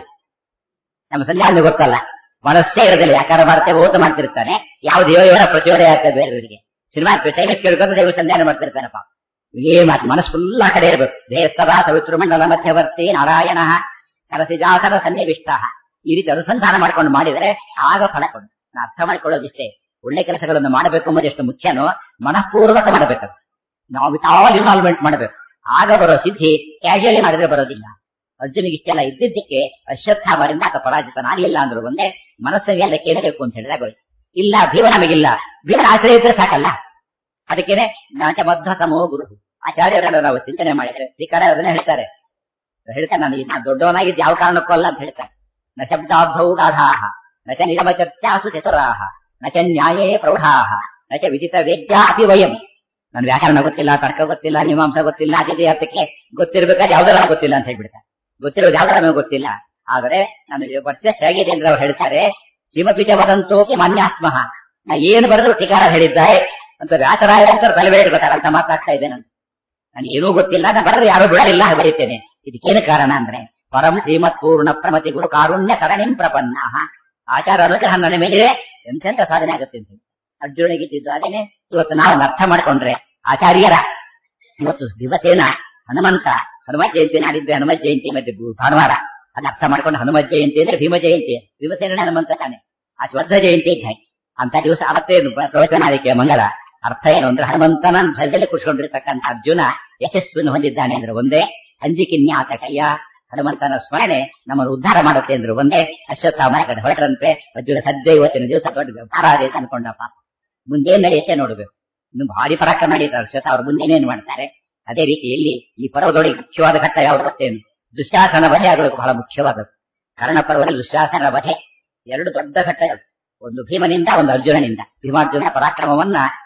ನಮ್ಮ ಸಂಧ್ಯಾನೆ ಗೊತ್ತಲ್ಲ ಮನಸ್ಸೇ ಇರೋದಿಲ್ಲ ಯಾಕಾರ ಮಾಡ್ತೇವೆ ಓದ ಮಾಡ್ತಿರ್ತಾನೆ ಯಾವ ದೇವರ ಪ್ರಚೋದನೆ ಆಗ್ತದೆ ಬೇರೆಯವರಿಗೆ ಸಿನಿಮಾ ಟೈಮಿಸ್ ಕೇಳ್ಕೊಂಡು ದೇವರು ಸಂಧ್ಯಾನ ಮಾಡ್ತಿರ್ತಾನಪ್ಪ ಏ ಮಾತು ಮನಸ್ಸು ಫುಲ್ ಆ ಕಡೆ ಇರಬೇಕು ದೇಹ ಸದಾ ಸವಿತೃಮಂಡಲ ಮಧ್ಯವರ್ತಿ ನಾರಾಯಣ ಸರಸಿಜಾಸನ ಸನ್ನಿವಿಷ್ಟ ಈ ರೀತಿ ಅನುಸಂಧಾನ ಮಾಡ್ಕೊಂಡು ಮಾಡಿದರೆ ಆಗ ಫಲ ಕೊಡು ನಾ ಅರ್ಥ ಮಾಡ್ಕೊಳ್ಳೋದಿಷ್ಟೇ ಒಳ್ಳೆ ಕೆಲಸಗಳನ್ನು ಮಾಡಬೇಕು ಎಂಬುದು ಎಷ್ಟು ಮುಖ್ಯನೋ ಮನಃಪೂರ್ವಕ ಮಾಡಬೇಕು ನಾವು ವಿತ್ ಆಲ್ ಇನ್ವಾಲ್ವ್ಮೆಂಟ್ ಮಾಡಬೇಕು ಆಗ ಬರೋ ಸಿದ್ಧಿ ಕ್ಯಾಶುಯಲಿ ಮಾಡಿದ್ರೆ ಬರೋದಿಲ್ಲ ಅರ್ಜುನಿಗೆ ಇಷ್ಟೆಲ್ಲ ಇದ್ದಿದ್ದಕ್ಕೆ ಅಶ್ವತ್ಥಾಮರಿಂದ ಆತ ಪರಾಜಿತನಾಗಲಿಲ್ಲ ಅಂದ್ರು ಒಂದೇ ಮನಸ್ಸಿಗೆಲ್ಲ ಕೇಳಬೇಕು ಅಂತ ಹೇಳಿದಾಗ ಹೋಯ್ತು. ಇಲ್ಲ ಭೀಮ ನಮಗಿಲ್ಲ ಭೀಮನ ಆಶ್ರಯ ಇದ್ರೆ ಸಾಕಲ್ಲ ಅದಕ್ಕೇನೆ ನಾಟ ಮಧ್ವ ಸಮೋ ಗುರು ಆಚಾರ್ಯರನ್ನು ನಾವು ಚಿಂತನೆ ಮಾಡಿದ್ರೆ ಶ್ರೀಕಾರ ಅದನ್ನ ಹೇಳ್ತಾರೆ ಹೇಳ್ತಾರೆ ನಾನು ನಾ ದೊಡ್ಡವನಾಗಿದ್ದು ಯಾವ ಕಾರಣಕ್ಕೂ ಅಲ್ಲ ಅಂತ ಹೇಳ್ತಾರೆ ನ ಶಬ್ದಾಬ್ಧೌ ಗಾಢಾಹ ನ ಚ ನಿಗಮ ಚರ್ಚಾಸು ಚತುರಾಹ ನ ಚ ನ್ಯಾಯೇ ಪ್ರೌಢಾಹ ನ ಚ ವಿದಿತ ವೇದ್ಯ ಅಪಿ ವಯಂ ನನ್ ವ್ಯಾಕರಣ ಗೊತ್ತಿಲ್ಲ ತರ್ಕ ಗೊತ್ತಿಲ್ಲ ಮೀಮಾಂಸ ಗೊತ್ತಿಲ್ಲ ಅತಿಥಿ ಅರ್ಥಕ್ಕೆ ಗೊತ್ತಿರ್ಬೇಕಾದ್ರೆ ಯಾವ್ದಾರ ಗೊತ್ತಿಲ್ಲ ಅಂತ ಹೇಳ್ಬಿಡ್ತಾರೆ ಗೊತ್ತಿರೋದು ಯಾವ್ದಾರ ನಮಗೆ ಗೊತ್ತಿಲ್ಲ ಆದರೆ ನನಗೆ ವರ್ಚಸ್ ಹೇಗಿದೆ ಅಂದ್ರೆ ಅವ್ರು ಹೇಳ್ತಾರೆ ಕಿಮಪಿಚ ವದಂತೋಪಿ ಮಾನ್ಯಾಸ್ಮಃ ನಾ ಏನು ಬರೆದ್ರು ಟೀಕಾರ ಹೇಳಿದ್ದಾರೆ ಅಂತ ವ್ಯಾಸರಾಯ ಅಂತ ತಲೆಬೇಡ ಗೊತ್ತಾಗ ಅಂತ ಮಾತಾಡ್ತಾ ಇದ್ದೇನೆ ನಾನು ನನಗೆ ಏನೂ ಗೊತ್ತಿಲ್ಲ ನಾ ಬರೆದ್ರೆ ಯಾರು ಬಿಡಲಿಲ್ಲ ಬರೀತೇನೆ ಇದಕ್ಕೇನು ಕಾರಣ ಅಂದ್ರೆ ಪರಂ ಶ್ರೀಮತ್ ಪೂರ್ಣ ಪ್ರಮತಿ ಗುರು ಕಾರುಣ್ಯ ಸರಣಿಂ ಪ್ರಪನ್ನ ಆಚಾರ ಅನುಗ್ರಹ ನನ್ನ ಮೇಲಿದೆ ಎಂತೆಂತ ಸಾಧನೆ ಆಗುತ್ತೆ ಅಂತ ಅರ್ಜುನಿಗಿದ್ದು ಅದೇನೆ ಇವತ್ತು ನಾವು ಅರ್ಥ ಮಾಡ್ಕೊಂಡ್ರೆ ಆಚಾರ್ಯರ ಇವತ್ತು ದಿವಸೇನ ಹನುಮಂತ ಹನುಮ ಜಯಂತಿ ನಾಡಿದ್ದೆ ಹನುಮ ಜಯಂತಿ ಮತ್ತೆ ಗು- ಭಾನುವಾರ ಅದನ್ನ ಅರ್ಥ ಮಾಡ್ಕೊಂಡು ಹನುಮ ಜಯಂತಿ ಅಂದ್ರೆ ಭೀಮ ಜಯಂತಿ ದಿವಸೇನ ಹನುಮಂತ ತಾನೆ ಆ ಸ್ವರ್ಧ ಜಯಂತಿ ಇದ್ದ ಹಾಗೆ. ಅಂತ ದಿವಸ ಅವತ್ತೇನು ಪ್ರ- ಪ್ರವಚನ ಅದಕ್ಕೆ ಮಂಗಲ ಅರ್ಥ ಏನು ಅಂದ್ರೆ ಹನುಮಂತನ ಧ್ವಜದಲ್ಲಿ ಕುಡ್ಸ್ಕೊಂಡಿರ್ತಕ್ಕಂಥ ಅರ್ಜುನ ಯಶಸ್ಸನ್ನು ಹೊಂದಿದ್ದಾನೆ ಅಂದ್ರೆ ಒಂದೇ ಅಂಜಿಕಿನ್ಯಾತ ಕೈಯ ಹನುಮಂತನ ಸ್ಮರಣೆ ನಮ್ಮನ್ನು ಉದ್ಧಾರ ಮಾಡುತ್ತೆ ಅಂದ್ರೆ ಒಂದೇ ಅಶ್ವತ್ಥಾಮ ಕಡೆ ಹೊರಟರಂತೆ ಅರ್ಜುನ ಸದ್ಯ ಇವತ್ತಿನ ದಿವಸ ದೊಡ್ಡ ಪಾರಾದೆ ಅನ್ಕೊಂಡಪ್ಪ ಮುಂದೆ ನಡೆಯುತ್ತೆ ನೋಡ್ಬೇಕು ಇನ್ನು ಭಾರಿ ಪರಾಕ್ರಮ ನಡೀತಾರೆ ಅಶ್ವತ್ಥ ಅವ್ರು ಮುಂದೆ ಏನೇನು ಮಾಡ್ತಾರೆ ಅದೇ ರೀತಿಯಲ್ಲಿ ಈ ಪರ್ವದೊಳಗೆ ಮುಖ್ಯವಾದ ಘಟ್ಟ ಯಾವ್ದು ಗೊತ್ತೇನು ದುಶ್ಯಾಸನ ವಧೆ ಆಗಬೇಕು ಬಹಳ ಮುಖ್ಯವಾದದ್ದು ಕರ್ಣ ಪರ್ವದಲ್ಲಿ ದುಶ್ಯಾಸನ ವಧೆ ಎರಡು ದೊಡ್ಡ ಘಟ್ಟಗಳು ಒಂದು ಭೀಮನಿಂದ ಒಂದು ಅರ್ಜುನನಿಂದ ಭೀಮಾರ್ಜುನ ಪರಾಕ್ರಮವನ್ನ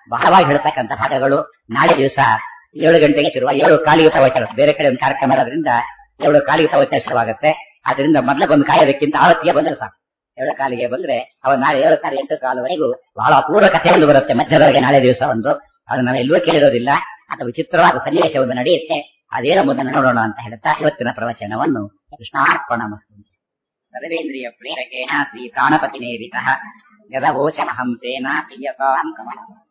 ಬಹಳವಾಗಿ ಹೇಳ್ತಕ್ಕಂಥ ಭಾಗಗಳು ನಾಳೆ ದಿವಸ ಏಳು ಗಂಟೆಗೆ ಶುರುವ ಏಳು ಕಾಲಿಗೆ ಪ್ರವಚನ ಬೇರೆ ಕಡೆ ಒಂದು ಕಾರ್ಯಕ್ರಮ ಮಾಡೋದ್ರಿಂದ ಏಳು ಕಾಲಿಗೆ ಪ್ರವಚನ ಶುರುವಾಗುತ್ತೆ ಅದರಿಂದ ಮೊದಲ ಒಂದು ಕಾಯೋದಕ್ಕಿಂತ ಆವತ್ತಿಗೆ ಬಂದ್ರೆ ಸಾಕು ಏಳು ಕಾಲಿಗೆ ಬಂದ್ರೆ ಅವ ನಾಳೆ ಏಳು ಕಾಲು ಎಂಟು ಕಾಲವರೆಗೂ ಬಹಳ ಅಪೂರ್ವ ಕಥೆ ಒಂದು ಬರುತ್ತೆ ಮಧ್ಯದೊಳಗೆ ನಾಳೆ ದಿವಸ ಒಂದು ಅದು ನಾವು ಎಲ್ಲೂ ಕೇಳಿರೋದಿಲ್ಲ ಅಥವಾ ವಿಚಿತ್ರವಾದ ಸನ್ನಿವೇಶ ಒಂದು ನಡೆಯುತ್ತೆ ಅದೇನೋ ಮುಂದೆ ನೋಡೋಣ ಅಂತ ಹೇಳ್ತಾ ಇವತ್ತಿನ ಪ್ರವಚನವನ್ನು ಕೃಷ್ಣಾರ್ಪಣ ಮಸ್ತು ಸರ್ವೇಂದ್ರಿಯ ಪ್ರೇರಕೇಣ ಶ್ರೀ ಪ್ರಾಣಪತಿನೇರಿತಃ ಯದವೋಚಮಹಂ ತೇನ ಪ್ರಿಯತಾಂ ಕಮಲ